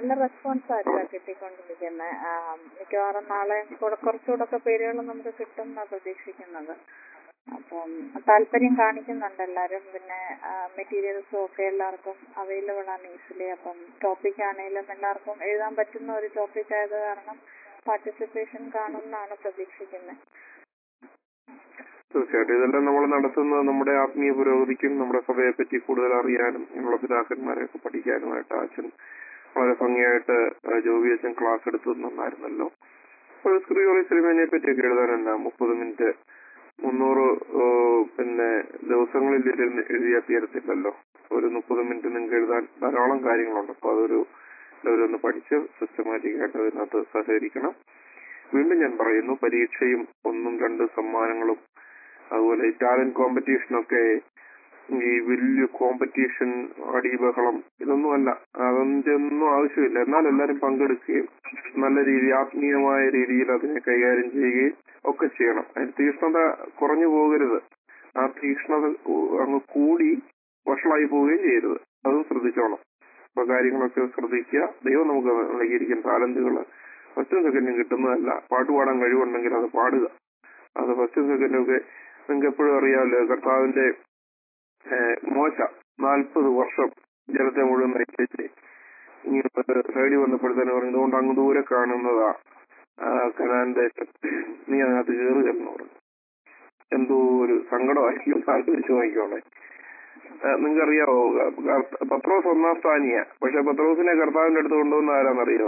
നല്ല റെസ്പോൺസ് ആയിട്ടാണ് കിട്ടിക്കൊണ്ടിരിക്കുന്നത് മിക്കവാറും നാളെ കൂടെ കുറച്ചുകൂടെ ഒക്കെ പേരുകൾ നമുക്ക് കിട്ടും എന്നാണ് പ്രതീക്ഷിക്കുന്നത് അപ്പം താല്പര്യം കാണിക്കുന്നുണ്ട് എല്ലാവരും പിന്നെ മെറ്റീരിയൽസും ഒക്കെ എല്ലാവർക്കും അവൈലബിൾ ആണ് ഈസിലി അപ്പം ടോപ്പിക് ആണെങ്കിലും എല്ലാവർക്കും എഴുതാൻ പറ്റുന്ന ഒരു ടോപ്പിക് ആയത് കാരണം പാർട്ടിസിപ്പേഷൻ കാണുമെന്നാണ് പ്രതീക്ഷിക്കുന്നത് തീർച്ചയായിട്ടും ഇതെല്ലാം നമ്മൾ നടത്തുന്നത് നമ്മുടെ ആത്മീയ പുരോഗതിക്കും നമ്മുടെ സഭയെ പറ്റി കൂടുതൽ അറിയാനും ഞങ്ങളുടെ പിതാക്കന്മാരെയൊക്കെ പഠിക്കാനുമായിട്ട് അച്ഛൻ വളരെ ഭംഗിയായിട്ട് ആ, ജോബി അച്ഛൻ ക്ലാസ് എടുത്തു തന്നായിരുന്നല്ലോ അപ്പോൾ സ്ക്രീയോളി സിനിമയെ പറ്റിയൊക്കെ എഴുതാനുണ്ട് മുപ്പത് മിനിറ്റ് മുന്നൂറ് ഓ, പിന്നെ ദിവസങ്ങളിൽ ഇരുന്ന് എഴുതിയാൽ തീരത്തില്ലല്ലോ ഒരു മുപ്പത് മിനിറ്റ് നിങ്ങൾക്ക് എഴുതാൻ ധാരാളം കാര്യങ്ങളുണ്ട് അപ്പോൾ അതൊരു എല്ലാവരും പഠിച്ച് സിസ്റ്റമാറ്റിക് ആയിട്ട് അതിനകത്ത് സഹകരിക്കണം വീണ്ടും ഞാൻ പറയുന്നു പരീക്ഷയും ഒന്നും രണ്ട് സമ്മാനങ്ങളും അതുപോലെ ഈ ടാലന്റ് കോമ്പറ്റീഷനൊക്കെ ഈ വലിയ കോമ്പറ്റീഷൻ അടിബഹളം ഇതൊന്നുമല്ല അതൊന്നും ആവശ്യമില്ല എന്നാൽ എല്ലാവരും പങ്കെടുക്കുകയും നല്ല രീതി ആത്മീയമായ രീതിയിൽ അതിനെ കൈകാര്യം ചെയ്യുകയും ഒക്കെ ചെയ്യണം അതിന് തീക്ഷ്ണത കുറഞ്ഞു പോകരുത് ആ തീക്ഷ്ണത ഉ- അങ്ങ് കൂടി വഷളായി പോവുകയും ചെയ്യരുത് അതും ശ്രദ്ധിച്ചോണം അപ്പൊ കാര്യങ്ങളൊക്കെ ശ്രദ്ധിക്കുക ദൈവം നമുക്ക് നൽകിയിരിക്കുന്ന താലന്തുകൾ ഫസ്റ്റും സെക്കൻഡും കിട്ടുന്നതല്ല പാട്ട് പാടാൻ കഴിവുണ്ടെങ്കിൽ അത് പാടുക അത് ഫസ്റ്റും സെക്കൻഡും ഒക്കെ നിങ്ങൾക്ക് എപ്പോഴും അറിയാമല്ലോ കർത്താവിന്റെ ഏഹ്, മോശ നാൽപ്പത് വർഷം ജനത്തെ മുഴുവൻ നയിച്ചേച്ച് ഇങ്ങനെ സൈഡിൽ വന്നപ്പോഴത്തേന് പറഞ്ഞു ഇതുകൊണ്ട് അങ്ങ് ദൂരെ കാണുന്നതാ ആ, കനാൻ ദേശം നീ അതിനകത്ത് കയറുക എന്ന് പറഞ്ഞു എന്തോ ഒരു സങ്കടമായിരിക്കും ആലോചിച്ച് നോക്കിക്കോളെ നിങ്ങൾക്കറിയാവോ കർത്ത- പത്രോസ് ഒന്നാം സ്ഥാനിയ പക്ഷെ പത്രോസിനെ കർത്താവിന്റെ അടുത്ത് കൊണ്ടുവന്ന ആരാന്നറിയോ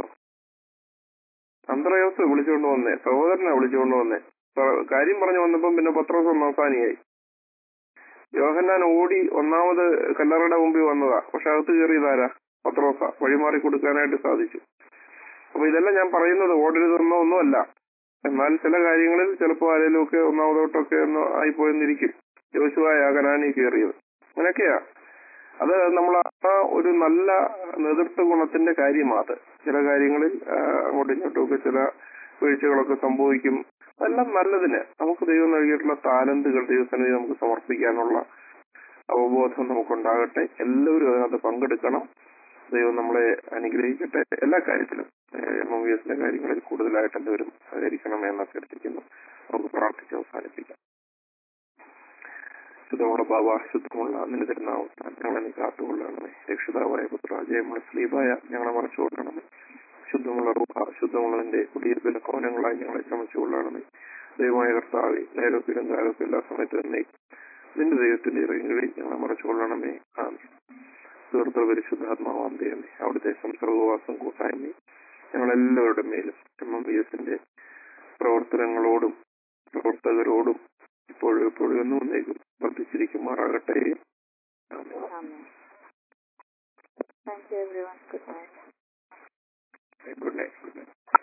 അന്ത്രയോസ് വിളിച്ചുകൊണ്ട് വന്നേ സഹോദരനെ വിളിച്ചുകൊണ്ട് വന്നേ പ- കാര്യം പറഞ്ഞു വന്നപ്പം പിന്നെ പത്രോസ് ഒന്നാം സ്ഥാനിയായി യോഹന്നാൻ ഓടി ഒന്നാമത് കല്ലറയുടെ മുമ്പിൽ വന്നതാ പക്ഷെ അകത്ത് കയറിയതാരാ പത്രോസ വഴിമാറി കൊടുക്കാനായിട്ട് സാധിച്ചു അപ്പൊ ഇതെല്ലാം ഞാൻ പറയുന്നത് ഓടരുതെന്നോ ഒന്നുമല്ല എന്നാൽ ചില കാര്യങ്ങളിൽ ചിലപ്പോൾ ആരെങ്കിലും ഒക്കെ ഒന്നാമതോട്ടൊക്കെ ഒന്ന് ആയിപ്പോയെന്നിരിക്കും യോശുവായ കനാനി കയറിയത് അങ്ങനെയൊക്കെയാ അത് നമ്മൾ ആ ഒരു നല്ല നേതൃത്വ ഗുണത്തിന്റെ കാര്യമാണ് അത് ചില കാര്യങ്ങളിൽ ആ, അങ്ങോട്ടും ഇങ്ങോട്ടും ഒക്കെ ചില വീഴ്ചകളൊക്കെ സംഭവിക്കും അതെല്ലാം നല്ലതിന് നമുക്ക് ദൈവം നൽകിയിട്ടുള്ള താലന്തുകൾ ദൈവസന്നിധി നമുക്ക് സമർപ്പിക്കാനുള്ള അവബോധം നമുക്കുണ്ടാകട്ടെ എല്ലാവരും അതിനകത്ത് പങ്കെടുക്കണം ദൈവം നമ്മളെ അനുഗ്രഹിക്കട്ടെ എല്ലാ കാര്യത്തിലും എം എം വി എസിന്റെ കാര്യങ്ങളിൽ കൂടുതലായിട്ട് എല്ലാവരും സഹകരിക്കണമേ എന്ന് അഭ്യർത്ഥിക്കുന്നു നമുക്ക് പ്രാർത്ഥിച്ച് അവസാനിപ്പിക്കാം ശുദ്ധമുള്ള ബാബ ശുദ്ധമുള്ള നിന്റെ തിരുനാമത്താൽ ഞങ്ങളെ നീ കാത്തുകൊള്ളണമേ രക്ഷിതാവായ പുത്ര ജയമുള്ള സ്ലീപായ ഞങ്ങളെ മറച്ചുകൊള്ളണമേ ശുദ്ധമുള്ള റൂഹ ശുദ്ധമുള്ളതിന്റെ കുടിയിരുപ്പിലെ കോലങ്ങളായി ഞങ്ങളെ ചമച്ചുകൊള്ളണമേ ദൈവമായ കർത്താവെ നേരത്തിലും കാലത്തും എല്ലാ സമയത്തും തന്നെ നിന്റെ ദൈവത്തിന്റെ ഇറങ്ങി ഞങ്ങളെ മറച്ചുകൊള്ളണമേ ആമേ സുഹൃത്ത് പരിശുദ്ധാത്മാവാം ദൈവമേ അവിടുത്തെ സംസർഗവാസം കൂട്ടായ്മയും ഞങ്ങളെല്ലാവരുടെ മേലും എം എം ബി എസിന്റെ പ്രവർത്തനങ്ങളോടും പ്രവർത്തകരോടും ഇപ്പോഴും എപ്പോഴും എന്നും ഒന്നേക്കും വർദ്ധിച്ചിരിക്കുമാറാകട്ടെ ആമേൻ. ആമേൻ thank you everyone good night good night good night